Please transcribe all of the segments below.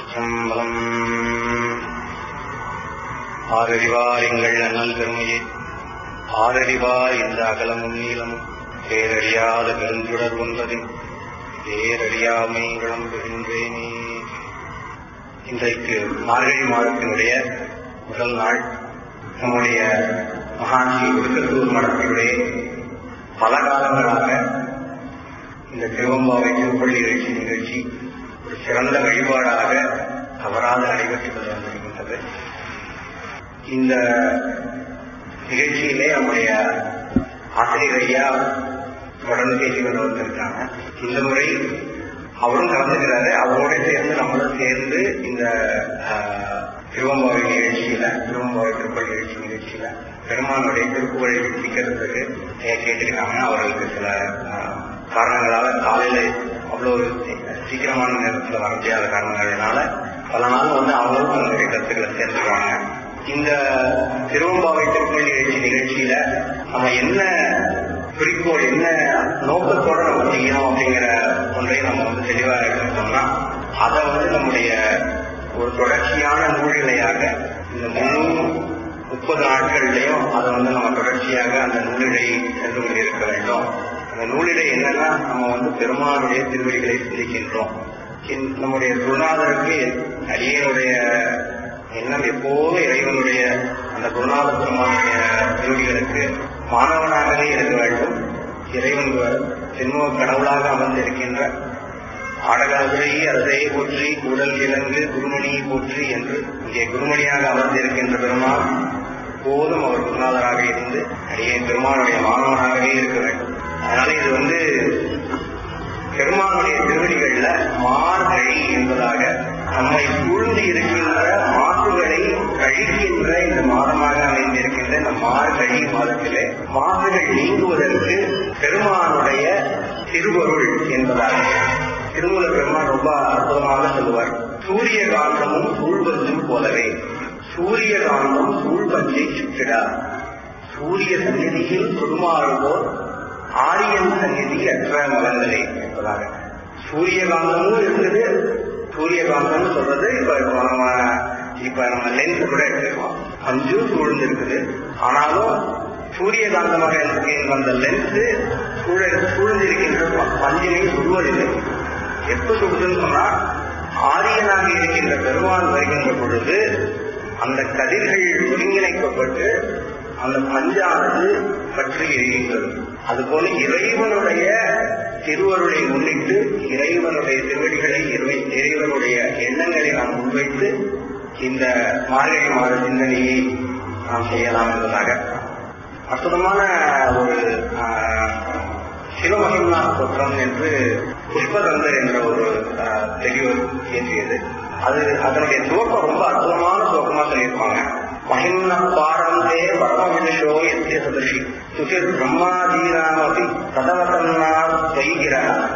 திருச்சிற்றம்பலம் ஆரறிவார் எங்கள் அண்ணல் பெருமையை ஆரறிவார் இந்த அகலமும் நீளமும் பேரறியாத பெருந்துடர் ஒன்பது பேரறியாமை விளம்புகின்றேனே இன்றைக்கு மார்கழி மாதத்தினுடைய முதல் நாள் நம்முடைய மகான்ஜி ஒடுக்கத்தூர் மடத்தினுடைய பல காலங்களாக இந்த திருவம்பாவை திருப்பள்ளி நிகழ்ச்சி நிகழ்ச்சி ஒரு சிறந்த வழிபாடாக தவறாது நடைபெற்று கொண்டு வந்திருக்கின்றது இந்த நிகழ்ச்சியிலே நம்முடைய ஆசிரியர் ஐயா தொடர்ந்து பேசிக் கொண்டு வந்திருக்காங்க இந்த முறை அவரும் கலந்துக்கிறாரு அவரோட சேர்ந்து நம்மளும் சேர்ந்து இந்த ஆஹ், திருவம்பாவை நிகழ்ச்சியில திருவம்பாவை திருப்பள்ளி நிகழ்ச்சி நிகழ்ச்சியில பெருமானுடைய திருப்புகழை சிக்கிறதுக்கு கேட்டுக்கிறாங்க அவர்களுக்கு சில ஆஹ், காரணங்களால காலையில அவ்வளவு சீக்கிரமான நேரத்தில் வர முடியாத காரணங்களால பல நாள் வந்து அவங்களும் தன்னுடைய கருத்துக்களை சேர்ந்துக்குவாங்க இந்த திருவம்பாவை திருப்பள்ளி நிகழ்ச்சி நிகழ்ச்சியில நம்ம என்ன குறிக்கோள் என்ன நோக்கத்தோட நம்ம செய்யணும் அப்படிங்கிற ஒன்றை நம்ம வந்து தெளிவாக எடுத்துட்டோம்னா அதை வந்து நம்முடைய ஒரு தொடர்ச்சியான நூலிழையாக இந்த முழு முப்பது நாட்கள்லயும் அதை வந்து நம்ம தொடர்ச்சியாக அந்த நூலிழை சென்று கொண்டிருக்க வேண்டும் அந்த நூலிழை என்னன்னா நம்ம வந்து பெருமானுடைய திருவடிகளை சிந்திக்கின்றோம் இன்- நம்முடைய குருநாதருக்கு அடியனுடைய எண்ணம் எப்போதும் இறைவனுடைய அந்த குருநாத பெருமானுடைய திருவடிகளுக்கு மாணவனாகவே இருக்க வேண்டும் இறைவன் தென்முக கடவுளாக அமர்ந்திருக்கின்ற ஆடகாதுரை அரசையை போற்றி கூடல் இலங்கு குருமணியை போற்றி என்று இங்கே குருமணியாக அமர்ந்திருக்கின்ற பெருமான் போதும் அவர் குருநாதராக இருந்து அடியே பெருமானுடைய மாணவனாகவே இருக்க வேண்டும் அதனால இது வந்து பெருமானுடைய திருவடிகள்ல மார்கழி என்பதாக நம்மை சூழ்ந்து இருக்கின்ற மாசுகளை கழிக்கின்ற இந்த மாதமாக அமைந்திருக்கின்ற இந்த மார்கழி மாதத்திலே மாசுகள் நீங்குவதற்கு பெருமானுடைய திருவருள் என்பதாக திருமூல பெருமான் ரொம்ப அற்புதமாக சொல்லுவார் சூரிய காந்தமும் சூழ்பஞ்சும் போலவே சூரிய காந்தம் சூழ்பஞ்சை சுற்றிடா சூரிய சந்நிதியில் சுடுமாறுவோர் ஆரியன் சந்நிதி அற்ற மலங்களே என்பதாக சூரியகாந்தமும் இருக்குது சூரியகாந்தம்னு சொல்றது இப்ப இப்ப நம்ம இப்ப நம்ம லென்ஸ் கூட எடுத்துக்கலாம் அஞ்சும் சூழ்ந்து இருக்குது ஆனாலும் சூரியகாந்தமாக இருக்கின்ற அந்த லென்ஸ் சூழ சூழ்ந்திருக்கின்ற பஞ்சினை சுடுவதில்லை எப்ப சுடுதுன்னு சொன்னா ஆரியனாக இருக்கின்ற பெருமான் வருகின்ற பொழுது அந்த கதிர்கள் ஒருங்கிணைக்கப்பட்டு அந்த பஞ்சானது பற்றி எரிகின்றது அதுபோல இறைவனுடைய திருவருளை முன்னிட்டு இறைவனுடைய திருவடிகளை இறை- இறைவனுடைய எண்ணங்களை நாம் முன்வைத்து இந்த மார்கழி மாத சிந்தனையை நாம் செய்யலாம் என்பதாக அற்புதமான ஒரு ஆஹ், சிவமகிம்னா புத்திரம் என்று புஷ்பகந்தர் என்ற ஒரு ஆஹ், பெரியவர் இயற்றியது அது அதனுடைய துவக்கம் ரொம்ப அற்புதமான துவக்கமா சொல்லியிருப்பாங்க மகிம்ன பாரந்தே பரமவிதுஷோ எத்திய சதர்ஷி சுகிர் பிரம்மாதீனாமபி சதவசன்னா தொய்கிற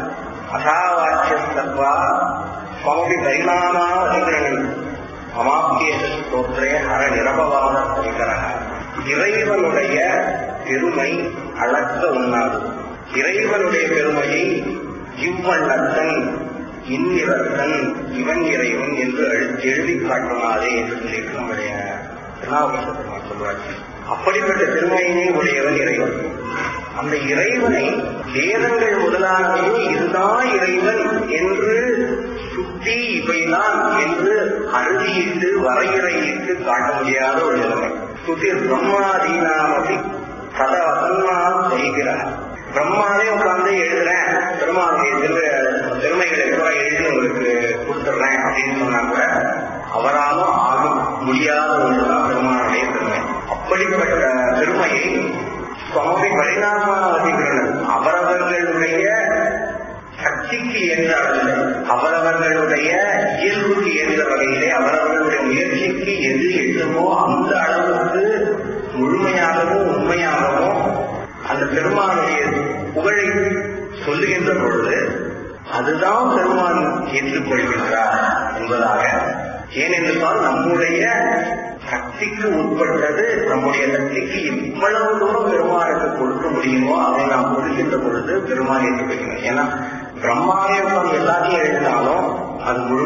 அசாவாச்சியஸ்தத்வா ஸ்வமபி பரிணாமா அதிகரணம் அமாப்பிய ஸ்தோத்திரே ஹர நிரபவாத பரிகரக இறைவனுடைய பெருமை அளக்க உண்ணாது இறைவனுடைய பெருமையை இவ்வண்ணத்தன் இந்நிறத்தன் இவன் இறைவன் என்று எழு- எழுதி காட்டுமாதே என்று சொல்லிட்டு நம்முடைய திருநாவுக்கரசர் சொல்றார் அப்படிப்பட்ட பெருமையினை உடையவன் இறைவன் அந்த இறைவனை வேதங்கள் முதலானவையும் இதுதான் இறைவன் என்று சுத்தி இவைதான் என்று அறுதியிட்டு வரையறையிட்டு காட்ட முடியாத ஒரு நிலைமை சுத்தி பிரம்மாதீனாமதி கத வசன்னால் செய்கிறார் பிரம்மாவே உட்கார்ந்து எழுதுறேன் பெருமாளுடைய திரு பெருமைகளை கூட எழுதி உங்களுக்கு கொடுத்துடுறேன் அப்படின்னு சொன்னா கூட அவராலும் ஆக முடியாத ஒன்றுதான் பெருமானுடைய பெருமை அப்படிப்பட்ட பெருமையை சுவாமி பரிணாமாதிகரணன் அவரவர்களுடைய சக்திக்கு ஏற்ற அளவில் அவரவர்களுடைய இயல்புக்கு ஏற்ற வகையிலே அவரவர்களுடைய முயற்சிக்கு எது எட்டுமோ அந்த அளவுக்கு முழுமையாகவும் உண்மையாகவும் அந்த பெருமானுடைய புகழை சொல்லுகின்ற பொழுது அதுதான் பெருமான் ஏற்றுக்கொள்கின்றார் என்பதாக ஏனென்றால் நம்முடைய சக்திக்கு உட்பட்டது நம்முடைய சக்திக்கு எவ்வளவு தூரம் பெருமானுக்கு கொடுக்க முடியுமோ அதை நாம் கொடுக்கின்ற பொழுது பெருமான் ஏற்றுக்கொள்கிறோம் ஏன்னா பிரம்மாவே உட்கார்ந்து எல்லாத்தையும் எழுதினாலும் அது முழுமை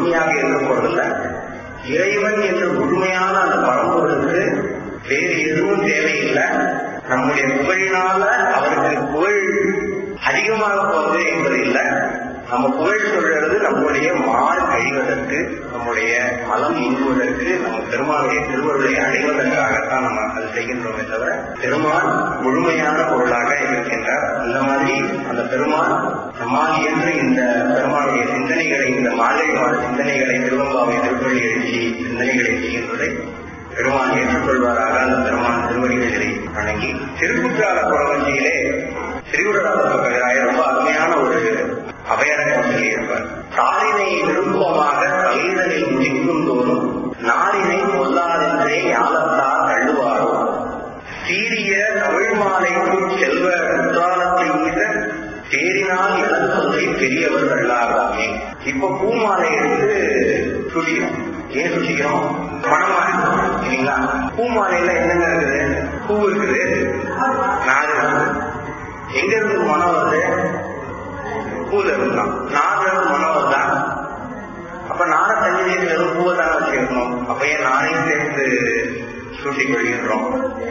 முழுமையாக இருக்க போறதில்ல இறைவன் என்ற முழுமையான அந்த பரம்பொருளுக்கு வேறு எதுவும் தேவையில்லை நம்முடைய புகழினால அவருக்கு புகழ் அதிகமாக போகுது என்பது இல்லை நம்ம புகழ் சொல்றது நம்முடைய மாறு கழிவதற்கு நம்முடைய மலம் நீங்குவதற்கு நம்ம பெருமாளுடைய திருவருளை அடைவதற்காகத்தான் நம்ம அது செய்கின்றோமே தவிர பெருமாள் முழுமையான பொருளாக இருக்கின்றார் அந்த மாதிரி அந்த பெருமாள் நம்மால் இயன்று இந்த பெருமாளுடைய சிந்தனைகளை இந்த மாலை மாத சிந்தனைகளை திருவம்பாவை திருப்பள்ளி எழுச்சி சிந்தனைகளை செய்கின்றதை பெருமான் ஏற்றுக்கொள்வாராக அந்த பெருமான் திருவடிகளை வணங்கி திருக்குற்றால குறவஞ்சியிலே திருவிழாவுக்கு ரொம்ப அருமையான ஒரு அபயரங்கம் சொல்லியிருப்பார் தாளினை விருப்பமாக தலைதலில் முடிக்கும் தோறும் நாளினை கொல்லாதென்றே ஞானத்தா தள்ளுவாரோ சீரிய தமிழ் மாலைக்கும் செல்வ குற்றாலத்தை மீத தேறினால் இழந்ததை பெரியவர் தள்ளாதாமே இப்ப பூமாலை எடுத்து சுடிக்கிறோம் ஏன் சுடிக்கிறோம் பணமா இல்லைங்களா பூமாலையில என்னங்க இருக்குது பூ இருக்குது நாடு எங்க இருந்து மனம் வருது பூல இருந்தான் நாடுல இருந்து மனம் வருதா அப்ப நாட தண்ணி வெறும் பூவை தான் வச்சுக்கணும் அப்ப ஏன் நானையும் சேர்த்து சூட்டிக் கொள்கின்றோம்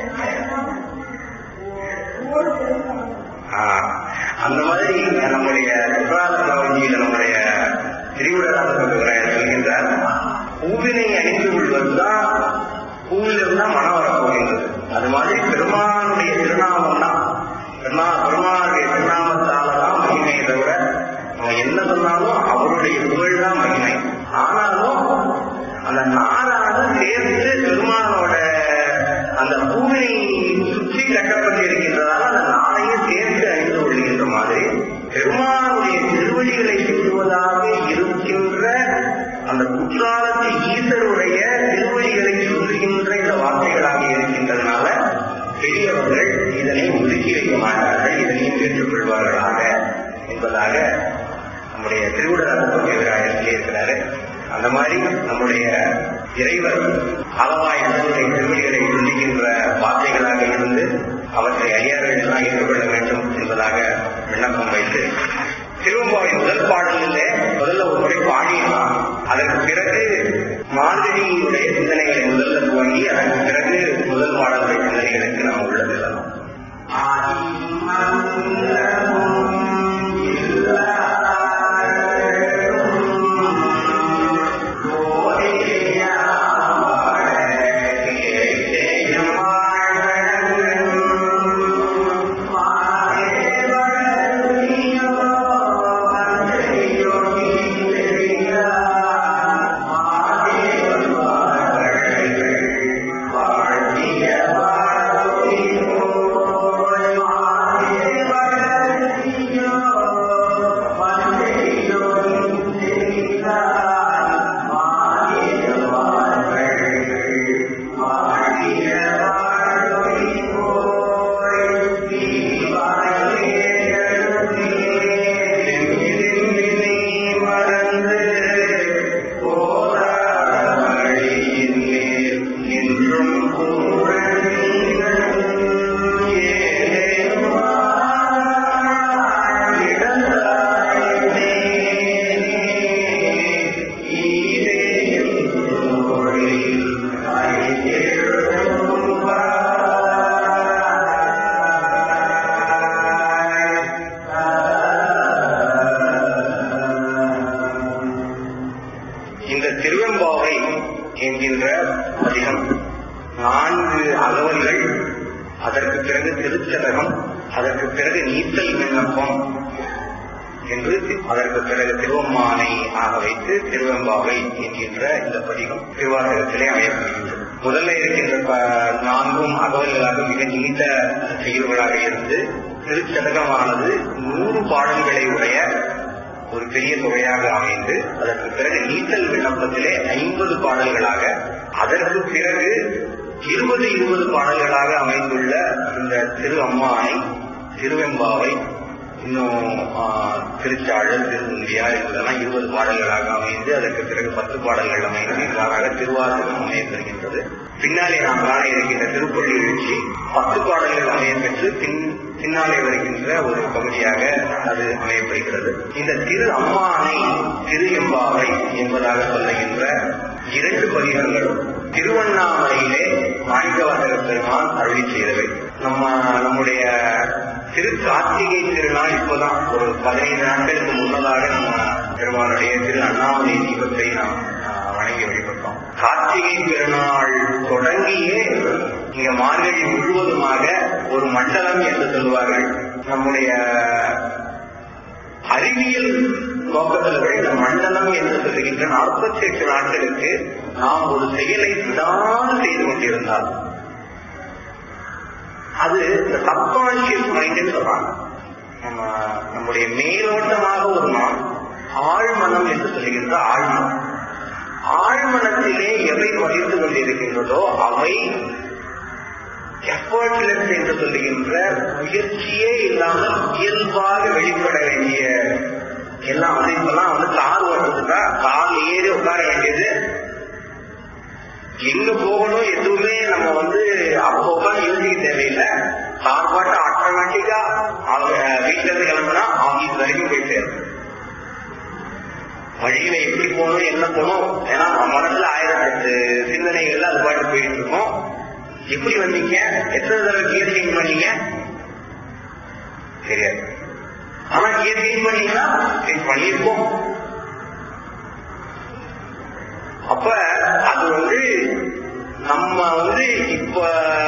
அந்த மாதிரி நம்முடைய குற்றால வங்கியில நம்முடைய திருவிழாவில் சொல்கின்றார் பூவினை அணிந்து கொள்வதுதான் பூவில் இருந்தா மனம் வரப்போகின்றது அது மாதிரி பெருமானுடைய திருநாமம் தான் பெருமா பெருமானுடைய திருநாமத்தால தான் மகிமையை தவிர அவன் என்ன சொன்னாலும் அவருடைய புகழ் தான் மகிமை ஆனாலும் அந்த நாடானது சேர்த்து பெருமானோட அந்த பூவினை சுற்றி கட்டப்பட்டிருக்கின்றதால அந்த நாளையும் சேர்த்து அணிந்து கொள்கின்ற மாதிரி பெருமானுடைய திருவடிகளை சொல்வதாக இருக்கின்ற அந்த குற்றாலத்து ஈசருடைய திருவடிகளை சொல்லுகின்ற இந்த வார்த்தைகளாக இருக்கின்றதுனால பெரியவர்கள் இதனை ஒதுக்கி வைக்க மாட்டார்கள் இதனையும் ஏற்றுக்கொள்வார்களாக என்பதாக நம்முடைய திருவிழாவுக்கு எதிராக இருக்கிறாரு அந்த மாதிரி நம்முடைய இறைவர் அளவாய் நம்முடைய திருவடிகளை சொல்லுகின்ற வார்த்தைகளாக இருந்து அவற்றை அடியார்கள் எல்லாம் ஏற்றுக்கொள்ள வேண்டும் என்பதாக விண்ணப்பம் வைத்து திருவம்பாவை முதல் பாடலிலே முதல்ல ஒரு முறை பாடியலாம் அதற்கு பிறகு மார்கழியினுடைய சிந்தனைகளை முதல்ல துவங்கி அதற்கு பிறகு முதல் பாடலுடைய சிந்தனைகளுக்கு நாம் உள்ள செல்லலாம் இந்த திருவெம்பாவை என்கின்ற பதிகம் நான்கு அகவல்கள் அதற்கு பிறகு திருச்சதகம் அதற்கு பிறகு நீத்தல் விண்ணப்பம் என்று அதற்கு பிறகு திருவம்மானை ஆக வைத்து திருவெம்பாவை என்கின்ற இந்த பதிகம் திருவாசகத்திலே அமையப்படுகின்றது முதல்ல இருக்கின்ற ப- நான்கும் அகவல்களாக மிக நீண்ட செயல்களாக இருந்து திருச்சதகமானது நூறு பாடல்களை உடைய ஒரு பெரிய தொகையாக அமைந்து அதற்கு பிறகு நீச்சல் விண்ணப்பத்திலே ஐம்பது பாடல்களாக அதற்கு பிறகு இருபது இருபது பாடல்களாக அமைந்துள்ள இந்த திரு அம்மானை திருவெம்பாவை இன்னும் ஆ, திருச்சாழல் திருநுந்தியா என்பதெல்லாம் இருபது பாடல்களாக அமைந்து அதற்கு பிறகு பத்து பாடல்கள் அமைந்து இவ்வாறாக திருவாசகம் அமையப்பெறுகின்றது பின்னாலே நாம் காண இருக்கின்ற திருப்பள்ளி எழுச்சி பத்து பாடல்கள் அமைய பெற்று பின் பின்னாலே வருகின்ற ஒரு பகுதியாக அது அமையப்படுகிறது இந்த திரு அம்மானை திரு எம்பாவை என்பதாக சொல்லுகின்ற இரண்டு பதிகங்களும் திருவண்ணாமலையிலே மாணிக்கவாசக பெருமான் அருளி செய்தவை நம்ம நம்முடைய திரு கார்த்திகை திருநாள் இப்போதான் ஒரு பதினைந்து நாட்களுக்கு முன்னதாக நம்ம பெருமானுடைய திரு அண்ணாமலை தீபத்தை நாம் ஆஹ், வணங்கி வழிபட்டோம் கார்த்திகை திருநாள் தொடங்கியே இங்க மார்கழி முழுவதுமாக ஒரு மண்டலம் என்று சொல்லுவார்கள் நம்முடைய அறிவியல் நோக்கத்தில் இந்த மண்டலம் என்று சொல்லுகின்ற நாற்பத்தி எட்டு நாட்களுக்கு நாம் ஒரு செயலை விடாது செய்து கொண்டிருந்தால் அது இந்த சப்கான்சியஸ் மைண்ட் சொல்றாங்க நம்ம நம்முடைய மேலோட்டமாக ஒரு நாம் ஆழ்மனம் என்று சொல்லுகின்ற ஆழ்மனம் ஆழ்மனத்திலே எவை வகித்து கொண்டிருக்கின்றதோ அவை எஃபர்ட்லெஸ் என்று சொல்லுகின்ற முயற்சியே இல்லாமல் இயல்பாக வெளிப்பட வேண்டிய எல்லாம் வந்து இப்பெல்லாம் வந்து கார் ஓட்டுறதுக்கா கார் ஏறி உட்கார வேண்டியது எங்க போகணும் எதுவுமே நம்ம வந்து அப்போ உட்காந்து யோசிக்க தேவையில்லை கார் பாட்டு ஆட்டோமேட்டிக்கா அவங்க வீட்டுல இருந்து கிளம்புனா ஆபீஸ் வரைக்கும் போய் சேரும் வழியில எப்படி போகணும் என்ன போகணும் ஏன்னா நம்ம மனசுல ஆயிரத்தெட்டு சிந்தனைகள் அது பாட்டு போயிட்டு இருக்கோம் எப்படி வந்தீங்க எத்தனை தடவை கியர் சேஞ்ச் பண்ணீங்க தெரியாது ஆனா கியர் சேஞ்ச் பண்ணீங்கன்னா சேஞ்ச் பண்ணியிருக்கோம் அப்ப அது வந்து நம்ம வந்து இப்ப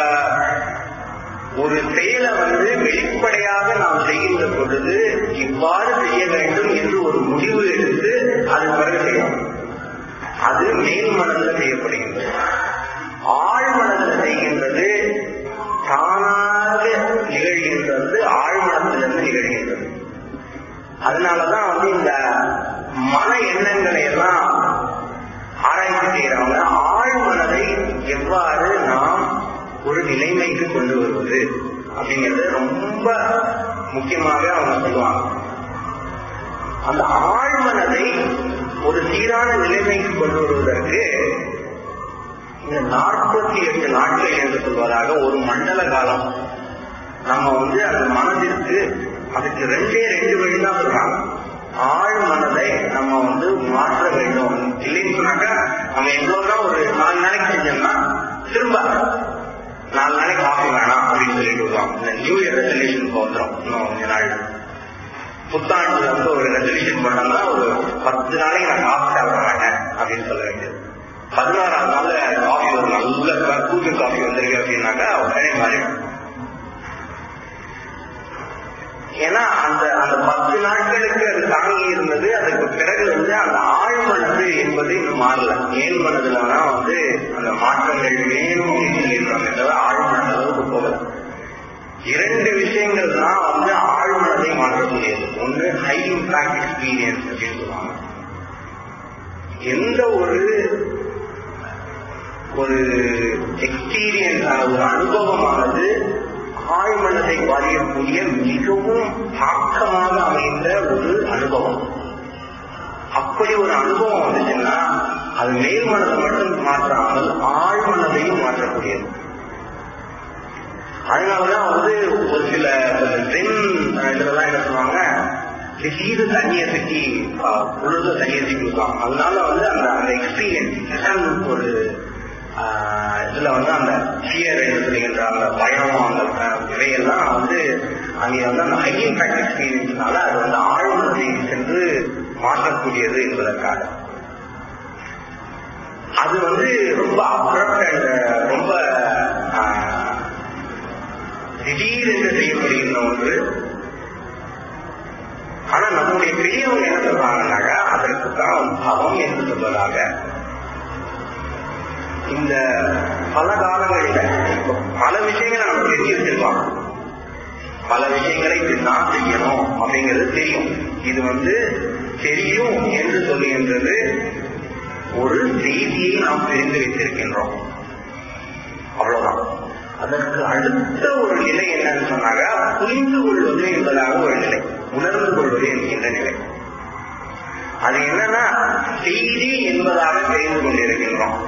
ஒரு செயலை வந்து வெளிப்படையாக நாம் செய்கின்ற பொழுது இவ்வாறு செய்ய வேண்டும் என்று ஒரு முடிவு எடுத்து அது பிறகு செய்யணும் அது மேல் மனதில் செய்யப்படுகின்றது ஆழ் மனதில் செய்கின்றது தானாக நிகழ்கின்றது ஆழ்மனத்திலிருந்து நிகழ்கின்றது அதனாலதான் வந்து இந்த மன எண்ணங்களை எல்லாம் ஆராய்ச்சி செய்யறவங்க ஆழ் மனதை எவ்வாறு நாம் ஒரு நிலைமைக்கு கொண்டு வருவது அப்படிங்கிறது ரொம்ப முக்கியமாக அவங்க சொல்லுவாங்க அந்த ஆழ்மனதை ஒரு சீரான நிலைமைக்கு கொண்டு வருவதற்கு இந்த நாற்பத்தி எட்டு நாட்கள் என்று சொல்வதாக ஒரு மண்டல காலம் நம்ம வந்து அந்த மனதிற்கு அதுக்கு ரெண்டே ரெண்டு வழி தான் சொல்றாங்க ஆழ் மனதை நம்ம வந்து மாற்ற வேண்டும் இல்லைன்னு சொன்னாக்கா நம்ம எவ்வளவுதான் ஒரு நாலு நாளைக்கு செஞ்சோம்னா திரும்ப நாலு நாளைக்கு காஃபி வேணாம் அப்படின்னு சொல்லிட்டு வருவாங்க இந்த நியூ இயர் ரெசல்யூஷன் வந்துடும் இன்னும் கொஞ்ச நாள் புத்தாண்டு வந்து ஒரு ரெசல்யூஷன் பண்ணோம்னா ஒரு பத்து நாளைக்கு நான் காஃபி சாப்பிட மாட்டேன் அப்படின்னு சொல்ல வேண்டியது பதினாறாம் நாள் காஃபி ஒரு நல்ல கூட்டு காஃபி வந்திருக்கு அப்படின்னாக்கா உடனே மாறிடும் ஏன்னா அந்த அந்த பத்து நாட்களுக்கு அது தாங்கி இருந்தது அதுக்கு பிறகு வந்து அந்த ஆழ்மனது என்பது இன்னும் மாறல மேல் மனதுல தான் வந்து அந்த மாற்றங்கள் வேணும் அப்படின்னு சொல்லிடுறாங்க தவிர ஆழ்மனது அளவுக்கு போகல இரண்டு விஷயங்கள் தான் வந்து ஆழ்மனதை மாற்றக்கூடியது ஒன்று ஹை இம்பாக்ட் எக்ஸ்பீரியன்ஸ் அப்படின்னு சொல்லுவாங்க எந்த ஒரு ஒரு எக்ஸ்பீரியன்ஸ் ஒரு அனுபவமானது ஆழ்மனதை பாதிக்கக்கூடிய மிகவும் தாக்கமாக அமைந்த ஒரு அனுபவம் அப்படி ஒரு அனுபவம் வந்துச்சுன்னா அது மேல் மனதை மட்டும் மாற்றாமல் ஆழ்மனதையும் மாற்றக்கூடியது அதனாலதான் வந்து ஒரு சில பெண் இதுலதான் என்ன சொல்லுவாங்க திடீர்னு தண்ணியை சுற்றி பொழுது தண்ணியை சுற்றி கொடுக்கலாம் அதனால வந்து அந்த அந்த எக்ஸ்பீரியன்ஸ் ஒரு ஆஹ் இதுல வந்து அந்த ஃபியர் என்று சொல்லுகின்ற அந்த பயம் அந்த அஹ், இவையெல்லாம் வந்து அங்கே வந்து அந்த ஹை இம்பாக்ட் எக்ஸ்பீரியன்ஸ்னால அது வந்து ஆழ்மனதை சென்று மாற்றக்கூடியது என்பதற்காக அது வந்து ரொம்ப அப்ரப்ட் அண்ட் ரொம்ப ஆஹ், திடீரென்று செய்யப்படுகின்ற ஒன்று ஆனா நம்முடைய பெரியவங்க என்ன சொல்றாங்கன்னாக்கா அதற்கு தான் பவம் என்று சொல்வதாக இந்த பல காலங்களில இப்ப பல விஷயங்களை நம்ம தெரிஞ்சு வச்சிருக்கோம் பல விஷயங்களை இப்படிதான் செய்யணும் அப்படிங்கிறது தெரியும் இது வந்து தெரியும் என்று சொல்லுகின்றது ஒரு செய்தியை நாம் தெரிந்து வைத்திருக்கின்றோம் அவ்வளவுதான் அதற்கு அடுத்த ஒரு நிலை என்னன்னு சொன்னாங்க புரிந்து கொள்வது என்பதாக ஒரு நிலை உணர்ந்து கொள்வது என்கின்ற நிலை அது என்னன்னா செய்தி என்பதாக தெரிந்து கொண்டிருக்கின்றோம்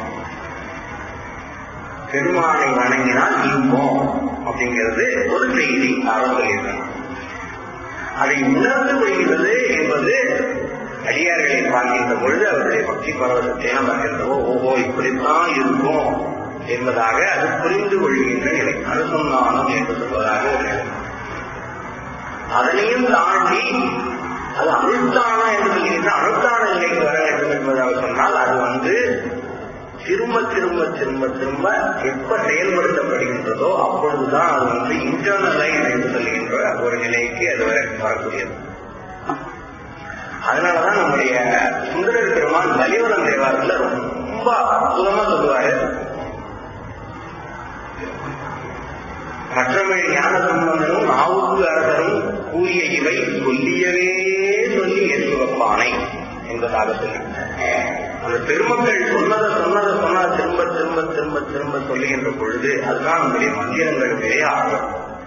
பெருமானை வணங்கினால் இன்பம் அப்படிங்கிறது ஒரு செய்தி அவர் சொல்லியிருக்காங்க அதை உணர்ந்து கொள்கிறது என்பது அடியார்களை பார்க்கின்ற பொழுது அவருடைய பக்தி பரவசத்தை நாம் பார்க்கின்றவோ ஓஹோ இப்படித்தான் இருக்கும் என்பதாக அது புரிந்து கொள்கின்ற நிலை அனுசந்தானம் என்று சொல்வதாக ஒரு நிலை அதனையும் தாண்டி அது அனுஷ்டானம் என்று சொல்கின்ற அனுஷ்டான நிலைக்கு வர வேண்டும் என்பதாக சொன்னால் அது வந்து திரும்ப திரும்ப திரும்ப திரும்ப எப்ப செயல்படுத்தப்படுகின்றதோ அப்பொழுதுதான் அது வந்து இன்டர்னலைஸ் என்று சொல்கின்ற ஒரு நிலைக்கு அது வர வரக்கூடியது அதனாலதான் நம்முடைய சுந்தரர் பெருமான் பலிவரம் தேவாரத்துல ரொம்ப அற்புதமா சொல்லுவாரு மற்றவழி ஞான சம்பந்தனும் நாவுக்கு அரசரும் கூறிய இவை சொல்லியவே சொல்லி ஏற்றுவப்பானை என்பதாக சொல்லி அந்த பெருமக்கள் சொன்னதை சொன்னதை சொன்னா திரும்ப திரும்ப திரும்ப திரும்ப சொல்லுகின்ற பொழுது அதுதான் நம்முடைய மந்திரங்களுடைய ஆர்வம்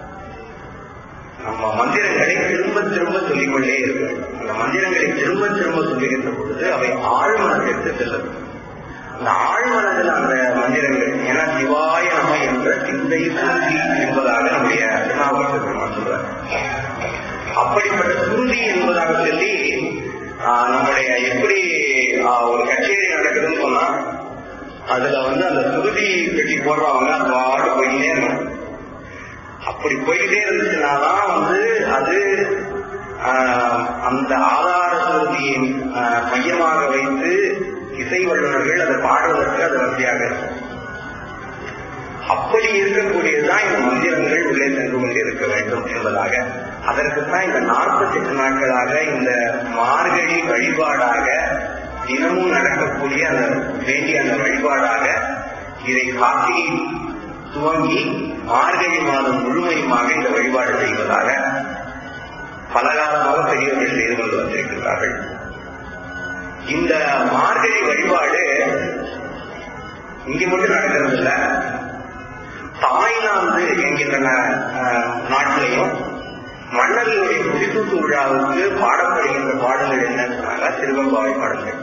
நம்ம மந்திரங்களை திரும்ப திரும்ப சொல்லிக்கொண்டே இருக்க அந்த மந்திரங்களை திரும்ப திரும்ப சொல்லுகின்ற பொழுது அவை ஆழ்மனத்திற்கு செல்லும் அந்த ஆழ்மனதில் அந்த மந்திரங்கள் ஏன்னா சிவாய நம என்ற சிந்தை சுருதி என்பதாக நம்முடைய திருநாவுக்கரசு பெருமான் சொல்றார் அப்படிப்பட்ட சுருதி என்பதாக சொல்லி ஆஹ், நம்முடைய எப்படி ஆஹ், ஒரு கச்சேரி நடக்குதுன்னு சொன்னா அதுல வந்து அந்த சுருதி பெட்டி போடுறவங்க அந்த பாட்டு போயிட்டே இருக்கணும் அப்படி போயிட்டே இருந்துச்சுனாதான் வந்து அது ஆஹ், அந்த ஆதார சுருதியை ஆஹ், மையமாக வைத்து இசை வல்லுநர்கள் அதை பாடுவதற்கு அது வசதியாக இருக்கும் அப்படி இருக்கக்கூடியதுதான் இந்த மந்திரங்கள் உள்ளே சென்று கொண்டிருக்க வேண்டும் என்பதாக அதற்குத்தான் இந்த நாற்பத்தி எட்டு நாட்களாக இந்த மார்கழி வழிபாடாக தினமும் நடக்கக்கூடிய அந்த வேண்டிய அந்த வழிபாடாக இதை கார்த்திகை துவங்கி மார்கழி மாதம் முழுமையுமாக இந்த வழிபாடு செய்வதாக பல காலமாக பெரியவர்கள் செய்து கொண்டு வந்திருக்கிறார்கள் இந்த மார்கழி வழிபாடு இங்க மட்டும் நடக்கிறது இல்ல தாய்லாந்து என்கின்ற அஹ், நாட்டிலையும் மன்னர்களுடைய முடிசூட்டு விழாவுக்கு பாடப்படுகின்ற பாடல்கள் என்னன்னு சொன்னாங்க திருவம்பாவை பாடல்கள்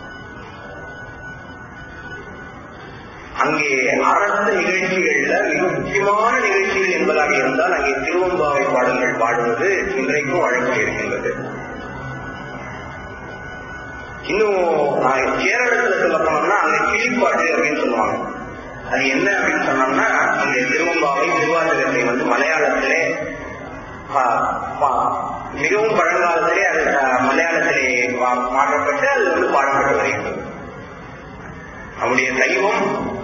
அங்கே அரசு நிகழ்ச்சிகள்ல மிக முக்கியமான நிகழ்ச்சிகள் என்பதாக இருந்தால் அங்கே திருவம்பாவை பாடல்கள் பாடுவது இன்றைக்கும் வழக்கம் இருக்கின்றது இன்னும் ஆஹ், கேரளத்துல சொல்ல போனோம்னா அங்க கிளிப்பாட்டு அப்படின்னு சொல்லுவாங்க அது என்ன அப்படின்னு சொன்னோம்னா அந்த திருவம்பாவை திருவாதிரத்தை வந்து மலையாளத்திலே ஆஹ், பா- மிகவும் பழங்காலத்திலே அது ஆஹ், மலையாளத்திலே மா- மாற்றப்பட்டு அது வந்து பாடப்பட்டு வருகின்றது நம்முடைய சைவம்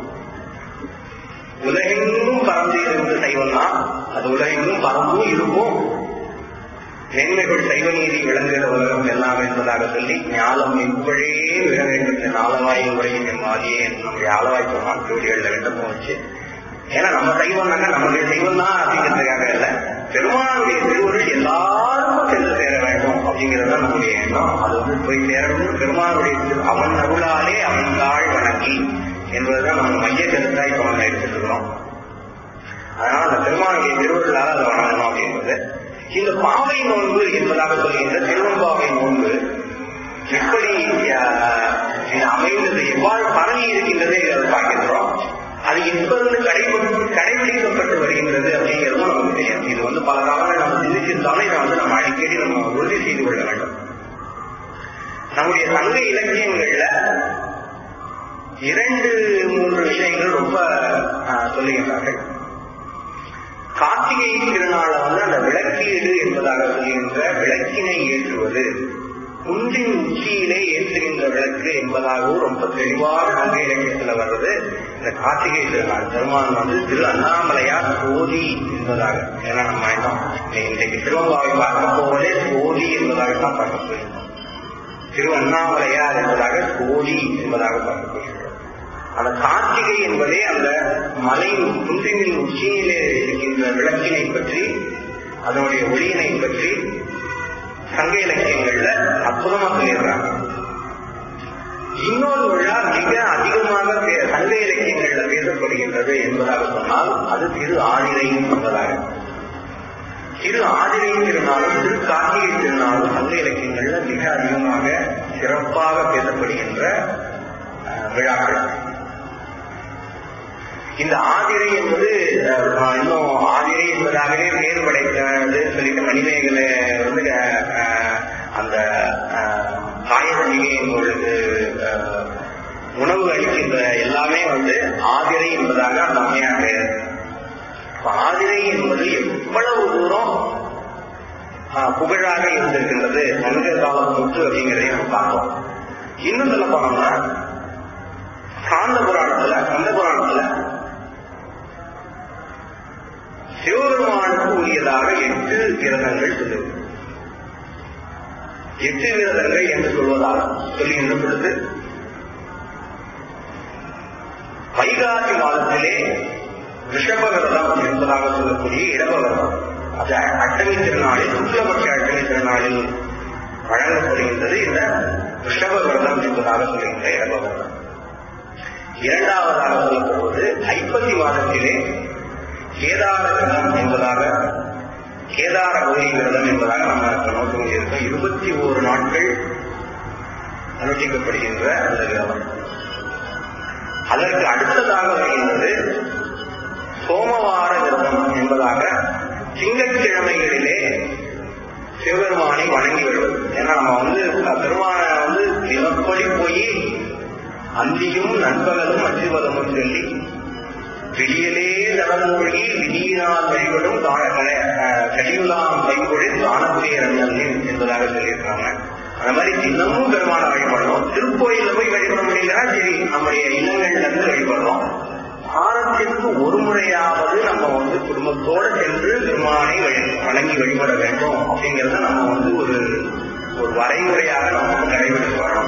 உலகெங்கும் பறந்து இருந்த சைவம் தான் அது உலகெங்கும் பறந்தும் இருக்கும் மேன்மைகள் சைவ நீதி விளங்குகிற உலகம் எல்லாம் என்பதாக சொல்லி ஞாலம் இவ்வழே விழ வேண்டும் என் ஆலவாய் உரையும் என் மாதிரியே நம்முடைய ஆலவாய் பெருமான் ஜோடிகள்ல விண்ணப்பம் வச்சு ஏன்னா நம்ம சைவம்னாக்கா நம்முடைய சைவம் தான் அப்படிங்கிறதுக்காக இல்ல பெருமானுடைய திருவுருள் எல்லாருக்கும் சென்று சேர வேண்டும் அப்படிங்கிறது தான் நம்முடைய எண்ணம் அது வந்து போய் சேரணும் பெருமானுடைய திரு- அவன் அருளாலே அவன் தாழ் வணங்கி என்பதுதான் நம்ம மைய கருத்தா இப்ப நம்ம எடுத்துட்டு இருக்கிறோம் அதனால அந்த பெருமானுடைய திருவருளால் அதை வணங்கணும் அப்படின்றது இந்த பாவை நோன்பு என்பதாக சொல்கின்ற திருவம்பாவை நோன்பு எப்படி ஆஹ், இது அமைந்தது எவ்வாறு பரவி இருக்கின்றது அதை பார்க்கின்றோம் அது எப்பொழுது கடைபிடி கடைபிடிக்கப்பட்டு வருகின்றது அப்படிங்கிறதும் நமக்கு தெரியும் இது வந்து பல காலங்கள் நம்ம சிந்திச்சிருந்தாலும் இதை வந்து நம்ம அடிக்கடி நம்ம உறுதி செய்து கொள்ள வேண்டும் நம்முடைய சங்க இலக்கியங்கள்ல இரண்டு மூன்று விஷயங்கள் ரொம்ப ஆஹ், சொல்லுகின்றார்கள் கார்த்திகை திருநாளை வந்து அந்த விளக்கீடு என்பதாக சொல்கின்ற விளக்கினை ஏற்றுவது குன்றின் உச்சியிலே ஏற்றுகின்ற விளக்கு என்பதாகவும் ரொம்ப தெளிவாக சங்க இலக்கியத்துல வர்றது இந்த கார்த்திகை திருநாள் பெருமான் வந்து திரு அண்ணாமலையார் சோதி என்பதாக ஏன்னா நம்ம இன்னும் இன்றைக்கு திருவம்பாவை பார்க்க போவதே சோதி என்பதாகத்தான் பார்க்க போயிருந்தோம் திரு அண்ணாமலையார் என்பதாக சோதி என்பதாக பார்க்க போகிறோம் அந்த கார்த்திகை என்பதே அந்த மலையின் குன்றின் உச்சியிலே இருக்கின்ற விளக்கினை பற்றி அதனுடைய ஒளியினை பற்றி சங்க இலக்கியங்கள்ல அற்புதமா சொல்லிடுறாங்க இன்னொரு விழா மிக அதிகமாக பே- சங்க இலக்கியங்கள்ல பேசப்படுகின்றது என்பதாக சொன்னால் அது திரு ஆதிரை என்பதாக திரு ஆதிரை திருநாளும் திரு கார்த்திகை திருநாளும் சங்க இலக்கியங்கள்ல மிக அதிகமாக சிறப்பாக பேசப்படுகின்ற அஹ், விழாக்கள் இந்த ஆதிரை என்பது அஹ், இன்னும் ஆதிரை என்பதாகவே பேர் படைத்தது சொல்லிட்டு மணிமேகலை வந்து அஹ், அந்த அஹ், காயகனிகையின் பொழுது ஆஹ், உணவு அளிக்கின்ற எல்லாமே வந்து ஆதிரை என்பதாக அந்த அம்மையார் பெயர் அப்ப ஆதிரை என்பது எவ்வளவு தூரம் ஆஹ், புகழாக இருந்திருக்கின்றது சங்க காலம் தொற்று அப்படிங்கிறதையும் நம்ம பார்த்தோம் இன்னும் சொல்ல போனோம்னா காந்த புராணத்துல கந்த புராணத்துல சிவபெருமானுக்கு உரியதாக எட்டு விரதங்கள் சொல்லுது எட்டு விரதங்கள் என்று சொல்வதாக சொல்லுகின்ற பொழுது வைகாசி மாதத்திலே ரிஷப விரதம் என்பதாக சொல்லக்கூடிய இடப விரதம் அது அட்டமி திருநாளில் சுக்லபட்ச அட்டமி திருநாளில் வழங்கப்படுகின்றது இந்த ரிஷப விரதம் என்பதாக சொல்லுகின்ற இடப விரதம் இரண்டாவதாக சொல்லப்படுவது ஐப்பசி மாதத்திலே கேதார விரதம் என்பதாக கேதார கௌரி விரதம் என்பதாக நம்ம நோக்க வேண்டியிருக்கோம் இருபத்தி ஓரு நாட்கள் அனுஷ்டிக்கப்படுகின்ற அந்த விரதம் அதற்கு அடுத்ததாக வருகின்றது சோமவார விரதம் என்பதாக திங்கட்கிழமைகளிலே சிவபெருமானை வணங்கி வருவது ஏன்னா நம்ம வந்து பெருமானை வந்து தினப்படி போய் அந்தியும் நண்பகலும் அச்சுவதமும் சொல்லி விடியலே நடமூழ்கி விதியினால் வழிபடும் கடியுலாம் கைகொழில் தானப்புரிய ரஞ்சன் என்பதாக சொல்லியிருக்காங்க அந்த மாதிரி தினமும் பெருமான வழிபடுறோம் திருக்கோயில போய் வழிபட முடியலன்னா சரி நம்முடைய இல்லங்கள்ல இருந்து வழிபடுறோம் வாரத்திற்கு ஒரு முறையாவது நம்ம வந்து குடும்பத்தோடு சென்று பெருமானை வழி- வணங்கி வழிபட வேண்டும் அப்படிங்கறத நம்ம வந்து ஒரு ஒரு வரைமுறையாக நம்ம வந்து கடைபிடித்து வரோம்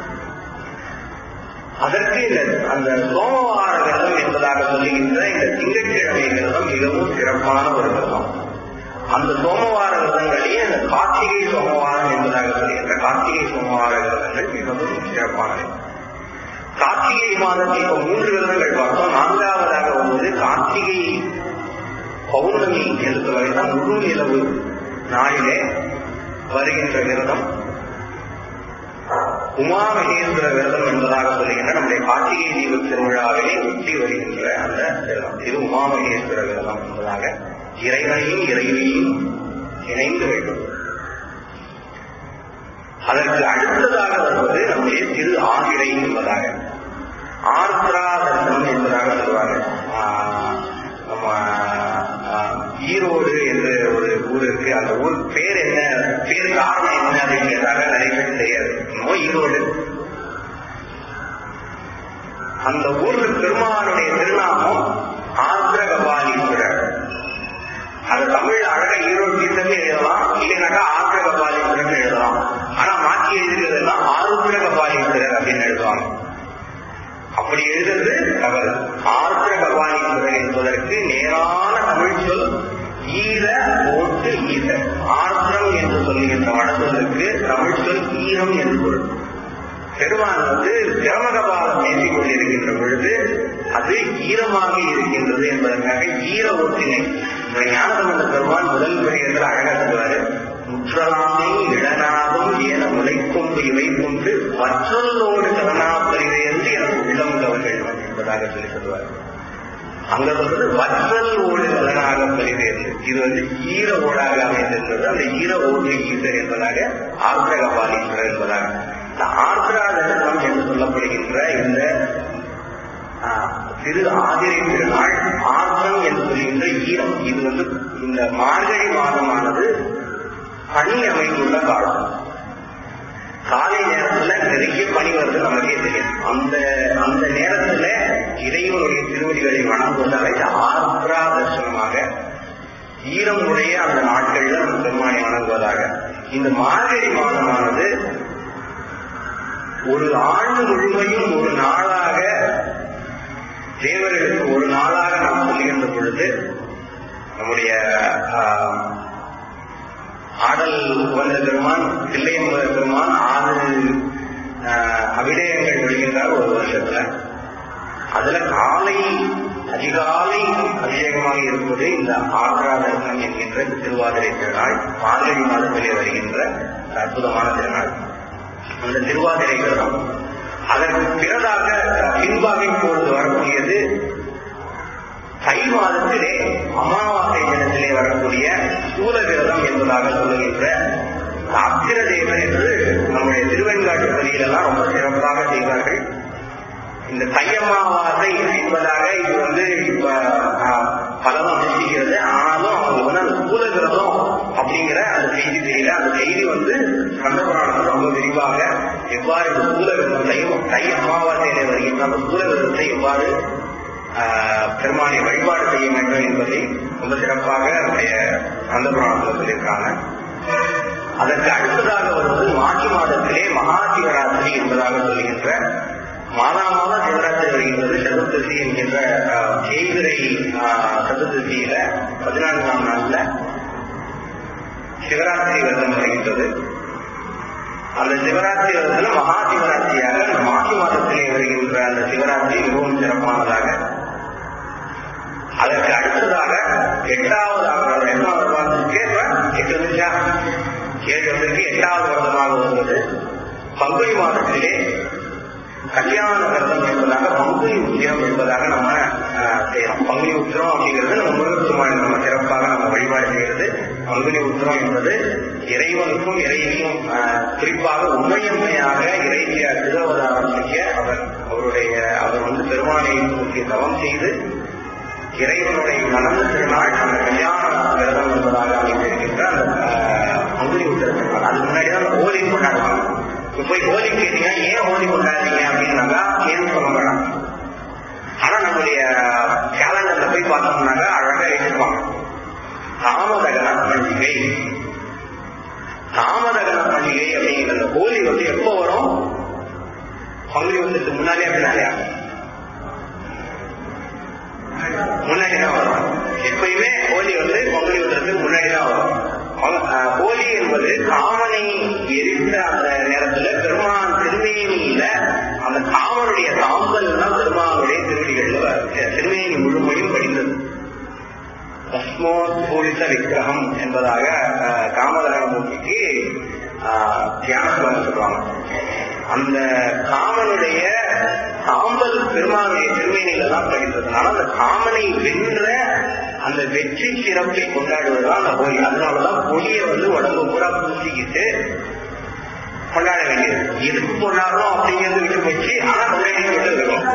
அதற்கு இந்த அந்த சோமவார விரதம் என்பதாக சொல்லுகின்ற இந்த திங்கட்கிழமை விரதம் மிகவும் சிறப்பான ஒரு விரதம் அந்த சோமவார விரதங்களே அந்த கார்த்திகை சோமவாரம் என்பதாக சொல்லுகின்ற கார்த்திகை சோமவார விரதங்கள் மிகவும் சிறப்பானவை கார்த்திகை மாதத்தில் இப்ப மூன்று விரதங்கள் பார்த்தோம் நான்காவதாக வருவது கார்த்திகை பௌர்ணமி என்று சொல்லுகின்ற முழு நிலவு நாளிலே வருகின்ற விரதம் உமா மகேந்திர விரதம் என்பதாக சொல்லுகின்ற நம்முடைய கார்த்திகை தீப திருவிழாவிலே ஒட்டி வருகின்ற அந்த விரதம் இது உமா மகேந்திர விரதம் என்பதாக இறைவனையும் இறைவையும் இணைந்து வேண்டும் அதற்கு அடுத்ததாக வருவது நம்முடைய திரு ஆதிரை என்பதாக ஆர்திரா தர்சனம் என்பதாக சொல்வாங்க ஆஹ் நம்ம ஆஹ் ஈரோடு என்று ஒரு ஊர் இருக்கு அந்த ஊர் பேர் என்ன பேர் காரணம் என்ன அப்படின்னு கேட்டாங்க நிறைய பேர் தெரியாது இன்னும் ஈரோடு அந்த ஊருக்கு பெருமானுடைய திருநாமம் ஆந்திரகபாலீஸ்வரர் அது தமிழ் அழகா ஈரோடு தீர்த்தமே எழுதலாம் இல்லைனாக்கா ஆந்திரகபாலீஸ்வரர் எழுதலாம் ஆனா மாற்றி எழுதுறதெல்லாம் ஆருத்ரகபாலீஸ்வரர் அப்படின்னு எழுதுவாங்க அப்படி எழுதுறது தவறு ஆர்திர கபாலீஸ்வரர் என்பதற்கு நேரான தமிழ் சொல் ஈர ஓட்டு ஈர ஆர்திரம் என்று சொல்லுகின்ற வடசொல்லுக்கு தமிழ் சொல் ஈரம் என்று பொருள் பெருமான் வந்து பிரமகபாலம் பேசிக் கொண்டிருக்கின்ற பொழுது அது ஈரமாக இருக்கின்றது என்பதற்காக ஈர ஓட்டினை ஞானசம்பந்த பெருமான் முதல் முறையில் அழகா சொல்வாரு முற்றலாமை இளநாதம் என முளைக்கொண்டு இவை கொண்டு வற்றலோடு கருணாப்பரிவை என்று எனக்கு உள்ளம் கவர்கள் என்பதாக சொல்லி சொல்வார் அங்க சொல்றது வற்றல் ஓடு கலனாக பரிவேறு இது வந்து ஈர ஓடாக அமைந்திருந்தது அந்த ஈர ஓடு ஈசர் என்பதாக ஆர்திரகபாலீஸ்வரர் என்பதாக இந்த ஆர்திரா தரிசனம் என்று சொல்லப்படுகின்ற இந்த ஆஹ், திரு ஆதிரை திருநாள் ஆர்த்தம் என்று சொல்கின்ற ஈரம் இது வந்து இந்த மார்கழி மாதமானது பனி அமைந்துள்ள காலம் காலை நேரத்துல நிறைய பனி வருது நமக்கே தெரியும் அந்த அந்த நேரத்துல இறைவனுடைய திருவடிகளை வணங்குவதாக இது ஆர்திரா தரிசனமாக ஈரம் உடைய அந்த நாட்கள்ல நம்ம பெருமானை வணங்குவதாக இந்த மார்கழி மாதமானது ஒரு ஆண்டு முழுமையும் ஒரு நாளாக தேவர்களுக்கு ஒரு நாளாக நாம் சொல்லுகின்ற பொழுது நம்முடைய ஆஹ், ஆடல் உகந்த பெருமான் தில்லையம்பல பெருமான் ஆறு ஆஹ், அபிடயங்கள் விடுகின்றார் ஒரு வருஷத்துல அதுல காலை அதிகாலை அபிஷேகமாக இருப்பது இந்த ஆக்ரா தரிசனம் என்கின்ற இந்த திருவாதிரை திருநாள் மார்கழி மாதத்திலே வருகின்ற அற்புதமான திருநாள் அந்த திருவாதிரை விரதம் அதற்கு பிறதாக பின்பாக இப்பொழுது வரக்கூடியது தை மாதத்திலே அமாவாசை தினத்திலே வரக்கூடிய சூல விரதம் என்பதாக சொல்லுகின்ற அத்திர தேவன் என்று நம்முடைய திருவெண்காட்டு பகுதியிலெல்லாம் ரொம்ப சிறப்பாக செய்வார்கள் இந்த தையம்மாவாசை என்பதாக இது வந்து இப்ப ஆஹ், பலரும் அனுஷ்டிக்கிறது ஆனாலும் அவங்க வந்து அந்த சூலகிரதம் அப்படிங்கிற அந்த செய்தி தெரியல அந்த செய்தி வந்து கண்டபுராணத்தில் ரொம்ப விரிவாக எவ்வாறு இந்த சூலகிரதம் தை தை அமாவாசையில வருகின்ற அந்த சூலகிரதத்தை எவ்வாறு ஆஹ், பெருமானை வழிபாடு செய்ய வேண்டும் என்பதை ரொம்ப சிறப்பாக நம்முடைய கந்தபுராணத்தில் சொல்லியிருக்காங்க அதற்கு அடுத்ததாக வருவது மாசி மாதத்திலே மகா சிவராத்திரி என்பதாக சொல்கின்ற மாதா மாதம் சிவராத்திரி வருகின்றது சதுர்தசி என்கின்ற ஆஹ், தேய்பிரை ஆஹ், சதுர்தசியில பதினான்காம் நாள்ல சிவராத்திரி விரதம் வருகின்றது அந்த சிவராத்திரி விரதத்துல மகா சிவராத்திரியாக அந்த மாசி மாதத்திலே வருகின்ற அந்த சிவராத்திரி மிகவும் சிறப்பானதாக அதற்கு அடுத்ததாக எட்டாவதாக எட்டாவது மாதத்துக்கு எட்டு நிமிஷா ஏழு வந்திருக்கு எட்டாவது வருடமாக வருவது பங்குனி மாதத்திலே கல்யாண விரதம் என்பதாக பங்குனி உத்திரம் என்பதாக நம்ம ஆஹ், செய்யறோம் பங்குனி உத்திரம் அப்படிங்கிறது நம்ம முருகப்பெருமான் நம்ம சிறப்பாக நம்ம வழிபாடு செய்கிறது பங்குனி உத்திரம் என்பது இறைவனுக்கும் இறைவியும் ஆஹ், குறிப்பாக உண்மையுண்மையாக இறைவிய திருவதாரம் செய்ய அவர் அவருடைய அவர் வந்து பெருமானை நோக்கி தவம் செய்து இறைவனுடைய மனது திருநாள் அந்த கல்யாண விரதம் என்பதாக அமைந்திருக்கின்ற அந்த ஆஹ், பங்குனி உத்திரத்தினால் அதுக்கு முன்னாடி தான் ஹோலி கொண்டாடுவாங்க இப்ப போய் ஹோலி கேட்டீங்க ஏன் ஹோலி கொண்டாடுறீங்க அப்படின்னாக்கா ஏன்னு சொல்ல வேணாம் ஆனா நம்முடைய கேலண்டர்ல போய் பார்த்தோம்னாக்கா அழகா எழுதிருப்பாங்க தாமதகன பண்டிகை தாமதகன பண்டிகை அப்படிங்கிற அந்த ஹோலி வந்து எப்போ வரும் பங்குனி உத்திரத்துக்கு முன்னாடியே பின்னாடியா முன்னாடி தான் வரும் எப்பயுமே ஹோலி வந்து பொங்கல் விடுறதுக்கு முன்னாடி தான் வரும் பொங்க- ஆஹ் ஹோலி என்பது காமனை எரித்த அந்த நேரத்துல பெருமான் திருமேனியில அந்த காமனுடைய சாம்பல் தான் பெருமானுடைய திருவடிகள்ல வ- திருமேனி முழுமையும் படிந்தது பஸ்மோத்பூரித விக்கிரகம் என்பதாக ஆஹ், காமதகமூர்த்திக்கு ஆஹ், தியானம் சொல்லுவாங்க அந்த காமனுடைய சாம்பல் பெருமானுடைய திருமேனியில தான் படித்ததுனால அந்த காமனை வென்ற அந்த வெற்றி சிறப்பை கொண்டாடுவதுதான் அந்த ஹோலி அதனாலதான் பொடியை வந்து உடம்பு பூரா பூசிக்கிட்டு கொண்டாட வேண்டியது எதுக்கு கொண்டாடுறோம் அப்படிங்கிறது விட்டு போச்சு ஆனா கொண்டாடி கொண்டு இருக்கோம்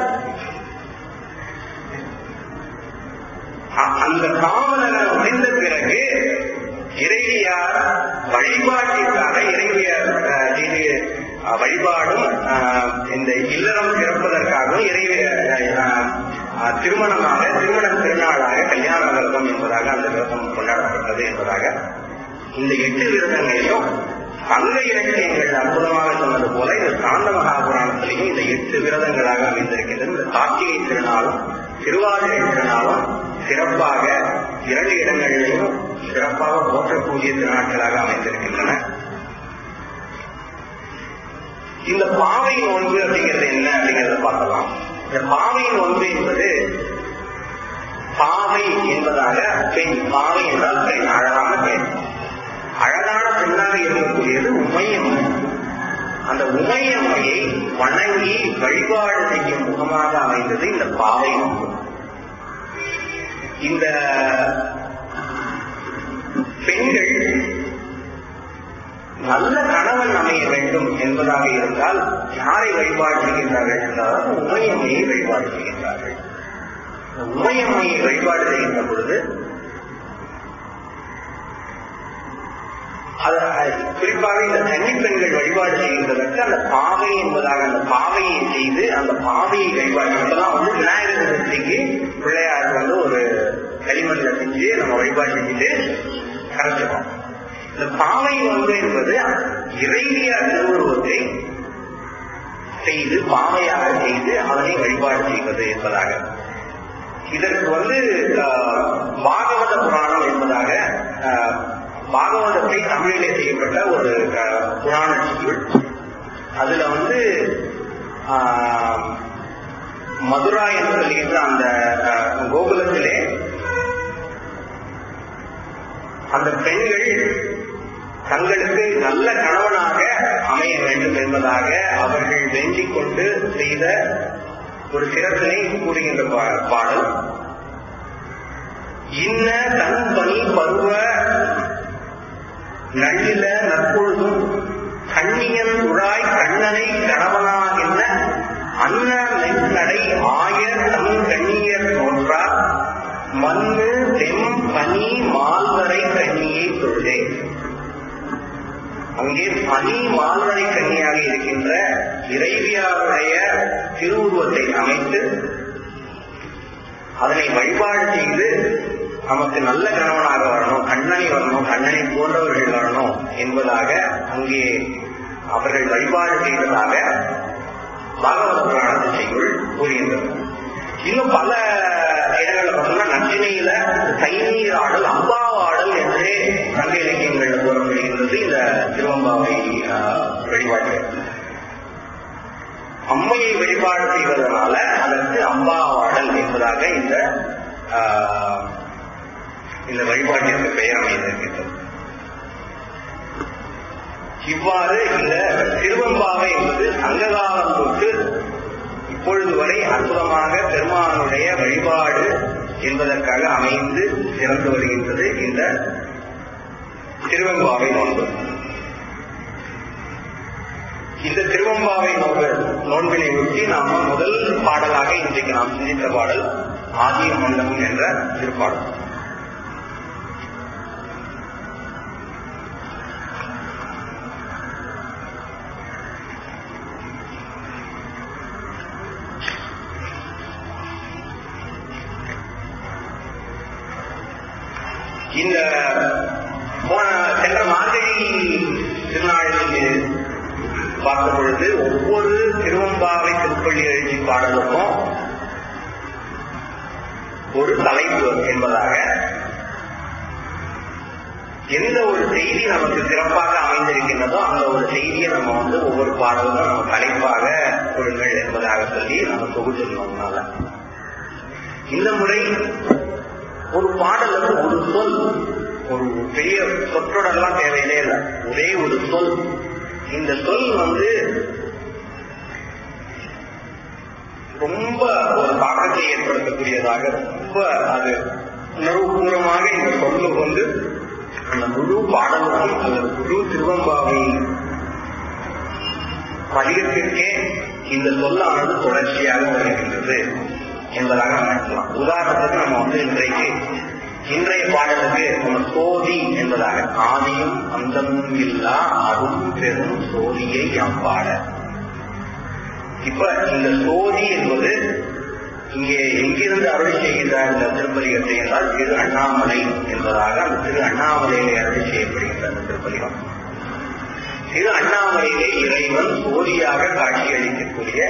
அ- அந்த காமலகன் முடிந்த பிறகு இறைவியார் வழிபாட்டிற்காக இறைவியார் அஹ், இது அஹ், வழிபாடும் அஹ், இந்த இல்லறம் சிறப்பதற்காகவும் இறைவியார் அஹ், அஹ், திருமணமாக திருமண திருநாளாக கல்யாண விரதம் என்பதாக அந்த விரதம் கொண்டாடப்பட்டது என்பதாக இந்த எட்டு விரதங்களையும் சங்க இலக்கியங்கள் அற்புதமாக சொன்னது போல இந்த சாந்த மகாபுராணத்திலையும் இந்த எட்டு விரதங்களாக அமைந்திருக்கின்றது இந்த கார்த்திகை திருநாளும் திருவாதிரை திருநாளும் சிறப்பாக இரண்டு இடங்களிலும் சிறப்பாக போற்றக்கூடிய திருநாட்களாக அமைந்திருக்கின்றன இந்த பாவை நோன்பு அப்படிங்கிறது என்ன அப்படிங்கறத பார்க்கலாம் இந்த பாவை நோன்பு என்பது பாவை என்பதாக பெண் பாவை என்றால் பெண் அழகான பெண் அழகான பெண்ணாக இருக்கக்கூடியது உமையம்மை அந்த உமையம்மையை வணங்கி வழிபாடு செய்யும் முகமாக அமைந்தது இந்த பாவை நோன்பு இந்த பெண்கள் நல்ல கணவன் அமைய வேண்டும் என்பதாக இருந்தால் யாரை வழிபாடு செய்கின்றார்கள் என்றால் உமையம்மையை வழிபாடு செய்கின்றார்கள் இந்த உமையம்மையை வழிபாடு செய்கின்ற பொழுது அது அது குறிப்பாக இந்த கன்னி பெண்கள் வழிபாடு செய்கின்றதற்கு அந்த பாவை என்பதாக அந்த பாவையை செய்து அந்த பாவையை வழிபாடு இப்பெல்லாம் வந்து விநாயகர் சதுர்த்திக்கு பிள்ளையார் வந்து ஒரு களிமண்ல செஞ்சு நம்ம வழிபாடு செஞ்சுட்டு கரைச்சிருக்கோம் இந்த பாவை ஒன்று என்பது இறைவியார் திருவுருவத்தை செய்து பாவையாக செய்து அவனை வழிபாடு செய்வது என்பதாக இதற்கு வந்து ஆஹ், பாகவத புராணம் என்பதாக ஆஹ், பாகவதத்தை தமிழிலே செய்யப்பட்ட ஒரு ஆஹ், புராண நூல் அதுல வந்து ஆஹ், மதுரா என்று சொல்லுகின்ற அந்த ஆஹ், கோகுலத்திலே அந்த பெண்கள் தங்களுக்கு நல்ல கணவனாக அமைய வேண்டும் என்பதாக அவர்கள் வேண்டிக் கொண்டு செய்த ஒரு சிறப்பினை கூறுகின்ற பா- பாடல் இன்ன தன் பணி பருவ நள்ளில நற்பொழுதும் கண்ணியன் உழாய் கண்ணனை கணவனாகின்ற அன்ன மென்நடை ஆய தம் கண்ணியர் தோன்றார் மண்ணு வெம் பனி மால்வரை கண்ணியை தொழுதே அங்கே பனி மால்வரை கண்ணியாக இருக்கின்ற இறைவியாருடைய திருவுருவத்தை அமைத்து அதனை வழிபாடு செய்து நமக்கு நல்ல கணவனாக வரணும் கண்ணனை வரணும் கண்ணனை போன்றவர்கள் வரணும் என்பதாக அங்கே அவர்கள் வழிபாடு செய்ததாக பாகவத புராணத்து செய்யுள் கூறுகின்றது இன்னும் பல இடங்களில் பார்த்தோம்னா நச்சினையில தைநீர் ஆடல் அம்பாவாடல் என்றே சங்க இலக்கியங்களில் கூறப்படுகின்றது இந்த திருவம்பாவை ஆஹ், வழிபாடு அம்மையை வழிபாடு செய்வதனால அதற்கு அம்பாவாடல் என்பதாக இந்த ஆஹ், இந்த வழிபாட்டிற்கு பெயர் அமைந்திருக்கின்றது இவ்வாறு இந்த திருவம்பாவை என்பது சங்ககாலம் தொட்டு இப்பொழுது வரை அற்புதமாக பெருமானுடைய வழிபாடு என்பதற்காக அமைந்து சிறந்து வருகின்றது இந்த திருவெம்பாவை நோன்பு இந்த திருவம்பாவை நோன்பு நோன்பினை ஒட்டி நாம முதல் பாடலாக இன்றைக்கு நாம் சிந்தித்த பாடல் ஆதிய மண்டபம் என்ற திருப்பாடல் இந்த போன சென்ற மார்கழி திருநாளில் பார்க்கும் பொழுது ஒவ்வொரு திருவம்பாவை திருப்பள்ளி எழுச்சி பாடலுக்கும் ஒரு தலைப்பு என்பதாக எந்த ஒரு செய்தி நமக்கு சிறப்பாக அமைந்திருக்கின்றதோ அந்த ஒரு செய்தியை நம்ம வந்து ஒவ்வொரு பாடலும் நம்ம தலைப்பாக கொடுங்கள் என்பதாக சொல்லி நம்ம தொகுத்துள்ளோம்னால இந்த முறை ஒரு பாடலுக்கு ஒரு சொல் ஒரு பெரிய சொற்றொடர்லாம் தேவையில்லை இல்லை ஒரே ஒரு சொல் இந்த சொல் வந்து ரொம்ப ஒரு தாக்கத்தை ஏற்படுத்தக்கூடியதாக ரொம்ப அது உணர்வுபூர்வமாக இந்த சொல்லு வந்து அந்த முழு பாடலுக்கும் அல்லது முழு திருவம்பாவை பதிகத்திற்கே இந்த சொல்லானது தொடர்ச்சியாக வருகின்றது என்பதாக நினைக்கலாம் உதாரணத்துக்கு நம்ம வந்து இன்றைக்கு இன்றைய பாடலுக்கு நம்ம சோதி என்பதாக ஆதியும் அந்தமும் இல்லா அரும் பெரும் சோதியை யாம் பாட இப்ப இந்த சோதி என்பது இங்கே எங்கிருந்து அருள் செய்கின்றார் இந்த திருப்பதிகத்தை என்றால் திரு அண்ணாமலை என்பதாக அந்த திரு அண்ணாமலையிலே அருள் செய்யப்படுகின்ற அந்த திருப்பதிகம் திரு அண்ணாமலையிலே இறைவன் சோதியாக காட்சியளிக்கக்கூடிய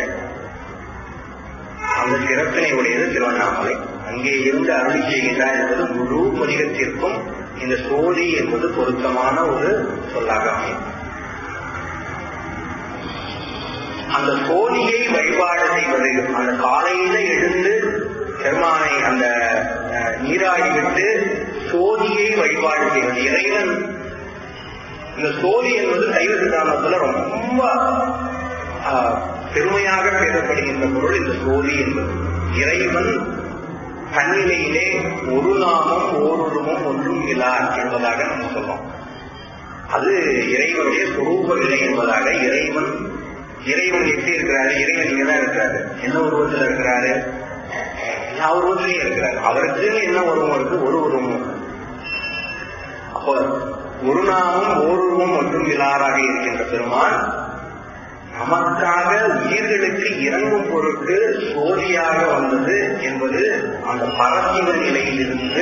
அந்த சிறப்பினை உடையது திருவண்ணாமலை அங்கே இருந்து அருளி செய்கின்றார் என்பது முழு பதிகத்திற்கும் இந்த சோதி என்பது பொருத்தமான ஒரு சொல்லாக அமையும் அந்த சோதியை வழிபாடு செய்வது அந்த காலையில எழுந்து பெருமானை அந்த அஹ், நீராடி விட்டு சோதியை வழிபாடு செய்வது இறைவன் இந்த சோதி என்பது சைவ சித்தாந்தத்துல ரொம்ப ஆஹ், பெருமையாக பேசப்படுகின்ற பொருள் இந்த சோதி என்பது இறைவன் தன்னிலையிலே ஒரு நாமம் ஓருருவம் ஒன்றும் இல்லார் என்பதாக நம்ம சொல்றோம் அது இறைவனுடைய சுரூப நிலை என்பதாக இறைவன் இறைவன் எப்படி இருக்கிறாரு இறைவன் இங்கதான் இருக்கிறாரு என்ன உருவத்தில் இருக்கிறாரு எல்லா உருவத்திலையும் இருக்கிறாரு அவருக்குன்னு என்ன உருவம் இருக்கு ஒரு உருவம் இருக்கு. அப்போ ஒரு நாமம் ஓருருவம் மட்டும் இல்லாராக இருக்கின்ற பெருமான் நமக்காக உயிர்களுக்கு இறங்கும் பொருட்டு சோதியாக வந்தது என்பது அந்த பரசிவ நிலையிலிருந்து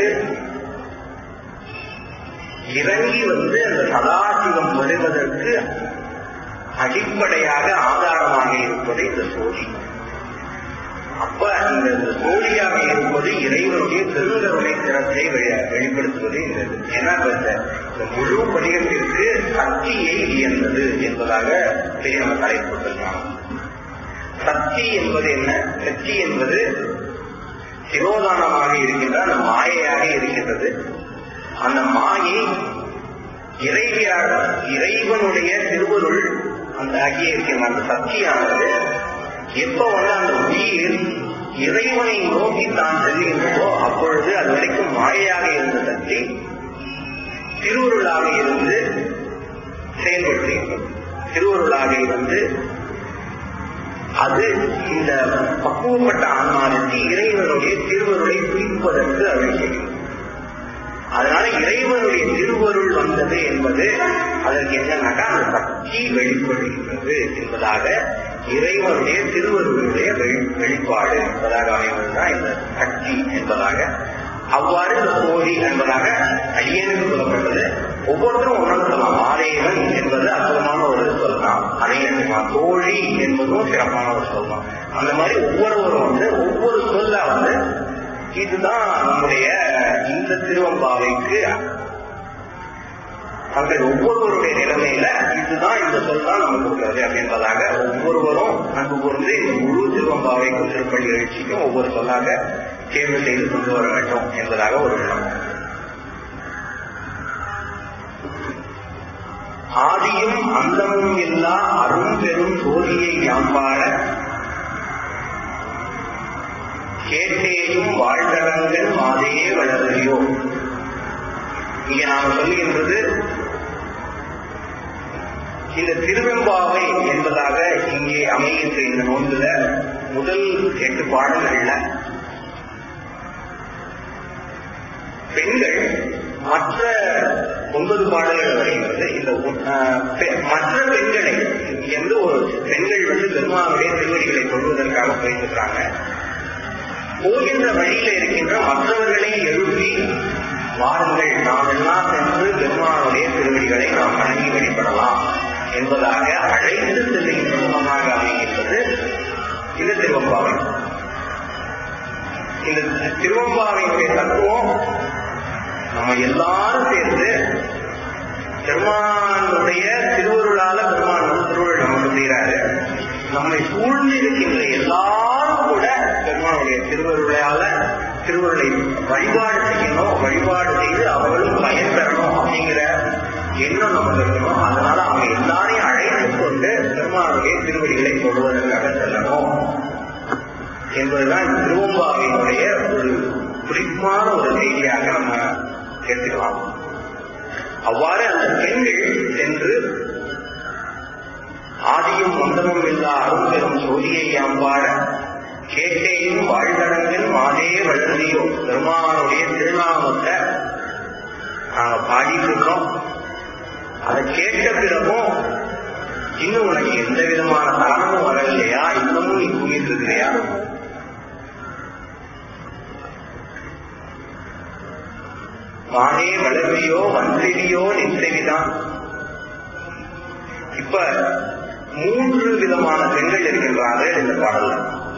இறங்கி வந்து அந்த சதாசிவம் வருவதற்கு அடிப்படையாக ஆதாரமாக இருப்பது இந்த சோதி அப்ப இந்த இந்த சோழியாக இருப்பது இறைவனுடைய பெருங்கருணை திறத்தை வெளி- வெளிப்படுத்துவது இந்த இது. ஏன்னா இப்ப இந்த இந்த முழு பதிகத்திற்கு சக்தியை இயந்தது என்பதாக பெரிய நம்ம தலைப்பட்டிருக்காங்க சக்தி என்பது என்ன சக்தி என்பது சிரோதானமாக இருக்கின்ற அந்த மாயையாக இருக்கின்றது அந்த மாயை இறைவியாக இறைவனுடைய திருவருள் அந்த ஆகிய இருக்கின்ற அந்த சக்தியானது எப்ப வந்து அந்த உயிர் இறைவனை நோக்கி தான் செல்கின்றதோ அப்பொழுது அது வரைக்கும் மாயையாக இருந்த சக்தி திருவுருளாக இருந்து செயல்படுத்துகின்றது திருவருளாகை வந்து அது இந்த பக்குவப்பட்ட ஆன்மாவிற்கு இறைவனுடைய திருவருளை குறிப்பதற்கு அருள் செய்யும் அதனால இறைவனுடைய திருவருள் வந்தது என்பது அதற்கு என்னன்னாக்கா அந்த சக்தி வெளிப்படுகின்றது என்பதாக இறைவனுடைய திருவருளுடைய வெளி- வெளிப்பாடு என்பதாக அமைவதுதான் இந்த சக்தி என்பதாக அவ்வாறு இந்த கோடி என்பதாக அடியனுக்கு சொல்லப்பட்டது ஒவ்வொருத்தரும் ஒன்றாக சொல்லலாம் ஆதேவன் என்பது அற்புதமான ஒரு சொல்லலாம் அணையன் தோழி என்பதும் சிறப்பான ஒரு சொல்லலாம் அந்த மாதிரி ஒவ்வொருவரும் வந்து ஒவ்வொரு சொல்ல வந்து இதுதான் நம்முடைய இந்த திருவம்பாவைக்கு தங்கள் ஒவ்வொருவருடைய நிலைமையில இதுதான் இந்த சொல் தான் நமக்கு உள்ளது அப்படின்றதாக ஒவ்வொருவரும் அன்பு கூர்ந்து இந்த முழு திருவம்பாவைக்கும் திருப்பள்ளி எழுச்சிக்கும் ஒவ்வொரு சொல்லாக தேர்வு செய்து கொண்டு வர வேண்டும் என்பதாக ஒரு எண்ணம் ஆதியும் அந்தமும் இல்லா அரும் பெரும் சோதியை யாம்பாட கேட்டேயும் வாழ்த்தரங்கள் மாதையே வளரையோ இங்க நாம சொல்லுகின்றது இந்த திருவெம்பாவை என்பதாக இங்கே அமைகின்ற இந்த நோன்புல முதல் எட்டு பாடல்கள்ல பெண்கள் மற்ற ஒன்பது பாடல்கள் வருகிறது இந்த ஒ- ஆஹ் பெ- மற்ற பெண்களை எந்த ஒரு பெண்கள் வந்து பெருமாவுடைய திருவடிகளை கொள்வதற்காக போயிருக்கிறாங்க போகின்ற வழியில இருக்கின்ற மற்றவர்களை எழுப்பி வாருங்கள் நாம் எல்லாம் சென்று பெருமானுடைய திருவடிகளை நாம் வணங்கி வழிபடலாம் என்பதாக அழைத்து செல்லுகின்ற முகமாக அமைகின்றது இந்த திருவம்பாவை இந்த திருவம்பாவையினுடைய தத்துவம் நம்ம எல்லாரும் சேர்ந்து பெருமானுடைய திருவருளால பெருமான் வந்து திருவருள் நமக்கு செய்கிறாரு நம்மை சூழ்ந்து இருக்கின்ற எல்லாரும் கூட பெருமானுடைய திருவருளால திருவருளை வழிபாடு செய்யணும் வழிபாடு செய்து அவர்களும் பயன் பெறணும் அப்படிங்கிற எண்ணம் நமக்கு இருக்கணும் அதனால அவங்க எல்லாரையும் அழைத்துக் கொண்டு பெருமானுடைய திருவடிகளை கொள்வதற்காக செல்லணும் என்பதுதான் இந்த திருவம்பாவினுடைய ஒரு குறிப்பான ஒரு செய்தியாக நம்ம எடுத்துக்கலாம் அவ்வாறு அந்த பெண்கள் சென்று ஆதியும் மந்தமும் இல்லா அரும்பெரும் சோதியை யாம்பாட கேட்டேயும் வாழ்தடங்கள் மாதே வளர்ந்தியோ பெருமானுடைய திருநாமத்தை நாங்க பாடிட்டு இருக்கோம் அதை கேட்ட பிறகும் இன்னும் உனக்கு எந்த விதமான தரணமும் வரலையா இன்னமும் நீ தூங்கிட்டு இருக்கிறியா மானே வளர்வியோ வந்திரியோ நின்றவிதான் இப்ப மூன்று விதமான பெண்கள் இருக்கின்றார்கள் இந்த பாடல்ல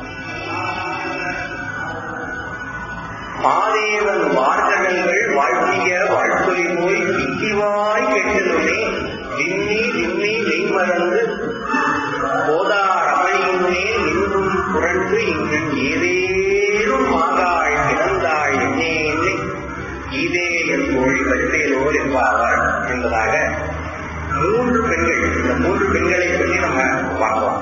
மாதேவன் வார்த்தகங்கள் வாழ்த்திய வாழ்த்தொலி போய் விக்கிவாய் கெட்டதுமே விம்மி விம்மி மெய்மறந்து போதா ரமணியுமே நின்றும் புரண்டு இங்கன் ஏதேனும் மாகாள் பிறந்தாள் என்னே என்னை இதே என் மொழி வல்வேலோர் என்பார் என்பதாக மூன்று பெண்கள் இந்த மூன்று பெண்களை பற்றி நம்ம பார்க்கலாம்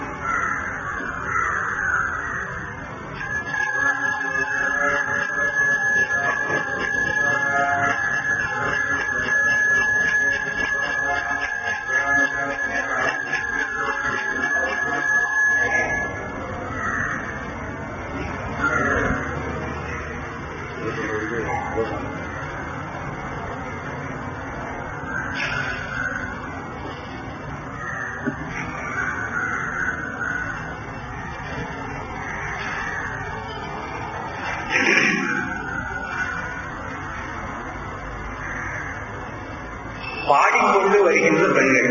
பாடிக்கொண்டு வருகின்ற பெண்கள்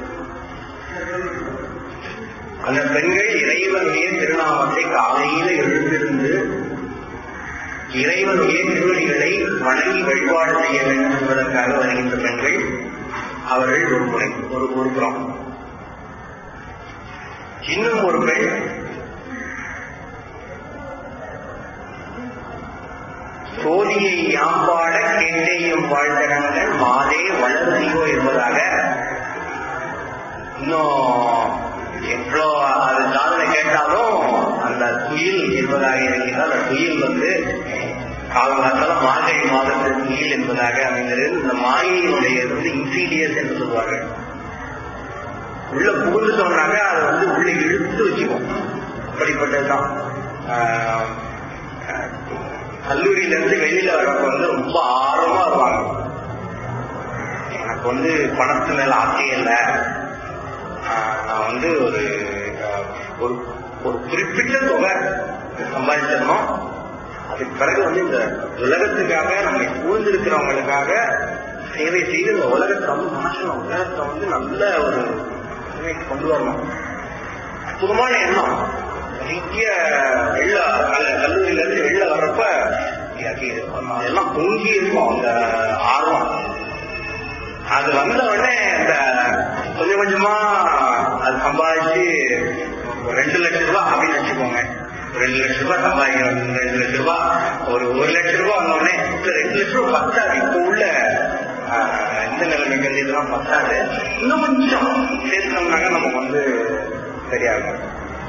அந்த பெண்கள் இறைவனுடைய திருநாமத்தை காலையில எழுந்திருந்து இறைவனுடைய திருவடிகளை வணங்கி வழிபாடு செய்ய வேண்டும் என்பதற்காக வருகின்ற பெண்கள் அவர்கள் ஒரு முறை ஒரு ஒரு புறம் இன்னும் ஒரு பெண் சோதியை யாம்பாட கேட்டேயும் வாழ்த்தனங்கள் மாதே வளர்ந்தியோ என்பதாக இன்னும் எவ்வளோ அது காதல கேட்டாலும் அந்த துயில் என்பதாக இருக்கிறது அந்த துயில் வந்து காலங்காலத்தால மார்கழி மாதத்து துயில் என்பதாக அமைந்தது இந்த மாயினுடைய வந்து இன்சீடியஸ் என்று சொல்வார்கள் உள்ள புகுந்துட்டோம்னாக்க அதை வந்து உள்ள இழுத்து வச்சுக்கும் அப்படிப்பட்டதுதான் ஆஹ், ஆஹ், கல்லூரியில இருந்து வெளியில வரப்ப வந்து ரொம்ப ஆர்வமா இருப்பாங்க எனக்கு வந்து பணத்து மேல ஆசையே இல்லை ஆஹ், நான் வந்து ஒரு ஆஹ், ஒரு ஒரு குறிப்பிட்ட தொகை சம்பாதிச்சிடணும் அதுக்கு பிறகு வந்து இந்த உலகத்துக்காக நம்மை சூழ்ந்திருக்கிறவங்களுக்காக சேவை செய்து இந்த உலகத்தை வந்து மாற்றணும் உலகத்தை வந்து நல்ல ஒரு நிலைக்கு கொண்டு வரணும் அற்புதமான எண்ணம் நிறைய வெள்ள கல்ல- கல்லூரியில இருந்து வெளில வர்றப்ப எனக்கு எல்லாம் பொங்கி இருக்கும் அந்த ஆர்வம் அது வந்த உடனே இந்த கொஞ்சம் கொஞ்சமா அது சம்பாதிச்சு ஒரு ரெண்டு லட்சம் ரூபாய் அப்படின்னு வச்சுக்கோங்க ஒரு ரெண்டு லட்சம் ரூபாய் சம்பாதிக்கிறோம் ரெண்டு லட்சம் ரூபாய் ஒரு ஒரு லட்சம் ரூபாய் வந்த உடனே இந்த ரெண்டு லட்சம் ரூபாய் பத்தாது இப்போ உள்ள ஆஹ், இந்த நிலைமைக்கு வந்து இதெல்லாம் பத்தாது இன்னும் கொஞ்சம் சேர்த்தோம்னாக்க நமக்கு வந்து சரியாகும்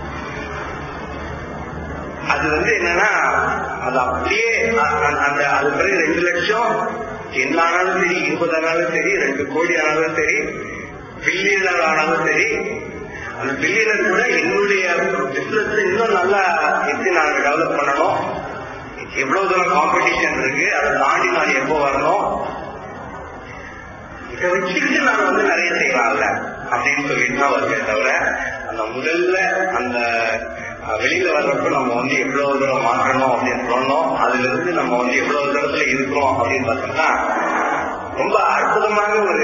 அது வந்து என்னன்னா அது அப்படியே அ- அ- அந்த அது பிறகு ரெண்டு லட்சம் என்ன ஆனாலும் சரி இருபது ஆனாலும் சரி ரெண்டு கோடி ஆனாலும் சரி பில்லியனர் ஆனாலும் சரி அந்த பில்லியனர் கூட என்னுடைய பிசினஸ் இன்னும் நல்லா எப்படி நான் டெவலப் பண்ணணும் எவ்வளவு தூரம் காம்படிஷன் இருக்கு அதை தாண்டி நான் எப்போ வரணும் இதை வச்சுக்கிட்டு நான் வந்து நிறைய செய்யலாம்ல அப்படின்னு சொல்லிட்டு தான் வருவேன் தவிர அந்த முதல்ல அந்த அஹ், வெளியில வர்றப்ப நம்ம வந்து எவ்வளவு தூரம் மாற்றணும் அப்படின்னு சொன்னோம் அதுல இருந்து நம்ம வந்து எவ்வளவு தூரத்துல இருக்கிறோம் அப்படின்னு பார்த்தோம்னா ரொம்ப அற்புதமான ஒரு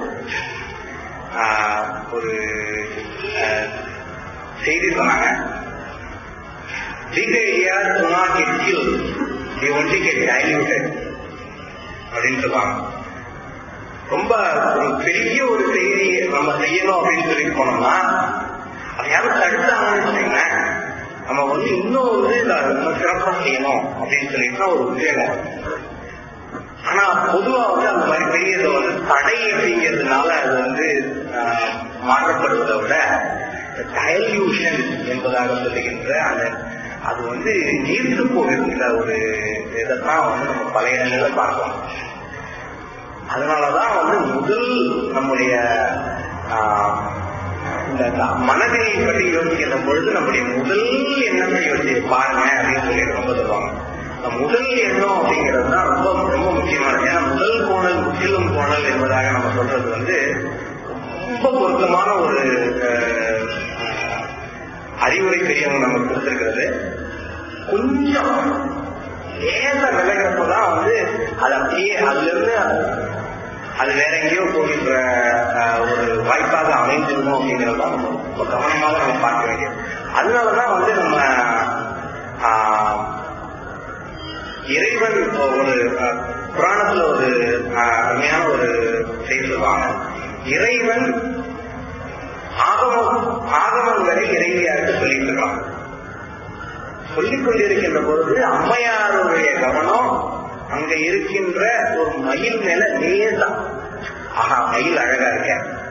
ஆஹ், ஒரு ஆஹ், செய்தி சொன்னாங்க Big ideas do not get killed. They only get diluted. அப்படின்னு சொல்லுவாங்க ரொம்ப ஒரு பெரிய ஒரு செய்தி நம்ம செய்யணும் அப்படின்னு சொல்லி போனோம்னா அதை யாரும் தடுத்தாங்கன்னு வச்சுக்கோங்களேன் நம்ம வந்து இன்னும் வந்து இதை இன்னும் சிறப்பா செய்யணும் அப்படின்னு சொல்லிட்டு ஒரு உத்வேகம் வரும். ஆனா பொதுவா வந்து அந்த மாதிரி பெரியதை வந்து தடை அப்படிங்கிறதுனால அது வந்து ஆஹ், மாற்றப்படுவதை விட டயல்யூஷன் என்பதாக சொல்லுகின்ற அந்த அது வந்து நீர்த்து போகின்ற ஒரு இதைத்தான் வந்து நம்ம பழைய நிலையில பார்க்கலாம் அதனாலதான் வந்து முதல் நம்முடைய ஆஹ், இந்த மனதை பற்றி யோசிக்கிற பொழுது நம்முடைய முதல் எண்ணத்தை யோசி பாருங்க அப்படின்னு சொல்லி ரொம்ப சொல்லுவாங்க இந்த முதல் எண்ணம் அப்படிங்கிறது தான் ரொம்ப ரொம்ப முக்கியமானது ஏன்னா முதல் கோணல் முற்றிலும் கோணல் என்பதாக நம்ம சொல்றது வந்து ரொம்ப பொருத்தமான ஒரு அஹ், அஹ், அறிவுரை பெரியவங்க நமக்கு கொடுத்திருக்கிறது கொஞ்சம் லேச விலகிறப்பதான் வந்து அது அப்படியே அதுல இருந்து அது வேற எங்கேயோ போகின்ற அஹ், ஒரு வாய்ப்பாக அமைஞ்சிருமோ அப்படிங்கிறது தான் நம்ம ரொம்ப கவனமாக நம்ம பார்க்க வேண்டியது அதனாலதான் வந்து நம்ம ஆஹ், இறைவன் ஒரு அஹ், புராணத்துல ஒரு அஹ், அருமையான ஒரு செய்தி சொல்லுவாங்க இறைவன் ஆகமம் ஆகமங்களை இறைவியாருக்கு சொல்லிட்டு இருக்கான் சொல்லிக் கொண்டிருக்கின்ற பொழுது அம்மையாருடைய கவனம் அங்க இருக்கின்ற ஒரு மயில் மேல லேசா ஆஹா மயில் அழகா இருக்க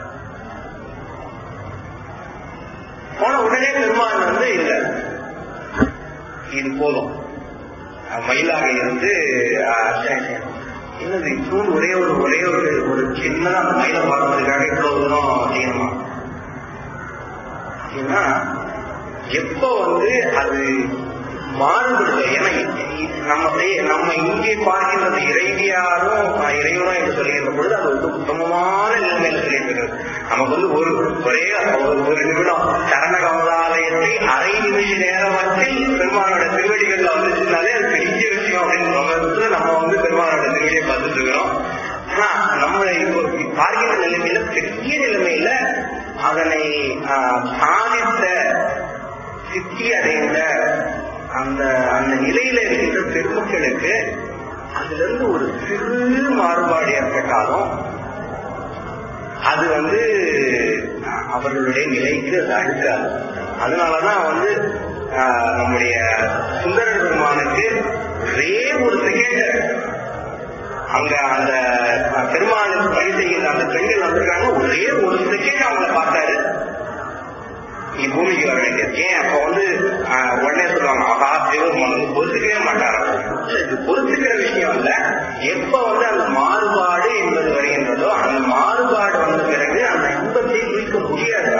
போன உடனே பெருமான் வந்து இல்ல இது போதும் அஹ் மயிலாக இருந்து அஹ், சரி, சரி. என்னது இப்பவும் ஒரே ஒரு ஒரே ஒரு ஒரு சின்னதா அந்த மயிலை பார்க்கறதுக்காக இவ்வளவு தூரம் செய்யணுமா அப்படின்னா எப்ப வந்து அது மாறுபடுது ஏன்னா இ- நம்ம செய்- நம்ம இங்கே பார்க்கின்றது இறைவியாரும் அஹ், இறைவனும் என்று சொல்லுகின்ற பொழுது அது வந்து உத்தமமான நிலைமையில சொல்லிட்டு இருக்கிறது நமக்கு வந்து ஒரு ஒரே ஒரு ஒரு நிமிடம் சரண கமலாலயத்தை அரை நிமிஷ நேரத்தில் பெருமானோட திருவடிகள்ல வந்துச்சுனாலே அது பெரிய விஷயம் அப்படின்னு சொல்றதுல நம்ம வந்து பெருமானோட திருவடியை பார்த்துட்டு இருக்கிறோம் ஆனா நம்ம இப்போ பார்க்கின்ற நிலைமையில பெரிய நிலைமையில அதனை ஆஹ், சாதித்த சித்தி அடைந்த அந்த அந்த நிலையில இருக்கின்ற பெருமக்களுக்கு அதுல இருந்து ஒரு சிறு மாறுபாடு ஏற்பட்டாலும் அது வந்து அஹ், அவர்களுடைய நிலைக்கு அது அழுக்காது அதனாலதான் வந்து ஆஹ், நம்முடைய சுந்தர பெருமானுக்கு ஒரே ஒரு செகண்ட் அங்க அந்த அஹ், பெருமானுக்கு பணி செய்கின்ற அந்த பெண்கள் வந்திருக்காங்க ஒரே ஒரு செகண்ட் அவங்கள பார்த்தாரு நீ பூமிக்கு வர வேண்டியது ஏன் அப்ப வந்து ஆஹ், உடனே சொல்லுவாங்க ஆஹா சிவபெருமான் வந்து பொறுத்துக்கவே மாட்டாரா இல்ல, இது பொறுத்துக்கிற விஷயம் இல்ல எப்ப வந்து அந்த மாறுபாடு என்பது வருகின்றதோ அந்த மாறுபாடு வந்த பிறகு அந்த இன்பத்தை குறிக்க முடியாது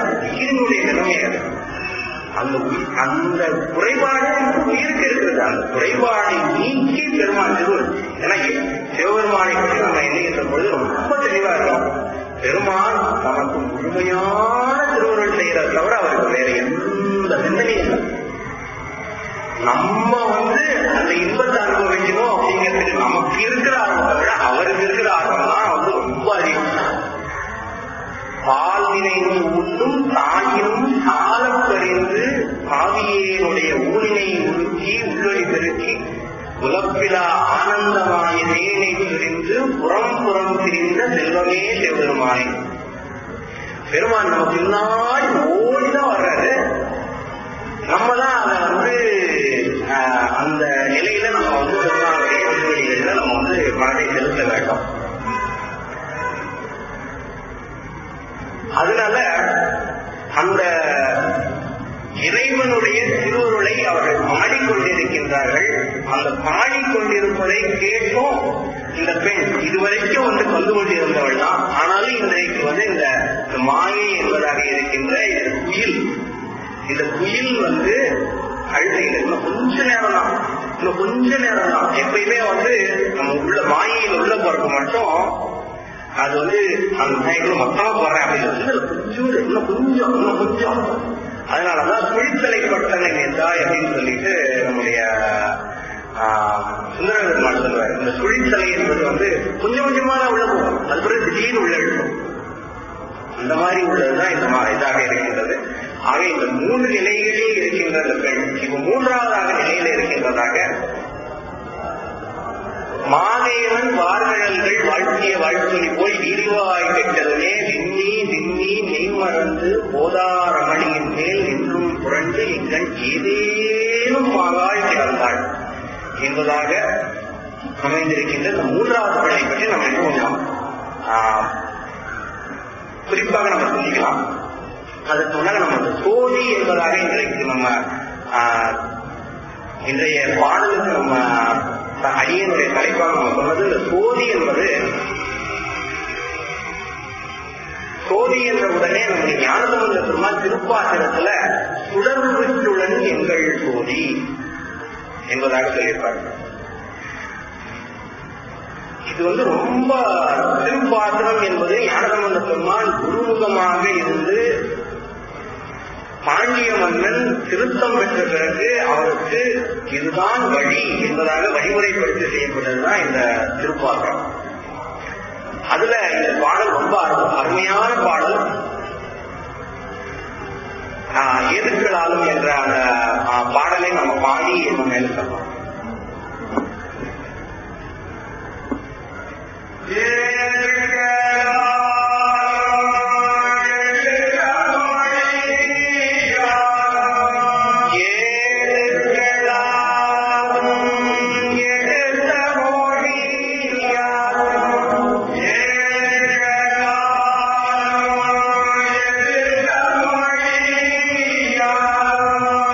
அந்த உயி- அந்த குறைபாடு உயிருக்கு இருக்கிறது அந்த குறைபாடை நீக்கி பெருமான் திருவள் ஏன்னா சிவபெருமானை பற்றி நம்ம எண்ணுகின்ற பொழுது ரொம்ப தெளிவா இருக்கும் பெருமான் தனக்கு முழுமையான திருவருள் செய்யறத தவிர அவருக்கு வேற எந்த சிந்தனையும் இல்லை நம்ம வந்து அந்த இன்பத்தை அனுபவிக்கணும் அப்படிங்கிறதுக்கு நமக்கு இருக்கிற ஆர்வத்தை விட அவருக்கு இருக்கிற ஆர்வம் தான் வந்து ரொம்ப அதிகம் பாலினையும் உண்ணும் தாயினும் சாலப் பறிந்து காவியனுடைய ஊழினை உருக்கி உள்ளொளி பெருக்கி உலப்பிலா ஆனந்தமாய தேனை பிரிந்து புறம் புறம் பிரிந்த செல்வமே சிவபெருமானே பெருமான் நமக்கு முன்னாடி ஓடிதான் வர்றாரு நம்ம தான் அதை வந்து ஆஹ், அந்த நிலையில நம்ம வந்து பெருமானுடைய திருவடிகளில நம்ம வந்து மனதை செலுத்த வேண்டும் அதனால அந்த இறைவனுடைய திருவருளை அவர்கள் பாடிக்கொண்டிருக்கின்றார்கள் அந்த பாடிக்கொண்டிருப்பதை கேட்டும் இந்த பெண் இதுவரைக்கும் வந்து கொண்டு கொண்டிருந்தவள் தான் ஆனாலும் இன்றைக்கு வந்து இந்த இந்த மாயை என்பதாக இருக்கின்ற இந்த குயில் இந்த குயில் வந்து அழுதையில் இன்னும் கொஞ்ச நேரம் தான் இன்னும் கொஞ்ச நேரம் தான் எப்பயுமே வந்து நம்ம உள்ள மாயையில் உள்ள போறப்ப மட்டும் அது வந்து அந்த நாயகளும் மொத்தமா போறேன் அப்படின்னு சொல்லி கொஞ்சம் இன்னும் கொஞ்சம் இன்னும் கொஞ்சம் அதனாலதான் குழித்தலைப்பட்டனை நேர்ந்தாய் அப்படின்னு சொல்லிட்டு நம்முடைய சுந்தரபெருமான் சொல்லுவார் இந்த சுழித்தலை என்பது வந்து கொஞ்சம் கொஞ்சமா தான் உள்ள போகும் அது பிறகு திடீர்னு உள்ள இருக்கும் அந்த மாதிரி உள்ளதுதான் இந்த மா- இதாக இருக்கின்றது ஆக இந்த மூன்று நிலைகளில் இருக்கின்ற இந்த பெண் இப்ப மூன்றாவதாக நிலையில இருக்கின்றதாக மாதேவன் வார்கழல்கள் வாழ்த்திய வாழ்த்தொலி போய் விரிவாய் கெட்டதுமே விண்ணி விண்ணி மெய்மறந்து போதாரமணியின் மேல் நின்றும் புரண்டு எங்கள் ஏதேனும் மாகாய் கிடந்தாள் என்பதாக அமைந்திருக்கின்ற இந்த மூன்றாவது படை பற்றி நம்ம இப்போ கொஞ்சம் ஆஹ், குறிப்பாக நம்ம சிந்திக்கலாம் அதுக்கு முன்னாடி நம்ம இந்த சோதி என்பதாக இன்றைக்கு நம்ம ஆஹ், இன்றைய பாடலுக்கு நம்ம அடியனுடைய தலைப்பாக நம்ம சொன்னது இந்த சோதி என்பது சோதி என்ற உடனே நம்முடைய ஞானசம்பந்த பெருமாள் திருப்பாத்திரத்துல சுடர்விட்டுடன் எங்கள் சோதி என்பதாக சொல்லியிருப்பார் இது வந்து ரொம்ப திருப்பாத்திரம் என்பது ஞானசம்பந்த பெருமான் குருமுகமாக இருந்து பாண்டிய மன்னன் திருத்தம் பெற்ற பிறகு அவருக்கு இதுதான் வழி என்பதாக வழிமுறைப்படுத்தி செய்யப்பட்டதுதான் இந்த திருப்பாத்திரம் அதுல இந்த பாடல் ரொம்ப அரு- அருமையான பாடல் ஆஹ், எதிர்களாலும் என்ற அந்த ஆஹ், பாடலை நம்ம பாடி நம்ம மேல சொல்லலாம் Yeah.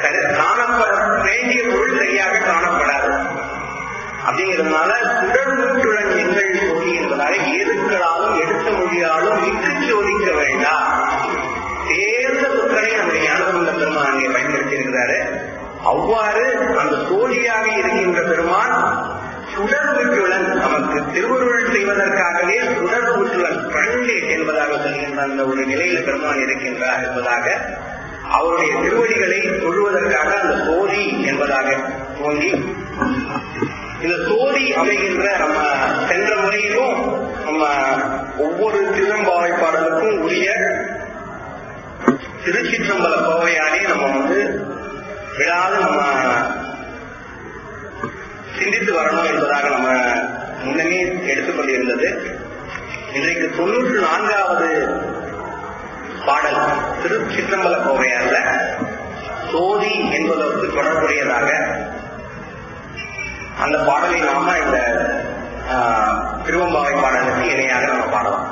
சரி- காணப்பட வேண்டிய பொருள் சரியாக காணப்படாது அப்படிங்கிறதுனால சுடர்மூட்டுடன் எங்கள் சோதி என்பதாக ஏதுக்களாலும் எடுத்த மொழியாலும் விட்டு சோதிக்க வேண்டாம் தேர்ந்த சொற்களை நம்முடைய ஞானசம்பந்த பெருமான் அங்கே பயன்படுத்தி இருக்கிறாரு அவ்வாறு அந்த சோழியாக இருக்கின்ற பெருமான் சுடர்வுற்றுடன் நமக்கு திருவருள் செய்வதற்காகவே சுடர்வுற்றுடன் கண்டேட் என்பதாக சொல்கின்ற அந்த ஒரு நிலையில பெருமான் இருக்கின்றார் என்பதாக அவருடைய திருவடிகளை தொழுவதற்காக அந்த சோதி என்பதாக தோன்றி இந்த சோதி அமைகின்ற நம்ம சென்ற முறையிலும் நம்ம ஒவ்வொரு திருவம்பாவை பாடலுக்கும் உரிய திருச்சிற்றம்பல கோவையானே நம்ம வந்து விடாது நம்ம சிந்தித்து வரணும் என்பதாக நம்ம முன்னமே எடுத்துக்கொண்டிருந்தது இன்றைக்கு தொண்ணூற்று நான்காவது பாடல் திருச்சிற்றம்பல கோவையால சோதி என்பதற்கு தொடர்புடையதாக அந்த பாடலை நாம இந்த ஆஹ், திருவம்பாவை பாடலுக்கு இணையாக நம்ம பாடலாம்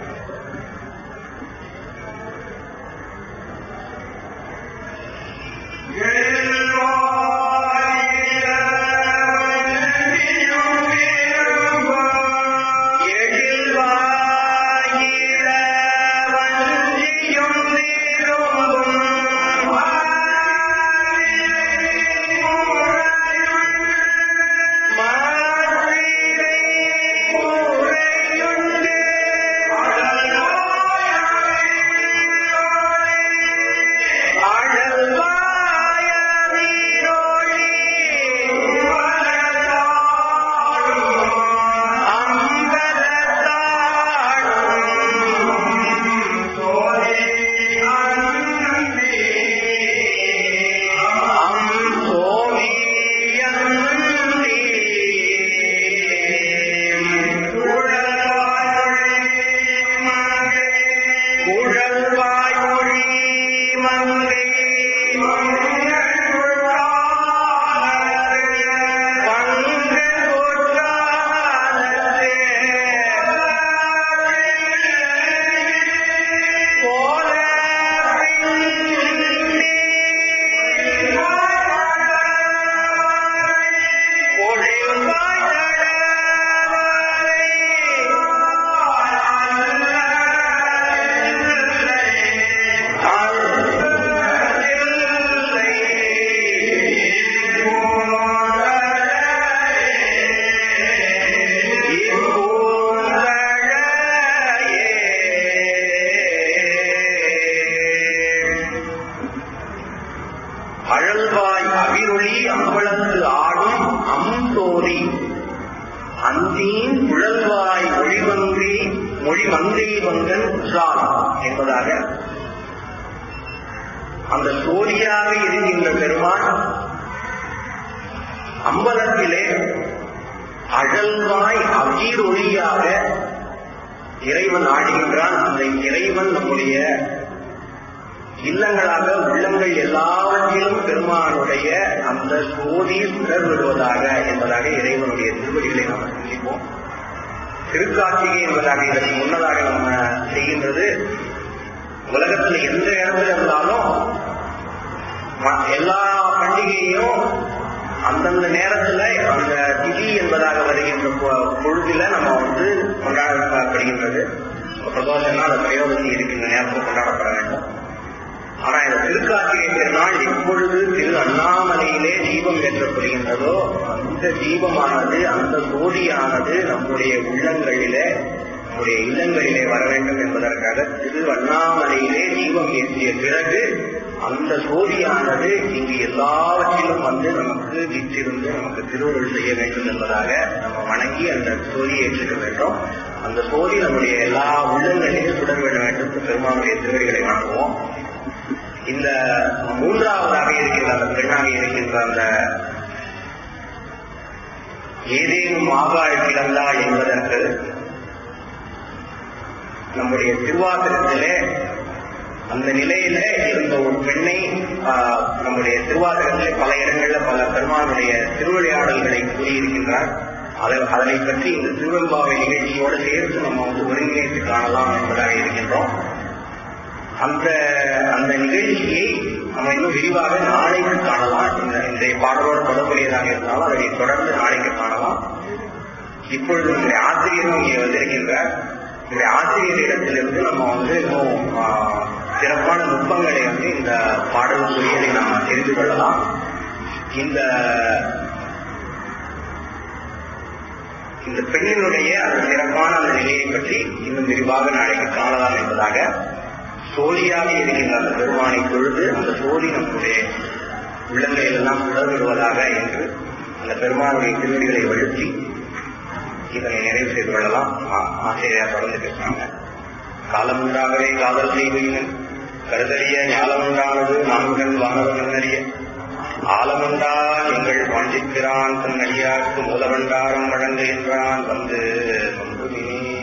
அழல்வாய் அவிரொளி அம்பலத்து ஆடும் அம்சோதி அந்தீன் குழல்வாய் ஒளிவன்றி மொழி மங்கை வங்கன் உஷால் என்பதாக அந்த சோழியாக இருக்கின்ற பெருமான் அம்பலத்திலே அழல்வாய் அவிரொளியாக இறைவன் ஆடுகின்றான் அந்த இறைவன் நம்முடைய இல்லங்களாக உள்ளங்கள் எல்லாவற்றிலும் பெருமானுடைய அந்த சோதி சுடர் விடுவதாக என்பதாக இறைவனுடைய திருவடிகளை நாம் சிந்திப்போம் திருக்காட்சிகை என்பதாக இதற்கு முன்னதாக நம்ம செய்கின்றது உலகத்துல எந்த இடத்துல இருந்தாலும் ம- எல்லா பண்டிகையும் அந்தந்த நேரத்துல அந்த திதி என்பதாக வருகின்ற பொ- பொழுதுல நம்ம வந்து கொண்டாடப்படுகின்றது பிரதோஷம்னா அந்த பிரயோகத்தில் இருக்கின்ற நேரத்தில் கொண்டாடப்பட வேண்டும் ஆனா இந்த திருக்கார்த்திகை திருநாள் எப்பொழுது திரு அண்ணாமலையிலே தீபம் ஏற்றப்படுகின்றதோ அந்த தீபமானது அந்த கோடியானது நம்முடைய உள்ளங்களிலே நம்முடைய இல்லங்களிலே வர வேண்டும் என்பதற்காக திரு அண்ணாமலையிலே தீபம் ஏற்றிய பிறகு அந்த சோதியானது இங்கு எல்லாவற்றிலும் வந்து நமக்கு விற்றிருந்து நமக்கு திருவருள் செய்ய வேண்டும் என்பதாக நம்ம வணங்கி அந்த சோதியை ஏற்றுக்க வேண்டும் அந்த சோதி நம்முடைய எல்லா உள்ளங்களிலும் சுடர் விட வேண்டும் என்று பெருமானுடைய திருவடிகளை வணங்குவோம் இந்த மூன்றாவதாக இருக்கின்ற அந்த பெண்ணாக இருக்கின்ற அந்த ஏதேனும் ஆகாய் கிடந்தாள் என்பதற்கு நம்முடைய திருவாசகத்திலே அந்த நிலையில இருந்த ஒரு பெண்ணை ஆஹ், நம்முடைய திருவாசகத்திலே பல இடங்கள்ல பல பெருமானுடைய திருவிளையாடல்களை கூறியிருக்கின்றார் அதை அதனை பற்றி இந்த திருவெம்பாவை நிகழ்ச்சியோடு சேர்த்து நம்ம வந்து ஒருங்கிணைத்து காணலாம் என்பதாக இருக்கின்றோம் அந்த அந்த நிகழ்ச்சியை நம்ம இன்னும் விரிவாக நாளைக்கு காணலாம் இந்த இன்றைய பாடலோடு தொடர்புடையதாக இருந்தாலும் அதை தொடர்ந்து நாளைக்கு காணலாம் இப்பொழுது இந்த ஆசிரியரும் இங்கே வந்திருக்கின்றார் இந்த ஆசிரியர் இடத்திலிருந்து நம்ம வந்து இன்னும் ஆஹ், சிறப்பான நுட்பங்களை வந்து இந்த பாடலுக்குரியதை நாம் தெரிந்து கொள்ளலாம் இந்த இந்த பெண்ணினுடைய அந்த சிறப்பான அந்த நிலையை பற்றி இன்னும் விரிவாக நாளைக்கு காணலாம் என்பதாக சோழியாக இருக்கின்ற அந்த பெருமானை தொழுது அந்த சோழி நம்முடைய உள்ளங்களில் எல்லாம் உணர்விடுவதாக என்று அந்த பெருமானுடைய திருவடிகளை வழுத்தி இதனை நிறைவு செய்து கொள்ளலாம் ஆ- ஆசிரியர் தொடர்ந்து பேசுறாங்க காலமுண்டாகவே காதல் செய்வீர்கள் கருதறிய ஞாலமுண்டானது நான்கள் வானவன் அறிய ஆலமுண்டா எங்கள் வாஞ்சிக்கிறான் தன் அடியார்க்கு மூலவண்டாரம் வழங்குகின்றான் வந்து நொந்துமே.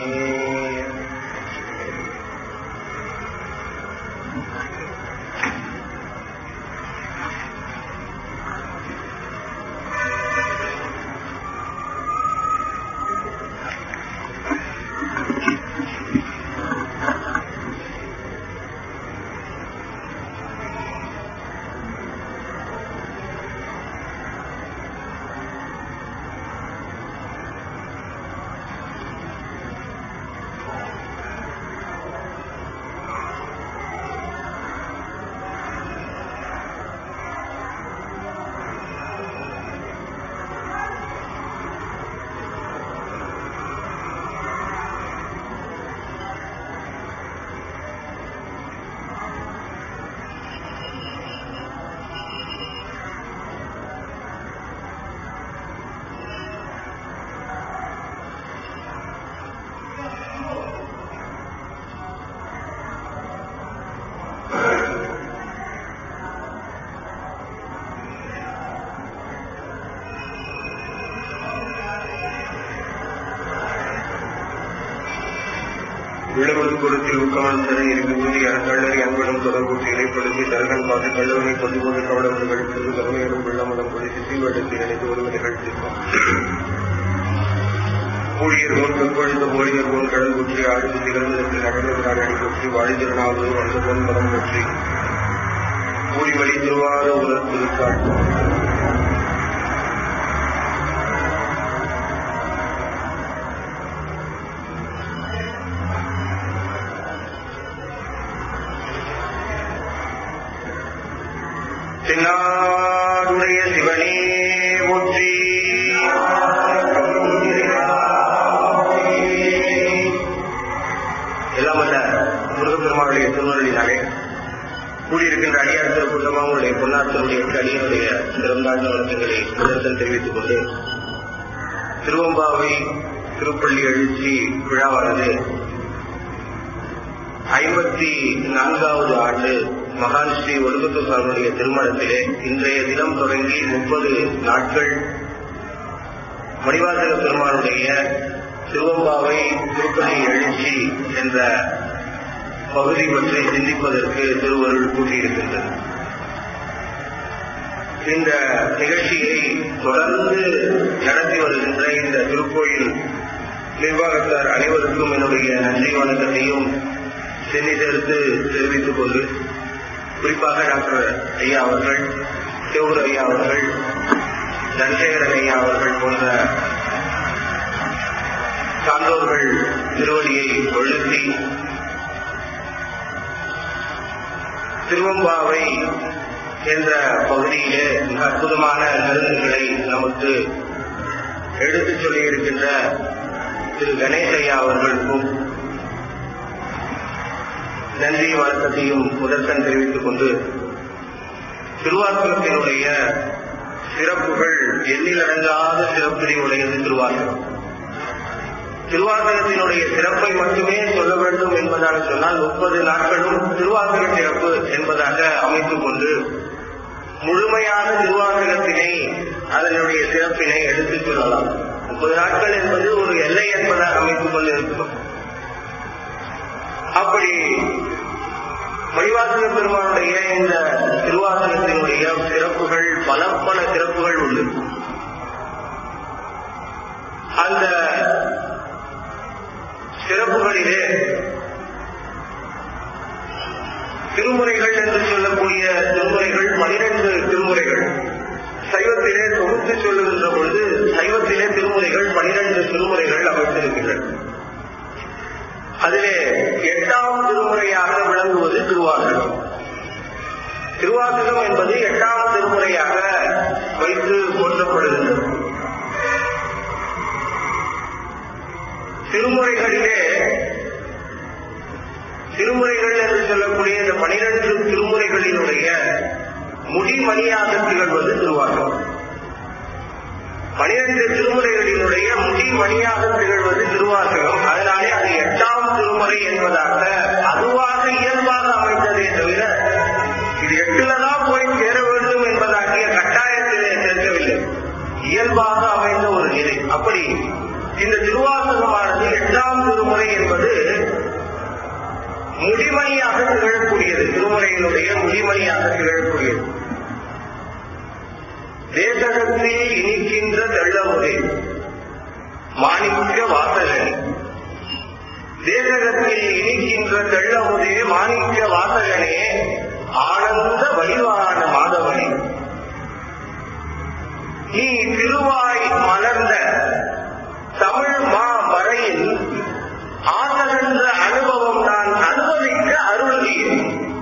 உள்ளவன் குருத்தில் உட்கார்ந்து தரை இருக்கும்போது கல்லறி அன்பனும் தொடர்புற்று இலைப்படுத்தி தருகன் பார்த்து கல்லூரி கொல்லும்போது கவடம் நிகழ்த்தது கருமையிலும் வெள்ளமலம் பொழி சிசிவடத்தில் இணைந்து ஒரு நிகழ்த்திருப்பான் ஊழியர் போன் பெண்பொழிந்த போலியர் போன் கடல் குற்றி ஆழ்ந்து திகழ்ந்ததற்கு நகர்ந்தார் அடி குற்றி வாழி திருநாவது வந்த போன் மனம் பற்றி ஊழி வழி திருவாத உலர் புதுக்காள் தென்னாடுடைய சிவனே போற்றி எல்லாம் அல்ல முருகப்பெருமானுடைய திருமணத்தினாலே கூடியிருக்கின்ற அடியார் திருக்கூட்டமாக உங்களுடைய பொன்னாத்தனுடைய அடியனுடைய சிறந்தாழ்ந்த வழக்கங்களை முதற்கன் தெரிவித்துக் கொண்டு திருவம்பாவை திருப்பள்ளி எழுச்சி விழாவானது ஐம்பத்தி நான்காவது ஆண்டு மகான் ஸ்ரீ ஒடுக்கத்தூர் சாமியுடைய திருமணத்திலே இன்றைய தினம் தொடங்கி முப்பது நாட்கள் மணிவாசக பெருமானுடைய திருவம்பாவை திருப்பதி எழுச்சி என்ற பகுதி பற்றி சிந்திப்பதற்கு திருவருள் கூட்டியிருக்கின்றது இந்த நிகழ்ச்சியை தொடர்ந்து நடத்தி வருகின்ற இந்த திருக்கோயில் நிர்வாகத்தார் அனைவருக்கும் என்னுடைய நன்றி வணக்கத்தையும் சென்னி சேர்த்து தெரிவித்துக் கொண்டு குறிப்பாக டாக்டர் ஐயா அவர்கள் சிவகுரு ஐயா அவர்கள் தனசேகரன் ஐயா அவர்கள் போன்ற சான்றோர்கள் திருவடியை கொழுத்தி திருவம்பாவை என்ற பகுதியிலே மிக அற்புதமான கருத்துக்களை நமக்கு எடுத்துச் சொல்லியிருக்கின்ற திரு கணேசையா அவர்களுக்கும் நன்றி வணக்கத்தையும் முதற்கண் தெரிவித்துக் கொண்டு திருவாசகத்தினுடைய சிறப்புகள் எண்ணிலடங்காத சிறப்பினை உடையது திருவாசகம் திருவாசகத்தினுடைய சிறப்பை மட்டுமே சொல்ல வேண்டும் என்பதாக சொன்னால் முப்பது நாட்களும் திருவாசக சிறப்பு என்பதாக அமைத்துக் கொண்டு முழுமையான திருவாசகத்தினை அதனுடைய சிறப்பினை எடுத்துச் சொல்லலாம் முப்பது நாட்கள் என்பது ஒரு எல்லை என்பதாக அமைத்துக் கொண்டு இருக்கிறோம் அப்படி மணிவாசக பெருமானுடைய இந்த திருவாசகத்தினுடைய சிறப்புகள் பல பல சிறப்புகள் உண்டு அந்த சிறப்புகளிலே திருமுறைகள் என்று சொல்லக்கூடிய திருமுறைகள் வேதம் என்பது எட்டாம் திருமுறையாக வைத்து போற்றப்படுகிறது திருமுறைகளிலே திருமுறைகள் என்று சொல்லக்கூடிய இந்த பனிரெண்டு திருமுறைகளினுடைய முடிமணியாக திகழ்வது திருவாசகம் பனிரெண்டு திருமுறைகளினுடைய முடிமணியாக திகழ்வது திருவாசகம் அதனாலே அது எட்டாம் திருமுறை என்பதாக அதுவாக இயல்பாக அமைந்ததே தவிர இது எட்டுலதான் போய் சேர வேண்டும் என்பதாகிய கட்டாயத்திலே சேர்க்கவில்லை இயல்பாக அமைந்த ஒரு நிலை அப்படி இந்த திருவாசகமானது எட்டாம் திருமுறை என்பது முடிமணியாக திகழக்கூடியது திருமுறையினுடைய முடிமணியாக திகழக்கூடியது தேசகத்தில் இனிக்கின்ற தெள்ளமுதே மாணிக்க வாசகனி தேசகத்தில் இனிக்கின்ற தெள்ளமுதே மாணிக்க வாசகனே ஆனந்த வடிவான மாதவனே நீ திருவாய் மலர்ந்த தமிழ் மா வரையில் ஆசகன்ற அனுபவம் நான் அனுபவிக்க அருள்கிறேன்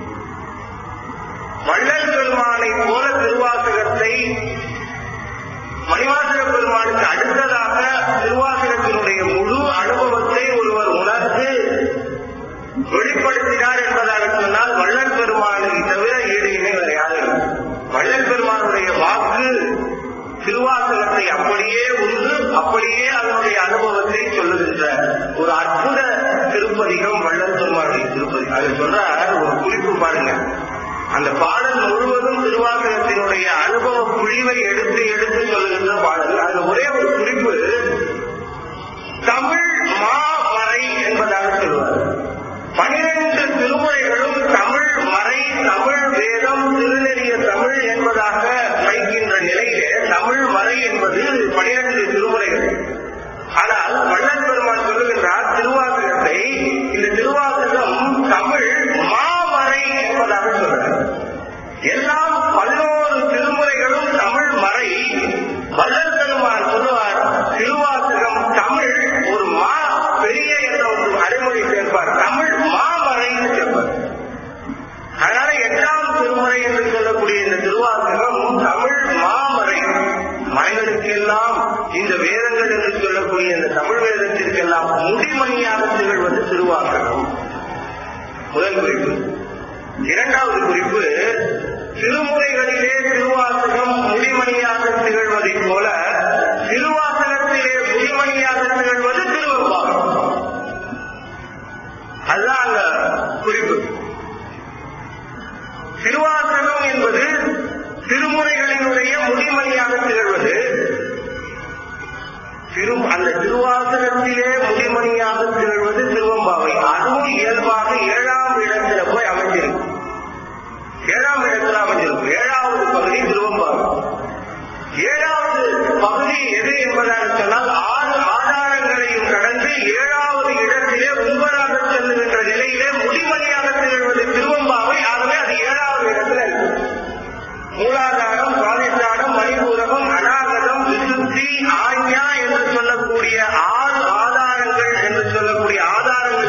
வள்ளல் பெருமானை போல திருவாசகத்தை மணிவாசக பெருமானுக்கு அடுத்ததாக திருவாசகத்தினுடைய முழு அனுபவத்தை ஒருவர் உணர்ந்து வெளிப்படுத்தினார் என்பதாக சொன்னால் வள்ளல் பெருமானை தவிர ஈடு இணை வேறு யாரும் இல்லை. வள்ளல் பெருமானுடைய வாக்கு திருவாசகத்தை அப்படியே உண்டு அப்படியே அதனுடைய அனுபவத்தை சொல்லுகின்ற ஒரு அற்புத திருப்பதிகம் வள்ளல் பெருமானுடைய திருப்பதி அது சொல்றார் ஒரு குறிப்பு பாருங்க அந்த பாடல் முழுவதும் திருவாசகத்தினுடைய அனுபவ புழிவை எடுத்து எடுத்து சொல்லுகின்ற பாடல் அதுல ஒரே ஒரு குறிப்பு தமிழ் மாமறை என்பதாக சொல்வார் பனிரெண்டு திருமுறைகளும் தமிழ் மறை தமிழ் வேதம் திருநெறிய தமிழ் என்பதாக வைக்கின்ற நிலையிலே தமிழ் மறை என்பது பனிரெண்டு திருமுறைகள் ஆனால் வள்ளல் பெருமான் சொல்லுகின்றார் திருவாசகத்தை இந்த திருவாசகம் தமிழ் மாமறை என்பதாக சொல்றார் எல்லாம் பதினோரு திருமுறைகளும் தமிழ் மறை வள்ளல் பெருமான் சொல்லுவார் திருவாசகம் தமிழ் ஒரு மா பெரிய என்ற ஒரு அடைமொழி சேர்ப்பார் தமிழ் மாமறைன்னு சேர்ப்பார் அதனால எட்டாம் திருமுறை என்று சொல்லக்கூடிய இந்த திருவாசகம் தமிழ் மாமறை மறைகளுக்கெல்லாம் இந்த வேதங்கள் என்று சொல்லக்கூடிய இந்த தமிழ் வேதத்திற்கெல்லாம் முடிமணியாக திகழ்வது திருவாசகம் முதல் குறிப்பு இரண்டாவது குறிப்பு திருமுறைகளிலே திருவாசகம் முடிமணியாக திகழ்வதைப் போல திருவாசகத்திலே முடிமணியாக திகழ்வது திருவம்பாகம் அதுதான் அந்த குறிப்பு திருவாசகம் என்பது திருமுறைகளினுடைய முடிமணியாக திகழ்வது திரு அந்த திருவாசகத்திலே முடிமணியாக திகழ்வது திருவம்பாவை அதுவும் இயல்பாக ஏழாம் இடத்துல போய் அமைஞ்சிருக்கு ஏழாம் இடத்துல அமைஞ்சிருக்கு ஏழாவது பகுதி திருவம்பாவை ஏழாவது பகுதி எது என்பதாக சொன்னால் ஆறு ஆதாரங்களையும் கடந்து ஏழாவது இடத்திலே ஒன்பதாக செல்லுகின்ற நிலையிலே முடிமணியாக திகழ்வது திருவம்பாவை ஆகவே அது ஏழாவது இடத்துல இருக்கு மூலாதாரம் சுவாதிஷ்டானம் மணிபூரகம் அநாகதம் விசுத்தி ஆஞ்ஞா என்று சொல்லக்கூடிய ஆறு ஆதாரங்கள் என்று சொல்லக்கூடிய ஆதாரங்கள்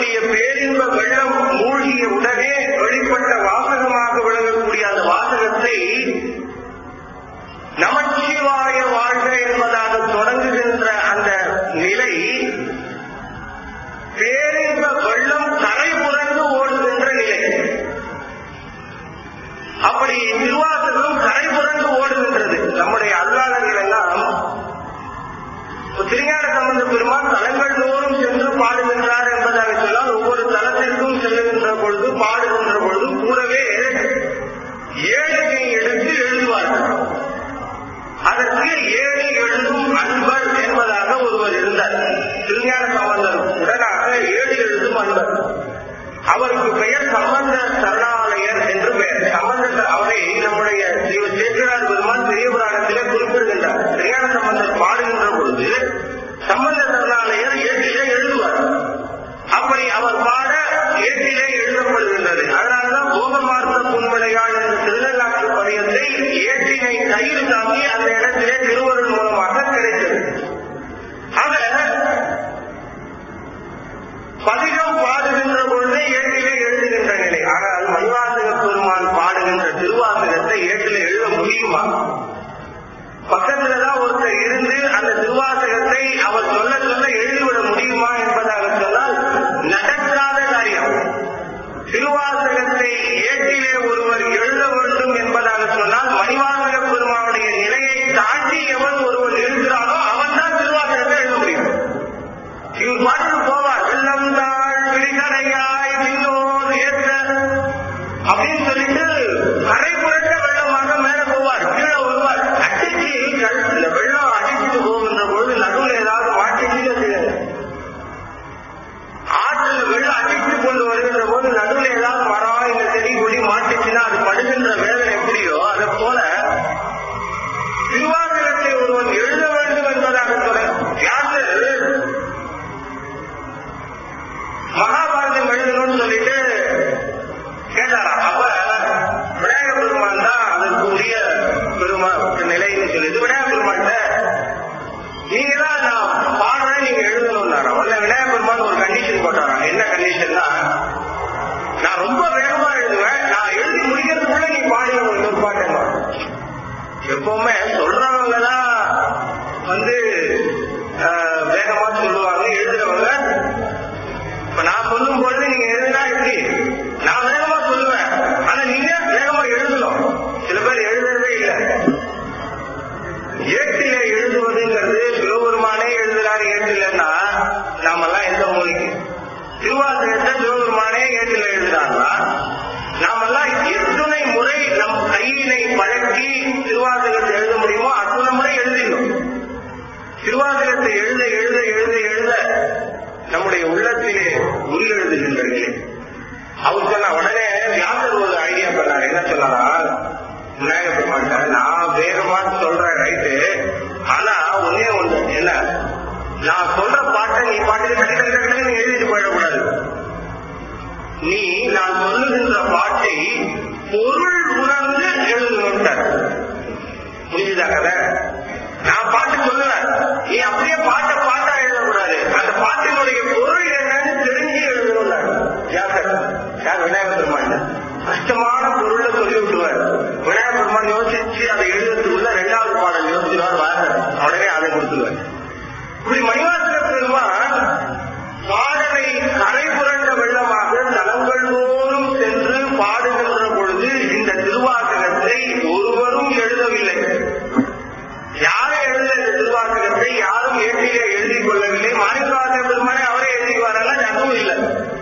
சொல்லக்கூடிய பேரின்ப வெள்ளம் மூழ்கிய உடனே வெளிப்பட்ட வாசகமாக விளங்கக்கூடிய அந்த வாசகத்தை நமச்சிவாய வாழ்க என்பதாக தொடங்குகின்ற அந்த நிலை பேரின்ப வெள்ளம் கரை புரண்டு ஓடுகின்ற நிலை அப்படி திருவாசகம் கரை புரண்டு ஓடுகின்றது நம்முடைய அல்லாதர்கள் எல்லாம் திருஞான சம்பந்த பெருமான் தலங்கள் தோறும் சென்று பாடுகின்றார் என்பதாக சொன்னால் ஒவ்வொரு தலத்திற்கும் செல்லுகின்ற பொழுது பாடுகின்ற பொழுது கூடவே ஏழுகை எடுத்து எழுதுவார்கள் அதற்கு ஏழு எழுதும் அன்பர் என்பதாக ஒருவர் இருந்தார் திருஞான சம்பந்தர் உடனாக ஏழு எழுதும் அன்பர் அவருக்கு பெயர் சம்பந்த சரணாலயர் என்று பெயர் சம்பந்த அவரை நம்முடைய ஸ்ரீ சேக்கரார் பெருமான் பெரிய புராணத்திலே குறிப்பிடுகின்றார் திருஞான சம்பந்தர் பாடுகின்ற பொழுது சம்பந்த சரணாலயர் ஏட்டிலே எழுதுவார் அப்படி அவர் பாட ஏட்டிலே எழுதப்படுகின்றது அதனால்தான் போகமார்த்த புன்மலையாள் என்ற திருநள்ளாற்று பதியத்தை ஏட்டினை கையில் தாங்கி அந்த இடத்திலே திருவருள் மூலமாக கிடைத்தது ஆக பதிகம் பாடுகின்ற பொழுதே ஏட்டிலே எழுதுகின்ற நிலை ஆனால் மணிவாசக பெருமான் பாடுகின்ற திருவாசகத்தை ஏட்டிலே எழுத முடியுமா பக்கத்துலதான் ஒருத்தர் இருந்து அந்த திருவாசகத்தை அவர் சொல்ல சொல்ல எழுதிவிட முடியுமா என்பதாக சொன்னால் நடக்காத காரியம் திருவாசகத்தை ஏட்டிலே ஒருவர் எழுத வேண்டும் என்பதாக சொன்னால் மணிவாசக பெருமானுடைய நிலையை தாண்டி எவன் ஒருவர் எழுதுகிறானோ அவன் தான் திருவாசகத்தை எழுத முடியும் இவர் பாட்டு போவார் வெள்ளம் தாழ் விழிகடையாய் விண்ணோர் ஏற்ற அப்படின்னு சொல்லிட்டு கரை புரட்ட வெள்ளமாக மேல போவார் கீழே வருவார் அடிச்சு இந்த வெள்ளம் அடிச்சுட்டு போகின்ற பொழுது நடுவில் ஏதாவது மாட்டிச்சு வச்சுக்கோங்க ஆற்றுல வெள்ளம் அடித்து கொண்டு வருகின்ற போது நடுவில் ஏதாவது மரம் இந்த செடி கொடி மாட்டுச்சுன்னா அது படுகின்ற வேதனை எப்படியோ அதை போல திருவாசகத்தை ஒருவன் எழுத வேண்டும் என்பதாக சொல்ல வியாசர் மகாபாரதம் எழுதணும்னு சொல்லிட்டு கேட்டாராம் அப்ப விநாயக பெருமான் தான் அதற்கு உரிய பெருமா நிலைன்னு சொல்லிட்டு விநாயக பெருமான் நீங்க தான் நான் பாடுறேன் நீங்க எழுதணும்னாராம் உடனே விநாயக பெருமான் ஒரு கண்டிஷன் போட்டாராம் என்ன கண்டிஷன்னா நான் ரொம்ப வேகமா எழுதுவேன் நான் எழுதி முடிக்கிறதுக்குள்ள நீ பாடி ஒரு பாட்டுமா எப்பவுமே சொல்றவங்க தான் வந்து ஆஹ், வேகமா சொல்லுவாங்க எழுதுறவங்க இப்ப நான் சொல்லும் பொழுது நீங்க எழுதுனா எப்படி நான் வேகமா சொல்லுவேன் ஆனா நீங்க வேகமா எழுதணும் சில பேர் எழுதுறதே இல்லை ஏட்டில எழுதுவதுங்கிறது சிவபெருமானே எழுதுறாரு ஏட்டிலன்னா நாமெல்லாம் எந்த மொழிக்கு திருவாசகத்தை சிவபெருமானே ஏட்டில எழுதுறாங்களா நாமெல்லாம் எத்தனை முறை நம் கையினை பழக்கி திருவாசகத்தை எழுத முடியுமோ அத்தனை முறை எழுதிடணும் திருவாசகத்தை எழுத எழுத எழுத எழுத நம்முடைய உள்ளத்திலே உள் எழுதுகின்ற நிலை அவர் சொன்ன உடனே வியாசர் ஒரு ஐடியா பண்ணார் என்ன சொன்னாரா விநாயக பெருமான் நான் வேகமா சொல்றேன் ரைட்டு ஆனா ஒன்னே ஒண்ணு என்ன நான் சொல்ற பாட்டை நீ பாட்டுக்கு கட்டி கட்டி கட்டி நீ எழுதிட்டு போயிடக்கூடாது நீ நான் சொல்லுகின்ற பாட்டை பொருள் உணர்ந்து எழுதணும்ட்டார் புரிஞ்சுதா கதை நான் பாட்டு சொல்லுவேன் நீ அப்படியே பாட்டை பாட்டா எழுதக்கூடாது அந்த பாட்டினுடைய பொருள் என்னன்னு தெரிஞ்சு எழுதணும் யார் யார் விநாயகர் பெருமான் கஷ்டமான பொருளை சொல்லி விட்டுவார் விநாயகர் பெருமான் யோசிச்சு அதை எழுதுறதுக்குள்ள ரெண்டாவது பாடல் யோசிச்சுவார் வாங்க உடனே அதை கொடுத்துருவார் இப்படி மணிவாசக பெருமான் பாடலை கரை புரண்ட வெள்ளமாக தலங்கள் தோறும் சென்று பாடுகின்ற பொழுது இந்த திருவாசகத்தை ஒருவரும் எழுதவில்லை யாரும் எழுத இந்த திருவாசகத்தை யாரும் ஏற்றிலே எழுதி கொள்ளவில்லை மாணிக்கவாசக பெருமானே அவரே எழுதிவாரல்ல அதுவும் இல்லை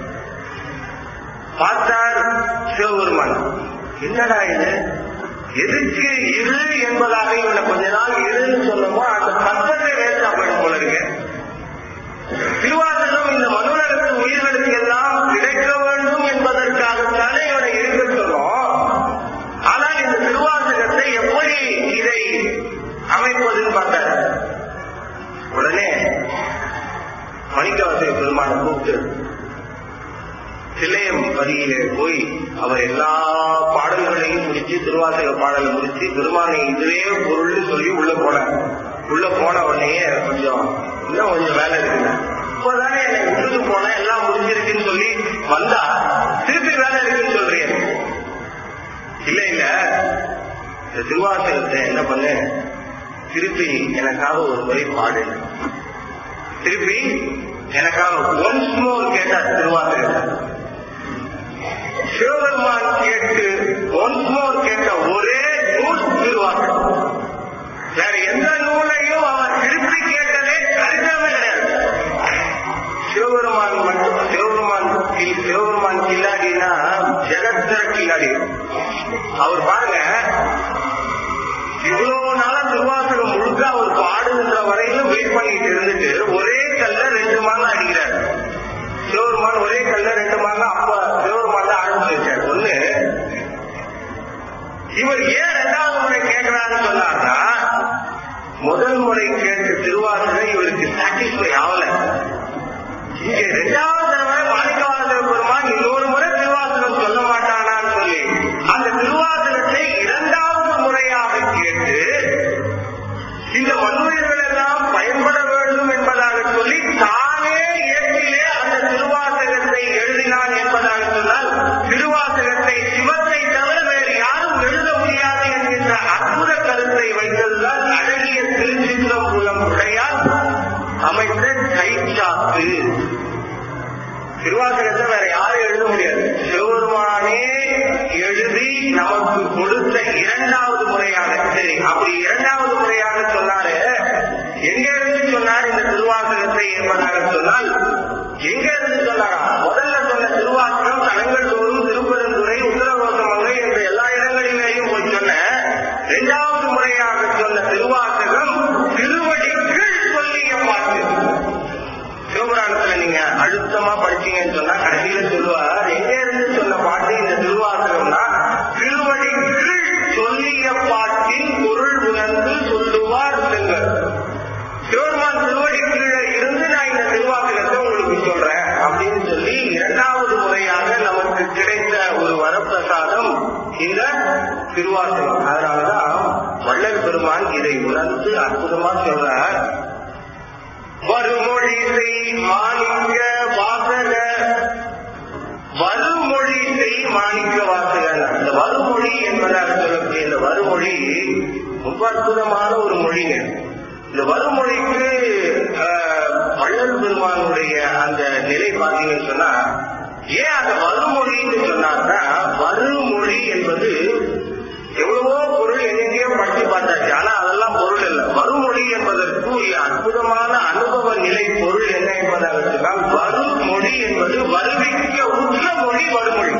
பார்த்தார் சிவபெருமான் என்னடா இது எதுக்கு இரு என்பதாக இவனை கொஞ்ச நாள் இருன்னு சொன்னோமோ அந்த பக்கத்தை வேஸ்டா போயிடும் போல இருக்கு திருவாசகம் இந்த மனுநகத்து உயிர்களுக்கு எல்லாம் கிடைக்க வேண்டும் என்பதற்காகத்தானே இவனை இருக்க சொன்னோம் ஆனால் இந்த திருவாசகத்தை எப்படி இதை அமைப்பதுன்னு பார்த்தார் உடனே மணிக்கவாசக பெருமானை கூப்பிட்டு சிலையம் பதியிலே போய் அவர் எல்லா பாடல்களையும் முடிச்சு திருவாசக பாடலை முடிச்சு பெருமானை இதுவே பொருள்னு சொல்லி உள்ள போனார் உள்ள போன உடனே கொஞ்சம் இன்னும் கொஞ்சம் வேலை இருக்குங்க இப்பதானே என்னை விட்டுட்டு போனா எல்லாம் முடிஞ்சிருக்குன்னு சொல்லி வந்தா திருப்பி வேலை இருக்குன்னு சொல்றீங்க இல்ல இல்ல இந்த திருவாசகத்தை என்ன பண்ணு திருப்பி எனக்காக ஒரு முறை பாடு திருப்பி எனக்காக ஒன்ஸ் மோர் கேட்டார் திருவாசகத்தை சிவபெருமான் கேட்டு ஒன்ஸ் மோர் கேட்ட ஒரே நூல் திருவாசகம் வேற எந்த நூலையும் அவர் திருப்பி கேட்டதே சரித்திரமே கிடையாது சிவபெருமான் மட்டும் சிவபெருமான் கி- சிவபெருமான் கில்லாடினா ஜெகத்தர கில்லாடி அவர் பாருங்க இவ்வளவு நாளா திருவாசகம் முழுக்க அவர் பாடுகின்ற வரையிலும் வெயிட் பண்ணிட்டு இருந்துட்டு ஒரே கல்ல ரெண்டு மாதம் அடிக்கிறார் சிவபெருமான் ஒரே கல்ல ரெண்டு மாதம் அப்ப சிவபெருமான் தான் ஆரம்பிச்சு வச்சார் ஒண்ணு இவர் ஏன் ரெண்டாவது முறை கேட்கிறான்னு சொன்னார்னா முதல் முறை கேட்ட திருவாசகம் இவருக்கு சாட்டிஸ்ஃபை ஆகல இங்க ரெண்டாவது தடவை மாணிக்கவாசக பெருமான் இன்னொரு முறை திருவாசகம் சொல்ல மாட்டானான்னு சொல்லி அந்த திருவாசகத்தை இரண்டாவது முறையாக கேட்டு இந்த மண்ணுயிர்கள் எல்லாம் பயன்பட வேண்டும் என்பதாக சொல்லி தானே இயற்கையிலே அந்த திருவாசகத்தை எழுதினான் என்பதாக சொன்னால் திருவாசகத்தை சிவத்தை தவிர வேறு யாரும் எழுத முடியாது என்கின்ற அற்புத கருத்தை வைத்ததுதான் அழகிய திருச்சிற்றம்புலம் உடையால் அமைந்த கைச்சாத்து திருவாசகத்தை வேற யாரும் எழுத முடியாது சிவபெருமானே எழுதி நமக்கு கொடுத்த இரண்டாவது முறையாக சரி அப்படி இரண்டாவது முறையாக சொன்னாரு எங்க இருந்து சொன்னார் இந்த திருவாசகத்தை என்பதாக சொன்னால் எங்க இருந்து சொன்னாரா முதல்ல சொன்ன திருவாசகம் தலங்கள் தோறும் திருப்பெருந்துறை உத்தரகோசமங்கை என்ற எல்லா இடங்களிலேயும் போய் சொன்ன இரண்டாவது முறையாக சொன்ன திருவாசகம் திருவடிகள் சொல்லிய பாட்டு சிவபுராணத்துல நீங்க அழுத்தமா படிச்சீங்கன்னு சொன்னா கடைசியில சொல்லுவார் எங்க இருந்து சொன்ன பாட்டு இந்த திருவாசகம்னா திருவடிகள் சொல்லிய பாட்டின் பொருள் உணர்ந்து சொல்லுவார் செங்கர் சிவபெருமான் திருவடி கீழே இருந்து நான் இந்த திருவாசகத்தை உங்களுக்கு சொல்றேன் அப்படின்னு சொல்லி இரண்டாவது முறையாக நமக்கு கிடைத்த ஒரு வரப்பிரசாதம் இந்த திருவாசகம் அதனாலதான் வள்ளல் பெருமான் இதை உணர்ந்து அற்புதமா சொல்றார் வருமொழி செய் மாணிக்க வாசக வருமொழி செய் மாணிக்க வாசகன் இந்த வருமொழி என்பதாக சொல்லக்கூடிய இந்த வருமொழி ரொம்ப அற்புதமான ஒரு மொழிங்க இந்த வருமொழிக்கு ஆஹ், வள்ளல் பெருமானுடைய அந்த நிலை பார்த்தீங்கன்னு சொன்னா ஏன் அந்த வருமொழின்னு சொன்னாக்கா வருமொழி என்பது எவ்வளவோ பொருள் எங்கெங்கேயோ படிச்சு பார்த்தாச்சு ஆனா அதெல்லாம் பொருள் இல்லை வருமொழி என்பதற்கு ஒரு அற்புதமான அனுபவ நிலை பொருள் என்ன என்பதாக சொன்னால் வருமொழி என்பது வருவிக்க உற்ற மொழி வருமொழி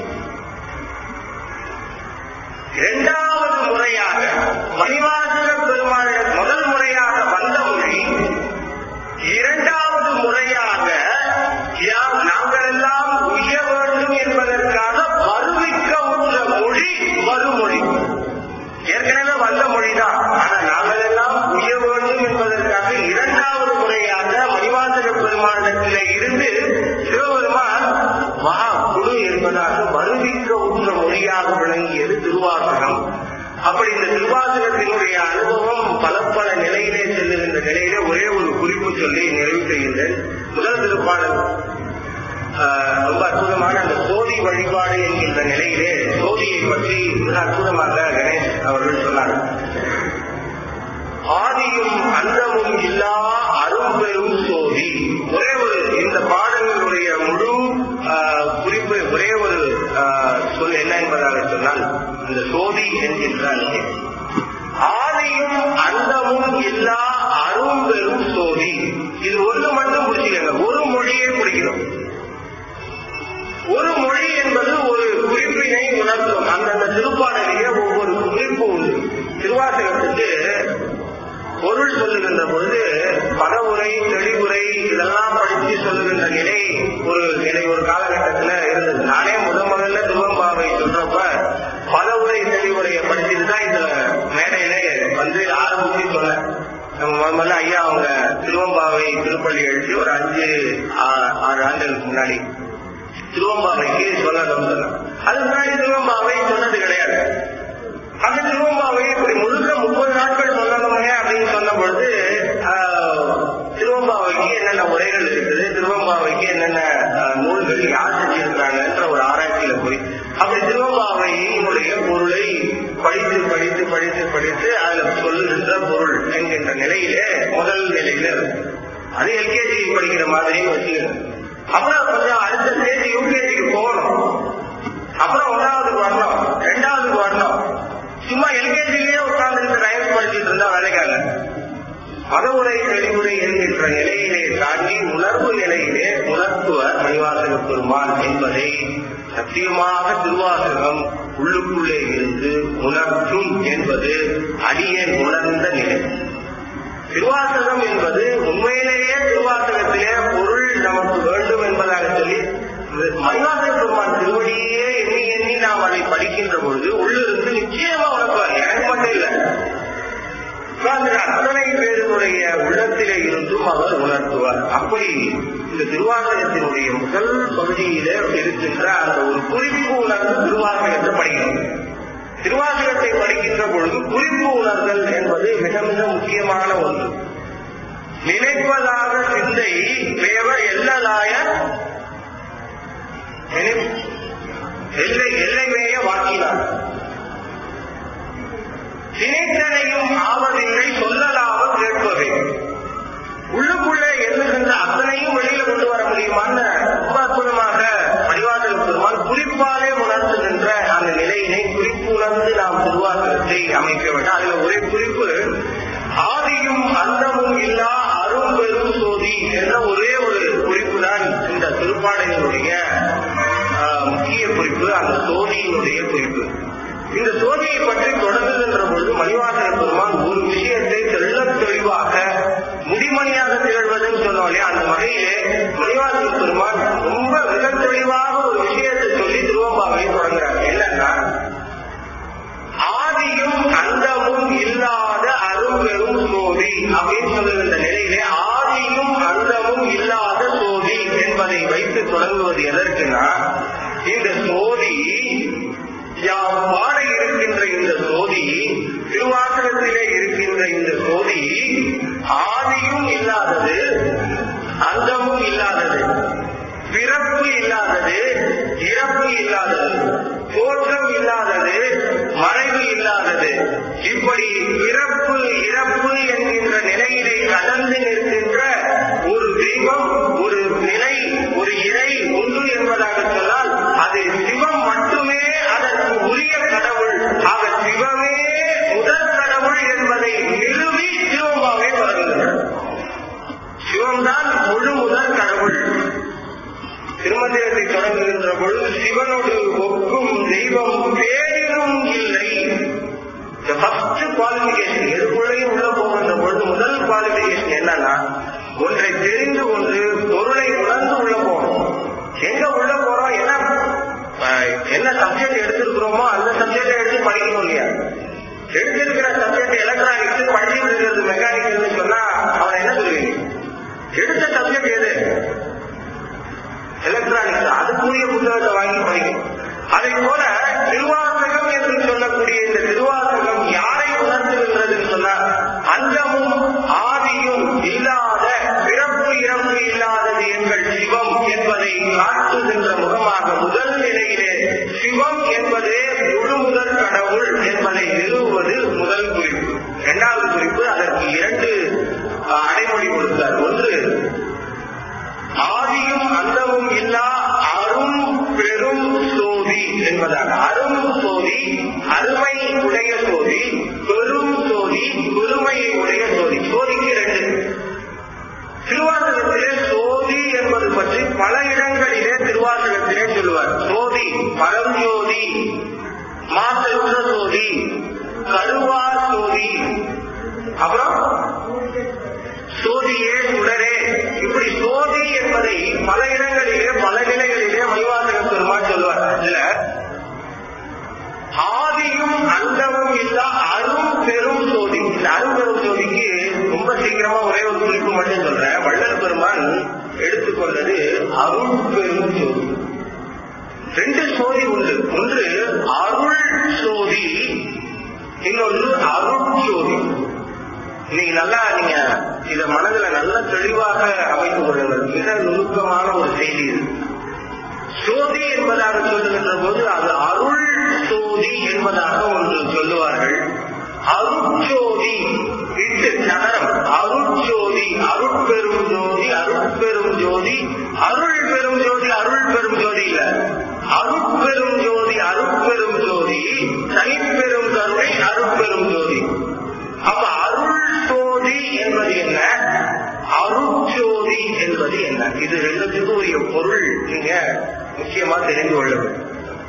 இரண்டாவது முறையாக மணிவாசக பெருமாள் முதல் முறையாக வந்த மொழி இரண்டாவது முறையாக யாம் நாங்கள் எல்லாம் உய்ய வேண்டும் என்பதற்காக வருவிக்க உள்ள மொழி வருமொழி ஏற்கனவே வந்த மொழிதான் ஆனா நாங்கள் எல்லாம் உய்ய வேண்டும் என்பதற்காக இரண்டாவது முறையாக மணிவாசக பெருமாண்டத்திலே இருந்து சிவபெருமான் வா குழு என்பதாக வருவிக்க உற்ற மொழியாக விளங்கியது திருவாசகம் அப்படி இந்த திருவாசகத்தினுடைய அனுபவம் பல பல நிலையிலே செல்லுகின்ற நிலையிலே ஒரே ஒரு குறிப்பு சொல்லி நிறைவு செய்கின்றேன் முதல் திருப்பாடல் ஆஹ், ரொம்ப அற்புதமான அந்த சோதி வழிபாடு என்கின்ற நிலையிலே சோதியை பற்றி மிக அற்புதமாக கணேஷ் அவர்கள் சொன்னார் ஆதியும் அந்தமும் இல்லா அரும்பெரும் சோதி ஒரே ஒரு இந்த பாடங்களுடைய முழு ஆஹ், குறிப்பு ஒரே ஒரு ஆஹ், சொல் என்ன என்பதாக சொன்னால் இந்த சோதி என்கின்ற அந்த ஆதியும் அந்தமும் இல்லா அரும்பெரும் சோதி இது ஒன்று மட்டும் பிடிச்சிக்கங்க ஒரு மொழியே பிடிக்கணும் ஒரு மொழி என்பது ஒரு குறிப்பினை உணர்த்தும் அந்தந்த திருப்பாடலிலே ஒவ்வொரு குறிப்பு உண்டு திருவாசகத்துக்கு பொருள் சொல்லுகின்ற பொழுது பதவுரை தெளிவுரை இதெல்லாம் படித்து சொல்லுகின்ற நிலை ஒரு நிலை ஒரு காலகட்டத்தில் இருந்தது நானே முத முதல்ல திருவம்பாவை சொல்றப்ப பதவுரை தெளிவுரையை படிச்சுட்டு தான் இந்த மேடையிலே வந்து ஆரம்பிச்சு சொன்னேன் நம்ம முத முதல்ல ஐயா அவங்க திருவம்பாவை திருப்பள்ளி எழுதி ஒரு அஞ்சு ஆ- ஆறு ஆண்டுகளுக்கு முன்னாடி திருவம்பாவைக்கு சொல்லணும் சொன்னேன் அதுக்கு முன்னாடி திருவம்பாவை சொன்னது கிடையாது அந்த திருவம்பாவை இப்படி முழுக்க முப்பது நாட்கள் சொல்லணுமே அப்படின்னு சொன்ன பொழுது ஆஹ், திருவம்பாவைக்கு என்னென்ன உரைகள் இருக்குது திருவம்பாவைக்கு என்னென்ன படித்து படித்து படித்து அதுல சொல்லுகின்ற பொருள் என்கின்ற நிலையிலே முதல் நிலையில இருக்கு. அது எல்கேஜி படிக்கிற மாதிரியும் வச்சுக்கணும் அப்புறம் கொஞ்சம் அடுத்த ஸ்டேஜ் யூகேஜிக்கு போகணும் அப்புறம் ஒன்றாவதுக்கு வரணும் ரெண்டாவதுக்கு வரணும் சும்மா எல்கேஜிலேயே உட்கார்ந்து ரைம்ஸ் படிச்சுட்டு இருந்தா வேலைக்காக மதவுரை தெளிவுரை என்கின்ற நிலையிலே தாண்டி உணர்வு நிலையிலே உணர்த்துவர் மணிவாசக பெருமான் என்பதை சத்தியமாக திருவாசகம் உள்ளுக்குள்ளே இருந்து உணர்த்தும் என்பது அடியேன் உணர்ந்த நிலை திருவாசகம் என்பது உண்மையிலேயே திருவாசகத்திலே பொருள் நமக்கு வேண்டும் என்பதாக சொல்லி மணிவாசக பெருமான் திருவடியே எண்ணி எண்ணி நாம் அதை படிக்கின்ற பொழுது உள்ளிருந்து நிச்சயமா உணர்த்துவார் எனக்கு மட்டும் இல்லை உட்கார்ந்து அத்தனை பேருடைய உள்ளத்திலே இருந்தும் அவர் உணர்த்துவார் அப்படி இந்த திருவாசகத்தினுடைய முதல் பகுதியில இருக்கின்ற அந்த ஒரு குறிப்பு உணர்வு திருவாசகத்தை படிக்கணும் திருவாசகத்தை படிக்கின்ற பொழுது குறிப்பு உணர்தல் என்பது மிக மிக முக்கியமான ஒன்று நினைப்பதாக சிந்தை தேவ எல்லலாய நினை- எல்லை எல்லைமேய வாக்கினார் சினைத்தனையும் ஆவதில்லை சொல்லலாம கேட்பவை உள்ளுக்குள்ளே எண்ணுகின்ற அத்தனையும் வெளியில கொண்டு வர முடியுமான்னு ரொம்ப அற்புதமாக பரிவாசக பெருமான் குறிப்பாலே உணர்த்துகின்ற அந்த நிலையினை குறிப்பு உணர்ந்து நாம் திருவாசகத்தை அமைக்க வேண்டும் அதுல ஒரே குறிப்பு ஆதியும் அந்தமும் இல்லா அரும் பெரும் சோதி என்ற ஒரே ஒரு குறிப்பு தான் இந்த திருப்பாடலினுடைய ஆஹ், முக்கிய குறிப்பு அந்த சோதியினுடைய குறிப்பு இந்த சோதியை பற்றி தொடங்குகின்ற பொழுது மணிவாசக பெருமான் ஒரு விஷயத்தை தெள்ளத் தெளிவாக முடிமணியாக திகழ்வதுன்னு சொன்னோம் இல்லையா அந்த வகையிலே மணிவாசக பெருமான் ரொம்ப மிக தெளிவாக ஒரு விஷயத்தை சொல்லி திருவம்பாவை தொடங்குறாங்க என்னன்னா ஆதியும் அந்தமும் இல்லாத அரும்பெரும் சோதி அப்படின்னு சொல்லுகின்ற நிலையிலே ஆதியும் அந்தமும் இல்லாத சோதி என்பதை வைத்து தொடங்குவது எதற்குன்னா இந்த சோதி யாம் பாட இருக்கின்ற இந்த சோதி திருவாசகத்திலே இருக்கின்ற இந்த சோதி ஆதியும் இல்லாதது அந்தமும் இல்லாதது பிறப்பு இல்லாதது இறப்பு இல்லாதது தோற்றம் இல்லாதது மறைவு இல்லாதது இப்படி பிறப்பு இறப்பு என்கின்ற நிலையிலே கடந்து நிற்கின்ற ஒரு தெய்வம் ஒரு நிலை ஒரு இறை உண்டு என்பதாக சொன்னால் அது சிவம் மட்டுமே அதற்கு உரிய கடவுள் ஆக சிவமே முதல் கடவுள் என்பதை நிறுவி சிவமாவே தொடங்குகிறார் சிவம்தான் முழு முதல் கடவுள் திருமந்திரத்தை தொடங்குகின்ற பொழுது சிவனோடு ஒக்கும் தெய்வம் வேறிலும் இல்லை ஃபர்ஸ்ட் குவாலிபிகேஷன் எதுக்குள்ளேயும் உள்ள போகின்ற பொழுது முதல் குவாலிபிகேஷன் என்னன்னா ஒன்றை தெரிந்து கொண்டு பொருளை உணர்ந்து உள்ள போகணும் எங்க உள்ள போறோம் என்ன ஆஹ், என்ன சப்ஜெக்ட் எடுத்திருக்கிறோமோ அந்த சப்ஜெக்டை எடுத்து படிக்கணும் இல்லையா எடுத்திருக்கிற சப்ஜெக்ட் எலக்ட்ரானிக்ஸ் படிச்சுட்டு இருக்கிறது மெக்கானிக்கல்னு சொன்னா அவன் என்ன சொல்லுவீங்க எடுத்த சப்ஜெக்ட் எது எலக்ட்ரானிக்ஸ் அதுக்குரிய புத்தகத்தை வாங்கி படிக்கும் அதை போல திருவாசகம் என்று சொல்லக்கூடிய இந்த திருவாசகம் யாரை உணர்த்துகின்றதுன்னு சொன்னா அந்தமும் ஆதியும் இல்லாத பிறப்பு இறப்பு இல்லாதது எங்கள் சிவம் என்பதை காட்டுகின்ற முகமாக முதல் நிலையிலே சிவம் என்பதே முழு முதல் கடவுள் என்பதை நிறுவுவது முதல் குறிப்பு இரண்டாவது குறிப்பு அதற்கு இரண்டு அஹ், அடைமொழி கொடுத்தார் ஒன்று ஆதியும் அந்தமும் இல்லா அரும் பெரும் சோதி என்பதாக அரும் சோதி அருமை உடைய சோதி பெரும் சோதி பெருமையை உடைய சோதி சோதிக்கு ரெண்டு திருவாசகத்திலே சோதி என்பது பற்றி பல இடங்களிலே திருவாசகத்திலே சொல்லுவார் சோதி பரஞ்சோதி மாசற்ற சோதி கருவா சோதி அப்புறம் சோதியே சுடரே இப்படி சோதி என்பதை பல இடங்களிலே பல நிலைகளிலே மணிவாசக பெருமாள் சொல்வார் இதுல ஆதியும் அந்தமும் இல்லா அரும் பெரும் சோதி இந்த அரும் பெரும் சோதிக்கு ரொம்ப சீக்கிரமா ஒரே ஒரு குறிப்பு மட்டும் சொல்றேன் வள்ளல் பெருமான் எடுத்துக்கொண்டது அருள் பெரும் சோதி ரெண்டு சோதி உண்டு ஒன்று அருள் சோதி இன்னொன்று அருள் சோதி இன்னைக்கு நல்லா நீங்க இத மனதுல நல்ல தெளிவாக அமைத்துக் கொள்ளுங்கள் மிக நுணுக்கமான ஒரு செய்தி இது சோதி என்பதாக சொல்லுகின்ற போது அது அருள் சோதி என்பதாக ஒன்று சொல்லுவார்கள் அருட்சோதி எட்டு நகரம் அருட்சோதி அருட்பெரும் ஜோதி அருட்பெரும் ஜோதி அருள் பெரும் ஜோதி அருள் பெரும் ஜோதி இல்ல அருட்பெரும் ஜோதி அருட்பெரும் ஜோதி தனிப்பெரும் கருணை அருட்பெரும் ஜோதி அப்ப அருள் சோதி என்பது என்ன அருட்சோதி என்பது என்ன இது ரெண்டுத்துக்கும் உரிய பொருள் நீங்க முக்கியமா தெரிந்து கொள்ள வேண்டும்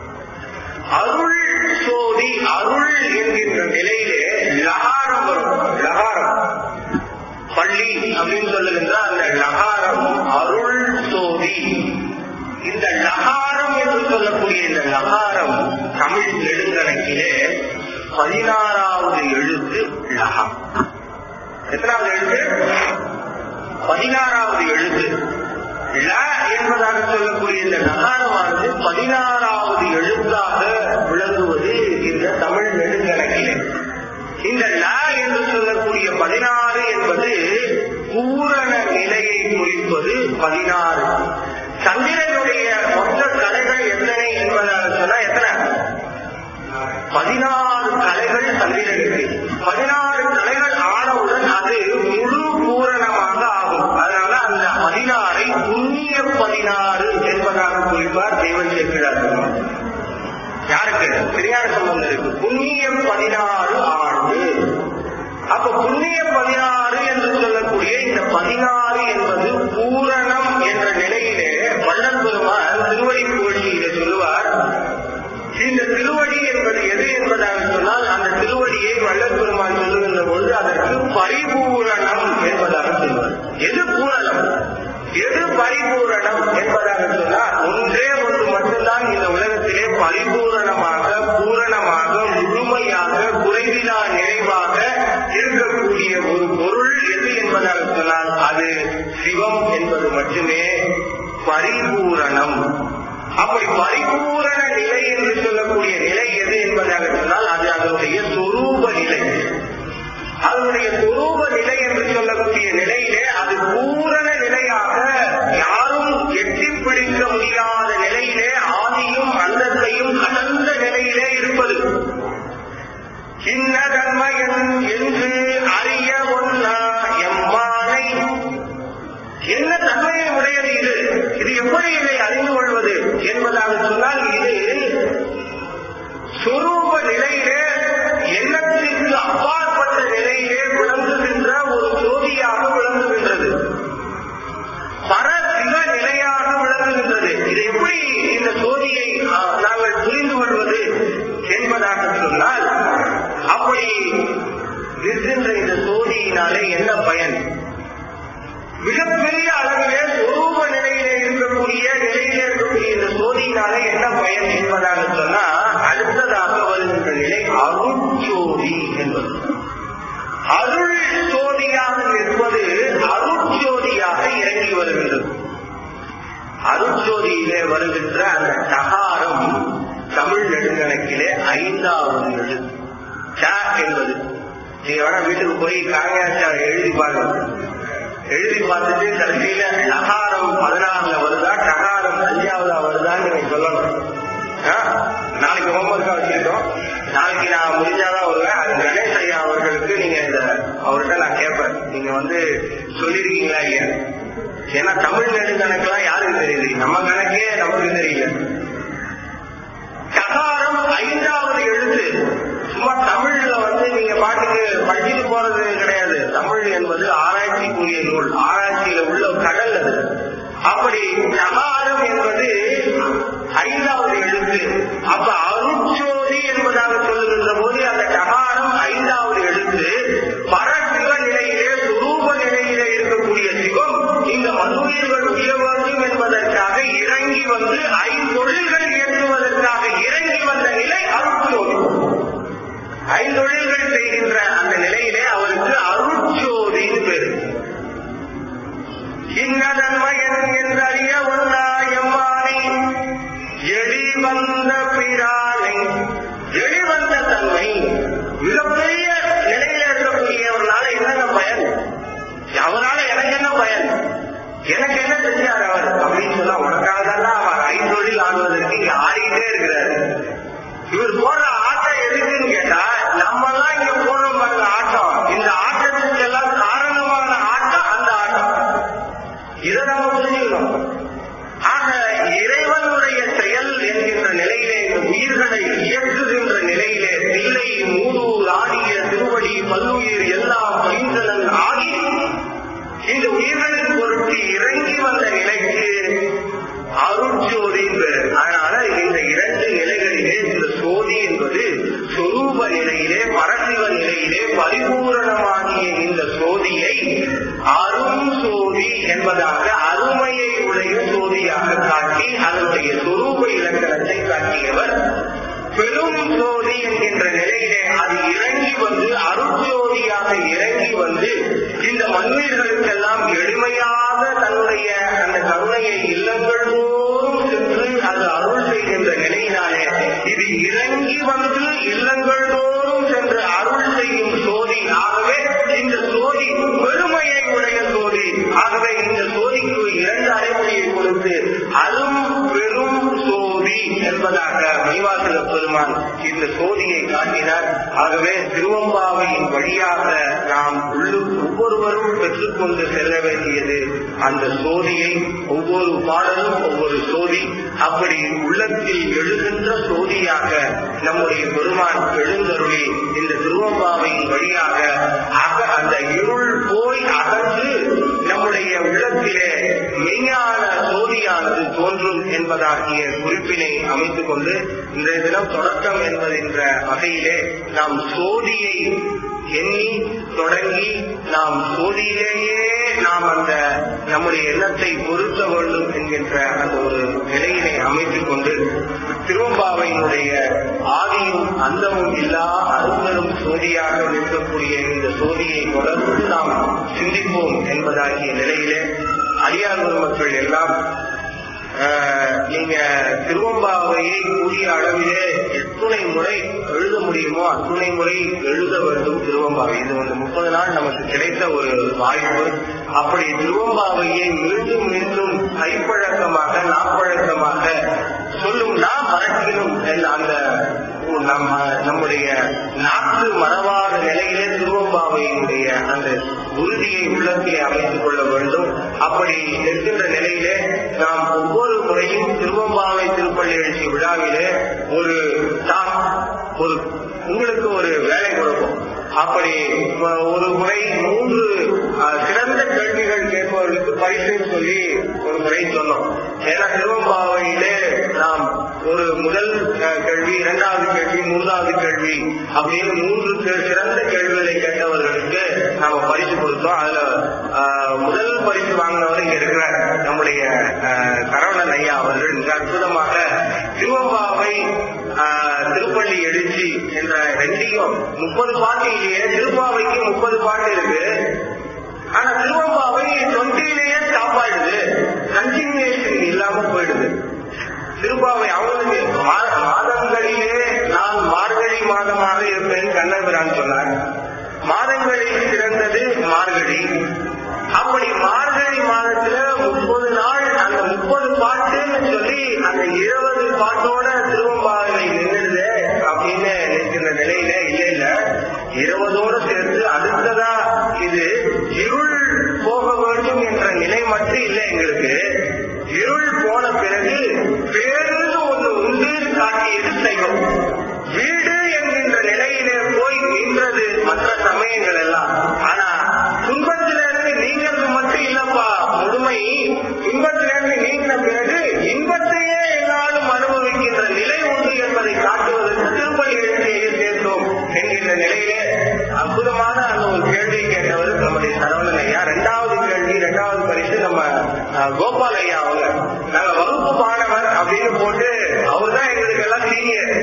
அருள் சோதி அருள் என்கின்ற நிலையிலே லகாரம் வரும் லகாரம் பள்ளி அப்படின்னு சொல்லுகின்ற அந்த லகாரம் அருள் சோதி இந்த லகாரம் என்று சொல்லக்கூடிய இந்த லகாரம் தமிழ் நெடுங்கணக்கிலே பதினாறாவது எழுத்து லகம் எத்தனாவது எழுத்து பதினாறாவது எழுத்து ல என்பதாக சொல்லக்கூடிய இந்த நகாரமானது பதினாறாவது எழுத்தாக விளங்குவது இந்த தமிழ் நெடுங்கணக்கிலே இந்த ல என்று சொல்லக்கூடிய பதினாறு என்பது பூரண நிலையை குறிப்பது பதினாறு சந்திரனுடைய மொத்த கலைகள் எத்தனை என்பதாக சொன்னா எத்தனை பதினாறு கலைகள் சந்திரனுக்கு பதினாறு கலைகள் ஆனவுடன் அது முழு பூரணமாக ஆகும் அதனால அந்த பதினாறை புண்ணிய பதினாறு என்பதாக குறிப்பார் தெய்வம் சேர்க்கிறார் யாருக்கு சரியான சம்பந்தம் புண்ணியம் பதினாறு ஆண்டு அப்ப புண்ணியம் பதினாறு என்று சொல்லக்கூடிய இந்த பதினாறு என்பது பூரணம் என்ற நிலையிலே வள்ளல் பெருமான் திருவடி கோழியிலே சொல்லுவார் இந்த திருவடி என்பது எது என்பதாக சொன்னால் அந்த திருவடியை வள்ளல் பெருமான் சொல்லுகின்ற பொழுது அதற்கு பரிபூரணம் என்பதாக சொல்வார் எது பூரணம் எது பரிபூரணம் என்பதாக சொன்னால் ஒன்றே ஒன்று மட்டும்தான் இந்த உலகத்திலே பரிபூரணமாக பூரணமாக முழுமையாக குறைவிலா நிறைவாக இருக்கக்கூடிய ஒரு பொருள் எது என்பதாக சொன்னால் அது சிவம் என்பது மட்டுமே பரிபூரணம் அப்படி பரிபூரண நிலை என்று சொல்லக்கூடிய நிலை எது என்பதாக சொன்னால் அது அதனுடைய சொரூப நிலை அதனுடைய சொரூப நிலை என்று சொல்லக்கூடிய நிலையிலே அது பூரண நிலையாக யாரும் எட்டி பிடிக்க முடியாத நிலையிலே ஆதியும் அந்தத்தையும் கடந்த நிலையிலே இருப்பது இன்ன தன்மையன் என்று அறிய ஒன்னா எம்மானை என்ன தன்மையை உடையது இது இது எப்படி இதை அறிந்து கொள்வது என்பதாக சொன்னால் இது சொரூப நிலையிலே எண்ணத்திற்கு அப்பாற்பட்ட நிலையிலே விளங்குகின்ற ஒரு ஜோதியாக விளங்குகின்றது பரசிவ நிலையாக விளங்குகின்றது இது எப்படி இந்த ஜோதியை ஆ, நாங்கள் புரிந்து கொள்வது என்பதாக சொன்னால் அப்படி இருக்கின்ற இந்த ஜோதியினாலே என்ன பயன் மிகப்பெரிய அளவிலே சொரூப நிலையிலே இருக்கக்கூடிய நிலையிலே இருக்கக்கூடிய இந்த சோதியினாலே என்ன பயன் என்பதாக சொன்னா அடுத்ததாக வருகின்ற நிலை அருட்சோதி என்பது அருள் சோதியாக நிற்பது அருட்சோதியாக இறங்கி வருகின்றது அருட்சோதியிலே வருகின்ற அந்த சகாரம் தமிழ் நெடுங்கணக்கிலே ஐந்தாவது எழுத்து ச என்பது நீங்க வேணா வீட்டுக்கு போய் காங்கியாச்சா எழுதி பாருங்க எழுதி பார்த்துட்டு கடைசியில நகாரம் பதினாறுல வருதா டகாரம் அஞ்சாவதா வருதான்னு நீங்க சொல்லணும் ஆ? நாளைக்கு ஹோம்ஒர்க்கா வச்சிருக்கோம் நாளைக்கு நான் முடிஞ்சாதான் வருவேன் அது கணேஷ் ஐயா அவர்களுக்கு நீங்க இந்த அவர்கிட்ட நான் கேட்பேன் நீங்க வந்து சொல்லிருக்கீங்களா இல்லையா ஏன்னா தமிழ் நெடுங்கணக்கெல்லாம் யாருக்கு தெரியுது நம்ம கணக்கே நமக்கு தெரியல ககாரம் ஐந்தாவது எழுத்து சும்மா தமிழ்ல வந்து நீங்க பாட்டுக்கு படிச்சுட்டு போறது கிடையாது தமிழ் என்பது ஆராய்ச்சிக்குரிய நூல் ஆராய்ச்சியில உள்ள கடல் அது அப்படி ககாரம் என்பது ஐந்தாவது எழுத்து அப்ப அருட்சோதி என்பதாக சொல்லுகின்ற போது அந்த ககாரம் ஐந்தாவது எழுத்து பரசிவ நிலையிலே சுரூப நிலையிலே இருக்கக்கூடிய சிவம் இந்த மனுஷர்கள் உயர வேண்டும் என்பதற்காக இறங்கி வந்து ஐந்தொழில்கள் ஏற்றுவதற்காக இறங்கி வந்த நிலை அருட்சோதி ஐந்தொழில்கள் செய்கின்ற அந்த நிலையிலே அவருக்கு அருட்சோதின்னு பேரு இன்னதன்மையன் என்றறிய ஒன்னாயம்மானை எளி வந்த பிரானை எளி வந்த தன்மை மிகப்பெரிய நிலையில இருக்கக்கூடியவர்களால என்னங்க பயன் அவரால எனக்கு என்ன பயன் எனக்கு என்ன செஞ்சார் அவர் அப்படின்னு சொன்னா உனக்காக தான் அவர் ஐந்தொழில் ஆடுவதற்கு இங்க ஆடிக்கிட்டே இருக்கிறாரு இவர் போற ஆட்டம் எதுக்குன்னு கேட்டா நம்ம எல்லாம் இங்க போன இதை நாம புரிஞ்சுக்கணும் ஆக இறைவனுடைய செயல் என்கின்ற நிலையிலே உயிர்களை இயக்குகின்ற நிலையிலே தில்லை மூதூர் ஆடிய திருவடி பல்லுயிர் எல்லாம் பைந்தனன் ஆகி இந்த உயிர்களின் பொருட்டு இறங்கி வந்த நிலைக்கு அருட்சோதி என்பது அதனால இந்த இரண்டு நிலைகளிலே இந்த சோதி என்பது சொரூப நிலையிலே பரசிவ நிலையிலே பரிபூரணமாகிய இந்த சோதியை அரும் சோதி என்பதாக அருமையை உடைய சோதியாக காட்டி அதனுடைய சொரூப இலக்கணத்தை காட்டியவர் பெரும் சோதி என்கின்ற நிலையிலே அது இறங்கி வந்து அருட்சோதியாக இறங்கி வந்து இந்த மண்ணுயிர்களுக்கெல்லாம் எளிமையாக தன்னுடைய அந்த கருணையை இல்லங்கள் தோறும் சென்று அது அருள் செய்கின்ற நிலையினாலே இது இறங்கி வந்து இல்லங்கள் தோறும் சென்று அருள் செய்யும் சோதி ஆகவே இந்த சோதி பெருமையை உடைய சோதி ஆகவே இந்த சோதிக்கு இரண்டு அடைமொழியை கொடுத்து அரும் பெரும் சோதி என்பதாக மணிவாசக பெருமான் இந்த சோதியை காட்டினார் ஆகவே திருவம்பாவையின் வழியாக நாம் உள்ளு ஒவ்வொருவரும் பெற்றுக்கொண்டு செல்ல வேண்டியது அந்த சோதியை ஒவ்வொரு பாடலும் ஒவ்வொரு சோதி அப்படி உள்ளத்தில் எழுகின்ற சோதியாக நம்முடைய பெருமான் எழுந்தருளி இந்த திருவம்பாவையின் வழியாக அக அந்த இருள் போய் அகன்று நம்முடைய உள்ளத்திலே மெய்ஞான சோதியானது தோன்றும் என்பதாகிய குறிப்பினை அமைத்துக் கொண்டு இன்றைய தினம் தொடக்கம் என்பதென்ற வகையிலே நாம் சோதியை எண்ணி தொடங்கி நாம் சோதியிலேயே நாம் அந்த நம்முடைய எண்ணத்தை பொருத்த வேண்டும் என்கின்ற அந்த ஒரு நிலையினை அமைத்துக் கொண்டு திருவம்பாவையினுடைய ஆதியும் அந்தமும் இல்லா அருந்தரும் சோதியாக நிற்கக்கூடிய இந்த சோதியை தொடர்ந்து நாம் சிந்திப்போம் என்பதாகிய நிலையிலே அடியார் மக்கள் எல்லாம் ஆஹ், நீங்க திருவம்பாவையை கூடிய அளவிலே எத்துணை முறை எழுத முடியுமோ அத்துணை முறை எழுத வேண்டும் திருவம்பாவை இது வந்து முப்பது நாள் நமக்கு கிடைத்த ஒரு வாய்ப்பு அப்படி திருவம்பாவையை மீண்டும் மீண்டும் கைப்பழக்கமாக நாப்பழக்கமாக சொல்லும் நாம் மறக்கணும் என்ற அந்த நம்ம நம்முடைய நாட்டு மறவாத நிலையிலே திருவம்பாவையினுடைய அந்த உறுதியை உள்ளத்திலே அமைத்துக் கொள்ள வேண்டும் அப்படி இருக்கின்ற நிலையிலே நாம் ஒவ்வொரு முறையும் திருவம்பாவை திருப்பள்ளி எழுச்சி விழாவிலே ஒரு task, ஒரு உங்களுக்கு ஒரு வேலை கொடுப்போம் அப்படி அஹ், ஒரு முறை மூன்று அஹ், சிறந்த கேள்விகள் கேட்பவர்களுக்கு பரிசுன்னு சொல்லி ஒரு முறை சொன்னோம் ஏன்னா திருவம்பாவையிலே நாம் ஒரு முதல் அஹ், கேள்வி இரண்டாவது கேள்வி மூன்றாவது கேள்வி அப்படின்னு மூன்று கே- சிறந்த கேள்விகளை கேட்டவர்களுக்கு நாம பரிசு கொடுத்தோம் அதுல அஹ், முதல் பரிசு வாங்கினவர் இங்க இருக்கிறார் நம்முடைய அஹ், சரவணன் ஐயா அவர்கள் மிக அற்புதமாக திருவம்பாவை அஹ், திருப்பள்ளி எழுச்சி என்ற ரெண்டையும் முப்பது பாட்டு இல்லையே திருப்பாவைக்கு முப்பது பாட்டு இருக்கு ஆனா திருவம்பாவை தொண்டிலேயே ஸ்டாப் ஆயிடுது கண்டினியூஷன் இல்லாம போயிடுது திருப்பாவை அவங்களுக்கு மா- மாதங்களிலே நான் மார்கழி மாதமாக இருப்பேன் கண்ணபிரான் சொன்னார் மாதங்களில் சிறந்தது மார்கழி அப்படி மார்கழி மாதத்துல முப்பது நாள் அந்த முப்பது பாட்டுன்னு சொல்லி அந்த இருபது பாட்டோட திருவம்பாவை நின்றுது அப்படின்னு நிற்கின்ற நிலையில இல்ல இல்ல இருபதோடு சேர்த்து அடுத்ததா இது இருள் போக வேண்டும் என்ற நிலை மட்டும் இல்லை எங்களுக்கு இருள் போன பிறகு பேருந்து ஒன்று உண்டு காட்டியது சைவம் வீடு என்கின்ற நிலையிலே போய் நின்றது மற்ற சமயங்கள் எல்லாம் ஆனா துன்பத்திலிருந்து நீங்கிறது மட்டும் இல்லப்பா முழுமை துன்பத்திலிருந்து நீங்கின பிறகு இன்பத்தையே எல்லாரும் அனுபவிக்கின்ற நிலை உண்டு என்பதை காட்டுவதற்கு திருப்பதி எழுச்சியை சேர்த்தோம் என்கின்ற நிலையிலே அற்புதமான அந்த ஒரு கேள்வி கேட்டவர் நம்முடைய சரவணன் ஐயா இரண்டாவது கேள்வி இரண்டாவது பரிசு நம்ம அஹ், கோபால் ஐயா அவங்க நாங்க வகுப்பு மாணவர் அப்படின்னு போட்டு அவர் தான் எங்களுக்கு எல்லாம் சீனியர்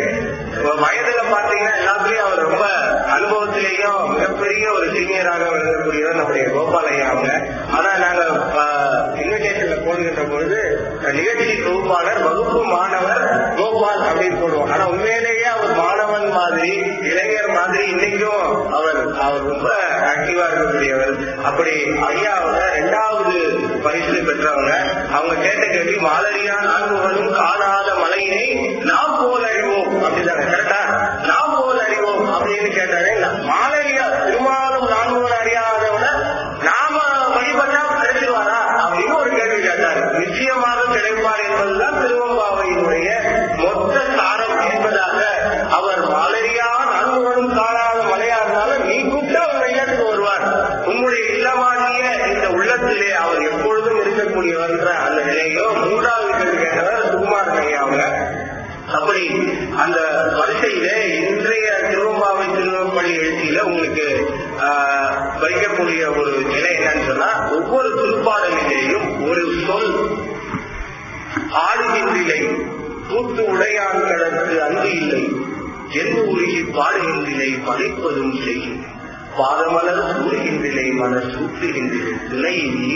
வயதுல பாத்தீங்கன்னா எல்லாத்துலயும் அவர் ரொம்ப அனுபவத்திலேயும் மிகப்பெரிய ஒரு சீனியராக விளங்கக்கூடியவர் நம்முடைய கோபால் ஐயா அவங்க ஆனா நாங்க இன்விடேஷன்ல போடுகின்ற பொழுது நிகழ்ச்சி தொகுப்பாளர் வகுப்பு மாணவர் கோபால் அப்படின்னு போடுவோம் ஆனா உண்மையிலேயே அவர் மாணவன் மாதிரி இளைஞர் மாதிரி இன்னைக்கும் அவர் அவர் ரொம்ப ஆக்டிவா இருக்கக்கூடியவர் அப்படி ஐயா அவங்க ரெண்டாவது பரிசு பெற்றவங்க அவங்க கேட்ட கேள்வி மாலரியா நான்குகளும் காணாத மலையினை நாம் போல் அறிவோம் அப்படிதாங்க கரெக்டா நாம் போல் அறிவோம் அப்படின்னு கேட்டாரு மாலரியா திருமாலும் நான்குகள் அறியாதவன நாம வழிபட்டா கிடைச்சிருவாரா அப்படின்னு ஒரு உள்ளத்திலே அவர் எப்பொழுதும் இருக்கக்கூடியவர்ன்ற அந்த நிலையோ மூன்றாவது கேள்வி கேட்டவர் சுகுமாரன் ஐயா அவங்க அப்படி அந்த வரிசையிலே இன்றைய திருவம்பாவை திருவம்பள்ளி எழுச்சியில உங்களுக்கு ஆஹ், வைக்கக்கூடிய ஒரு நிலை என்னன்னு சொன்னா ஒவ்வொரு திருப்பாடலிலேயும் ஒரு சொல் ஆடுகின்றிலை கூத்து உடையான் கடத்து அன்பு இல்லை எந்த உருகி பாடுகின்றிலை படைப்பதும் செய்யும் பாதமலர் சூடுகின்றிலை மலர் சூட்டுகின்றிலை துணையினி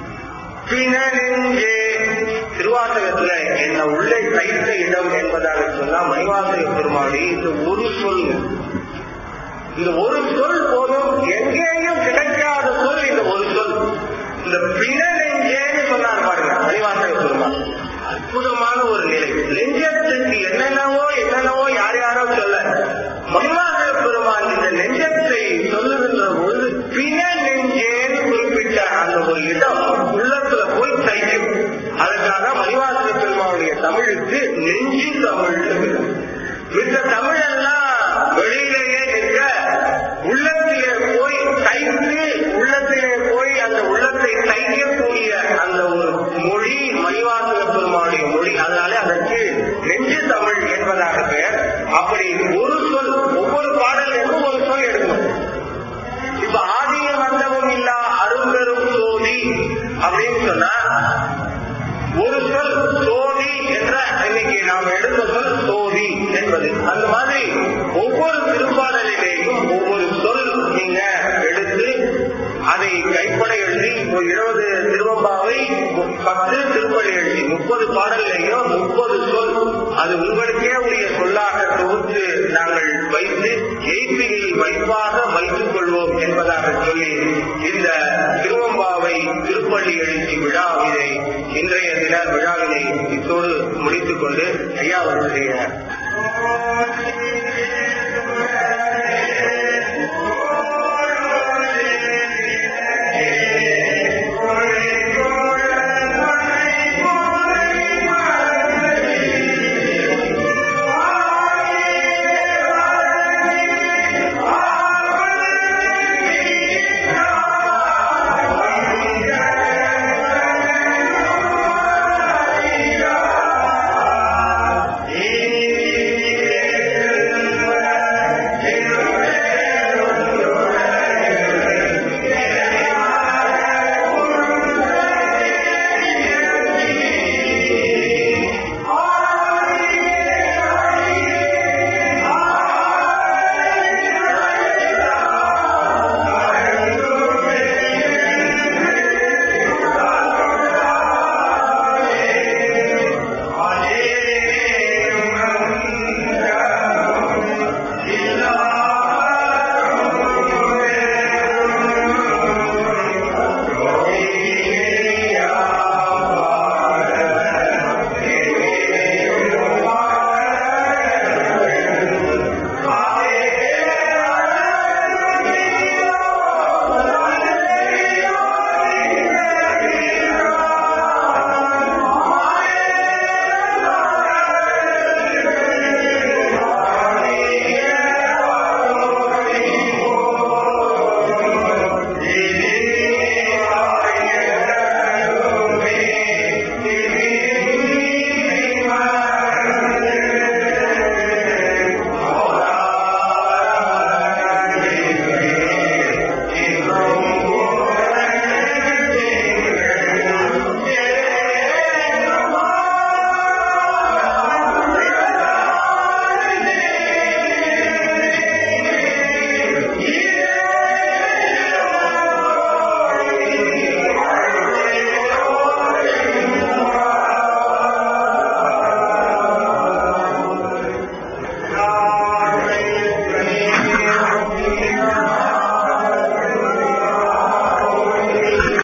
பிணநெஞ்சே திருவாசகத்துல என்ன உள்ளே தைத்த இடம் என்பதாக சொன்னா மணிவாசக பெருமாளி இந்த ஒரு சொல் இந்த ஒரு சொல் போதும் எங்கேயும் கிடைக்காத சொல் இந்த ஒரு சொல் இந்த பிணநெஞ்சேன்னு சொன்னார் பாருங்க மணிவாசக பெருமாள் அற்புதமான ஒரு நிலை நெஞ்சத்துக்கு என்னென்னவோ என்னென்னவோ யார் யாரோ சொல்ல மணிவாசக பெருமான் இந்த நெஞ்சத்தை சொல்லுகின்ற பொழுது பிண நெஞ்சேன்னு குறிப்பிட்ட அந்த ஒரு இடம் உள்ளத்துல போய் தைக்கும் அதுக்காக மணிவாசக பெருமானுடைய தமிழுக்கு நெஞ்சு தமிழ் இந்த தமிழெல்லாம் வெளியிலேயே நிற்க உள்ளத்திலே போய் தைத்து உள்ளத்திலே போய் அந்த உள்ளத்தை தைக்கக்கூடிய அந்த ஒரு மொழி மணிவாசக பெருமானுடைய மொழி அதனாலே அதற்கு நெஞ்சு தமிழ் என்பதாக பெயர் அப்படி ஒரு சொல் ஒவ்வொரு பாடலுக்கும் ஒரு சொல் எடுக்கணும் இப்ப ஆதிய மந்தமும் இல்லா அரும்பெரும் சோதி அப்படின்னு சொன்னா ஒரு சொல் சோதி என்ற இன்னைக்கு நாம் எடுத்த சொல் சோதி என்பது அந்த மாதிரி ஒவ்வொரு திருப்பாடலிலேயும் ஒவ்வொரு சொல் நீங்க எடுத்து அதை கைப்பட எழுதி இப்போ இருபது திருவம்பாவை பத்து திருப்பலி எழுதி முப்பது பாடல்லையும் முப்பது சொல் அது உங்களுக்கே உரிய சொல்லாக தொகுத்து நாங்கள் வைத்து எய்ப்பியில் வைப்பாக வைத்துக் கொள்வோம் என்பதாக சொல்லி இந்த திருவம்பாவை திருப்பள்ளி எழுச்சி விழா இதை இன்றைய தின விழாவினை இத்தோடு முடித்துக் கொண்டு ஐயா அவர்களுடைய